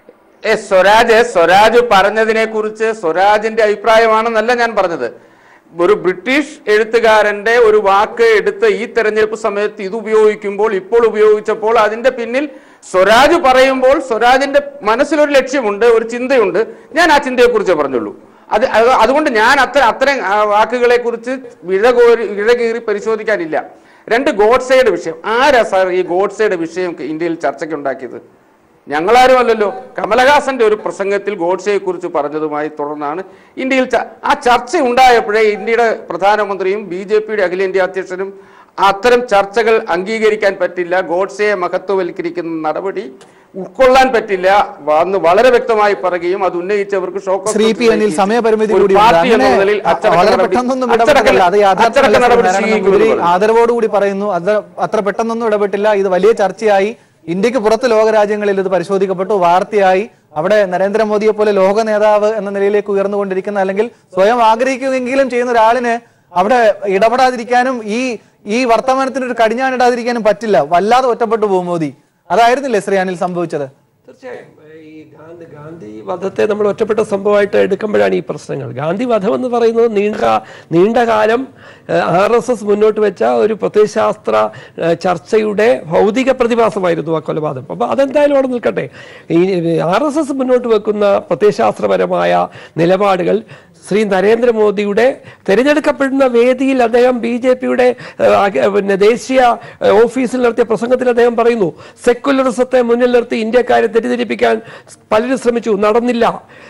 ഏ സ്വരാജ് സ്വരാജ് പറഞ്ഞതിനെ കുറിച്ച് സ്വരാജിന്റെ അഭിപ്രായമാണെന്നല്ല ഞാൻ പറഞ്ഞത് ഒരു ബ്രിട്ടീഷ് എഴുത്തുകാരന്റെ ഒരു വാക്ക് എടുത്ത് ഈ തെരഞ്ഞെടുപ്പ് സമയത്ത് ഇത് ഉപയോഗിക്കുമ്പോൾ ഇപ്പോൾ ഉപയോഗിച്ചപ്പോൾ അതിന്റെ പിന്നിൽ സ്വരാജ് പറയുമ്പോൾ സ്വരാജിന്റെ മനസ്സിലൊരു ലക്ഷ്യമുണ്ട് ഒരു ചിന്തയുണ്ട് ഞാൻ ആ ചിന്തയെ കുറിച്ച് പറഞ്ഞുള്ളൂ അത് അത് അതുകൊണ്ട് ഞാൻ അത്ര അത്തരം ആ, വാക്കുകളെ കുറിച്ച് വിഴകോരി വിഴകീറി പരിശോധിക്കാനില്ല രണ്ട് ഗോഡ്സയുടെ വിഷയം ആരാ സാർ ഈ ഗോഡ്സയുടെ വിഷയം ഇന്ത്യയിൽ ചർച്ചയ്ക്കുണ്ടാക്കിയത് ഞങ്ങളാരും അല്ലല്ലോ കമലഹാസന്റെ ഒരു പ്രസംഗത്തിൽ ഗോഡ്സെയെ കുറിച്ച് പറഞ്ഞതുമായി തുടർന്നാണ് ഇന്ത്യയിൽ ച- ആ ചർച്ച ഉണ്ടായപ്പോഴേ ഇന്ത്യയുടെ പ്രധാനമന്ത്രിയും ബി ജെ പിയുടെ അഖിലേന്ത്യാ അധ്യക്ഷനും അത്തരം ചർച്ചകൾ അംഗീകരിക്കാൻ പറ്റില്ല ഗോഡ്സെയെ മഹത്വവൽക്കരിക്കുന്ന നടപടി ഉൾക്കൊള്ളാൻ പറ്റില്ല വന്ന് വളരെ വ്യക്തമായി പറയുകയും അത് ഉന്നയിച്ചവർക്ക് ഷോക്ക് ശ്രീ പി അനിൽ സമയപരിമിതി ഒരു കൂടിയുണ്ട് പാർട്ടി എന്ന അങ്ങനെ നിലയിൽ അച്ചടക്ക വളരെ നടപടി- പെട്ടെന്നൊന്നും അച്ചടക്ക- ഇടപെട്ടില്ല അത് അച്ചടക്ക യാഥാർത്ഥ്യമല്ല നടപടി നാരായണൻ സ്വീകരിക്കുമെന്ന് നമ്പൂതിരി പറഞ്ഞു. ആദരവോടുകൂടി പറയുന്നു അത് അത്ര പെട്ടെന്നൊന്നും ഇടപെട്ടില്ല ഇത് വലിയ ചർച്ചയായി ഇന്ത്യക്ക് പുറത്ത് ലോകരാജ്യങ്ങളിൽ ഇത് പരിശോധിക്കപ്പെട്ടു വാർത്തയായി അവിടെ നരേന്ദ്രമോദിയെ പോലെ ലോക നേതാവ് എന്ന നിലയിലേക്ക് ഉയർന്നുകൊണ്ടിരിക്കുന്ന അല്ലെങ്കിൽ സ്വയം ആഗ്രഹിക്കുമെങ്കിലും ചെയ്യുന്ന ഒരാളിന് അവിടെ ഇടപെടാതിരിക്കാനും ഈ ഈ വർത്തമാനത്തിന് ഒരു കടിഞ്ഞാണിടാതിരിക്കാനും പറ്റില്ല വല്ലാതെ ഒറ്റപ്പെട്ടു പോകും മോദി അതായിരുന്നില്ലേ ശ്രീ അനിൽ സംഭവിച്ചത് തീർച്ചയായും ഈ ഗാന്ധി ഗാന്ധി വധത്തെ നമ്മൾ ഒറ്റപ്പെട്ട സംഭവമായിട്ട് എടുക്കുമ്പോഴാണ് ഈ പ്രശ്നങ്ങൾ ഗാന്ധി വധം എന്ന് പറയുന്നത് നീണ്ട നീണ്ട കാലം ആർ എസ് എസ് മുന്നോട്ട് വെച്ച ഒരു പ്രത്യയശാസ്ത്ര ഏഹ്, ചർച്ചയുടെ ഭൗതിക പ്രതിഭാസമായിരുന്നു ആ കൊലപാതകം അപ്പോൾ അതെന്തായാലും അവിടെ നിൽക്കട്ടെ ഈ ആർ എസ് എസ് മുന്നോട്ട് വെക്കുന്ന പ്രത്യയശാസ്ത്രപരമായ നിലപാടുകൾ ശ്രീ നരേന്ദ്രമോദിയുടെ തിരഞ്ഞെടുക്കപ്പെടുന്ന വേദിയിൽ അദ്ദേഹം ബി ജെ പിയുടെ പിന്നെ ദേശീയ ഏഹ്, ഓഫീസിൽ നടത്തിയ പ്രസംഗത്തിൽ അദ്ദേഹം പറയുന്നു സെക്കുലറിസത്തെ മുന്നിൽ നിർത്തി ഇന്ത്യക്കാരെ തെറ്റിദ്ധരിപ്പിക്കാൻ പലരും ശ്രമിച്ചു നടന്നില്ല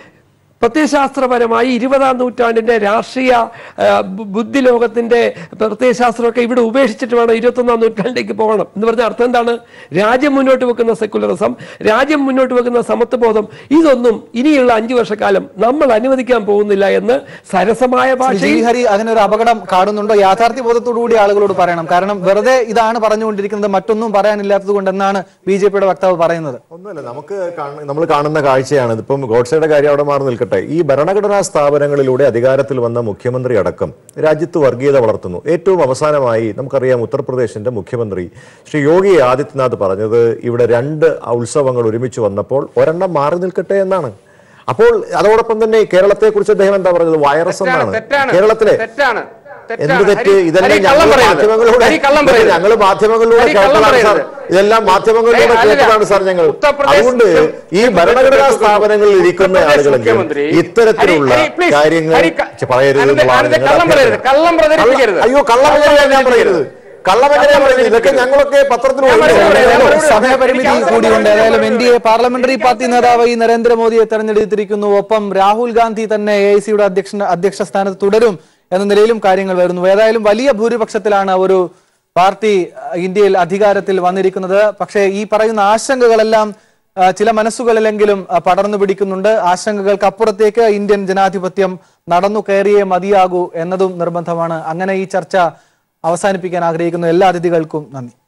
പ്രത്യയശാസ്ത്രപരമായി ഇരുപതാം നൂറ്റാണ്ടിന്റെ രാഷ്ട്രീയ ആ, ബു- ബുദ്ധി ലോകത്തിന്റെ പ്രത്യയശാസ്ത്രമൊക്കെ ഇവിടെ ഉപേക്ഷിച്ചിട്ട് വേണം ഇരുപത്തൊന്നാം നൂറ്റാണ്ടിലേക്ക് പോകണം എന്ന് പറഞ്ഞ അർത്ഥം എന്താണ് രാജ്യം മുന്നോട്ട് വെക്കുന്ന സെക്കുലറിസം രാജ്യം മുന്നോട്ട് വെക്കുന്ന സമത്വബോധം ഇതൊന്നും ഇനിയുള്ള അഞ്ചു വർഷക്കാലം നമ്മൾ അനുവദിക്കാൻ പോകുന്നില്ല എന്ന് സരസമായ ശ്രീ ഭാഷയിൽ ഹരി അങ്ങനെ ഒരു അപകടം കാണുന്നുണ്ടോ യാഥാർത്ഥ്യ ബോധത്തോടുകൂടി ആളുകളോട് പറയണം കാരണം വെറുതെ ഇതാണ് പറഞ്ഞുകൊണ്ടിരിക്കുന്നത് മറ്റൊന്നും പറയാനില്ലാത്തത് കൊണ്ടെന്നാണ് ബി ജെ പിയുടെ വക്താവ് പറയുന്നത് ഒന്നുമല്ല നമുക്ക് കാണ- നമ്മൾ കാണുന്ന കാഴ്ചയാണ് ഇതിപ്പം ഗോഡ്സയുടെ കാര്യം അവിടെ മാറി നിൽക്കട്ടെ ഈ ഭരണഘടനാ സ്ഥാപനങ്ങളിലൂടെ അധികാരത്തിൽ വന്ന മുഖ്യമന്ത്രി അടക്കം രാജ്യത്ത് വർഗീയത വളർത്തുന്നു ഏറ്റവും അവസാനമായി നമുക്കറിയാം ഉത്തർപ്രദേശിന്റെ മുഖ്യമന്ത്രി ശ്രീ യോഗി ആദിത്യനാഥ് പറഞ്ഞത് ഇവിടെ രണ്ട് ഉത്സവങ്ങൾ ഒരുമിച്ച് വന്നപ്പോൾ ഒരെണ്ണം മാറി നിൽക്കട്ടെ എന്നാണ് അപ്പോൾ അതോടൊപ്പം തന്നെ കേരളത്തെ കുറിച്ച് അദ്ദേഹം എന്താ പറഞ്ഞത് വൈറസ് തെറ്റാണ്, എന്നാണ് തെറ്റാണ്. കേരളത്തിലെ തെറ്റാണ്, തെറ്റാണ്. എന്ത് തെറ്റ് ഹരി- ഇതെല്ലാം ഹരി കള്ളം ഞങ്ങൾ പറയരുത്. മാധ്യമങ്ങളിലൂടെ ഹരി കള്ളം പറയരുത്. ഞങ്ങൾ മാധ്യമങ്ങളിലൂടെ ഹരി കള്ളം കേട്ടതാണ് സാർ പറയരുത്. ഇതെല്ലാം മാധ്യമങ്ങളിലൂടെ ഏയ് അല്ലല്ല. കേട്ടതാണ് സാർ ഞങ്ങൾ ഉത്തർപ്രദേശ് അതുകൊണ്ട് ഈ ഭരണഘടനാ സ്ഥാപനങ്ങളിൽ ഇരിക്കുന്ന ഉത്തർപ്രദേശ് ആളുകളെങ്കിലും മുഖ്യമന്ത്രി ഇത്തരത്തിലുള്ള ഹരി, please, കാര്യങ്ങൾ ഹരി, ക- ചെ- പറയരുത് അനന്ത- എന്നുള്ളതാണ് അനന്ത ഞങ്ങളുടെ കള്ളം പറയരുത്. അഭ്യർത്ഥന. കള്ളം പ്രചരിപ്പിക്കരുത്. കള്ളം- അയ്യോ കള്ളം എങ്ങനെയാണ് ഞാൻ പറയരുത് കള്ളം എങ്ങനെയാണ് പറയുന്നത് ഇതൊക്കെ ഞങ്ങളൊക്കെ പത്രത്തിൽ ഞാൻ വായിച്ചു. മറുപടി പറയാം, ഞാൻ മറുപടി പറയാം. സമയപരിമിതി എനിക്ക് കൂടിയുണ്ട് ഏതായാലും N D A parliamentary party നേതാവായി നരേന്ദ്രമോദിയെ തെരഞ്ഞെടുത്തിരിക്കുന്നു ഒപ്പം രാഹുൽ ഗാന്ധി തന്നെ എ ഐ സിയുടെ അധ്യക്ഷ അധ്യക്ഷ സ്ഥാനത്ത് തുടരും എന്ന നിലയിലും കാര്യങ്ങൾ വരുന്നു ഏതായാലും വലിയ ഭൂരിപക്ഷത്തിലാണ് ഒരു പാർട്ടി അഹ്, ഇന്ത്യയിൽ അധികാരത്തിൽ വന്നിരിക്കുന്നത് പക്ഷേ ഈ പറയുന്ന ആശങ്കകളെല്ലാം ആ, ചില മനസ്സുകളിലെങ്കിലും ആ, പടർന്നു പിടിക്കുന്നുണ്ട് ആശങ്കകൾക്ക് അപ്പുറത്തേക്ക് ഇന്ത്യൻ ജനാധിപത്യം നടന്നു കയറിയേ മതിയാകൂ എന്നതും നിർബന്ധമാണ് അങ്ങനെ ഈ ചർച്ച അവസാനിപ്പിക്കാൻ ആഗ്രഹിക്കുന്ന എല്ലാ അതിഥികൾക്കും നന്ദി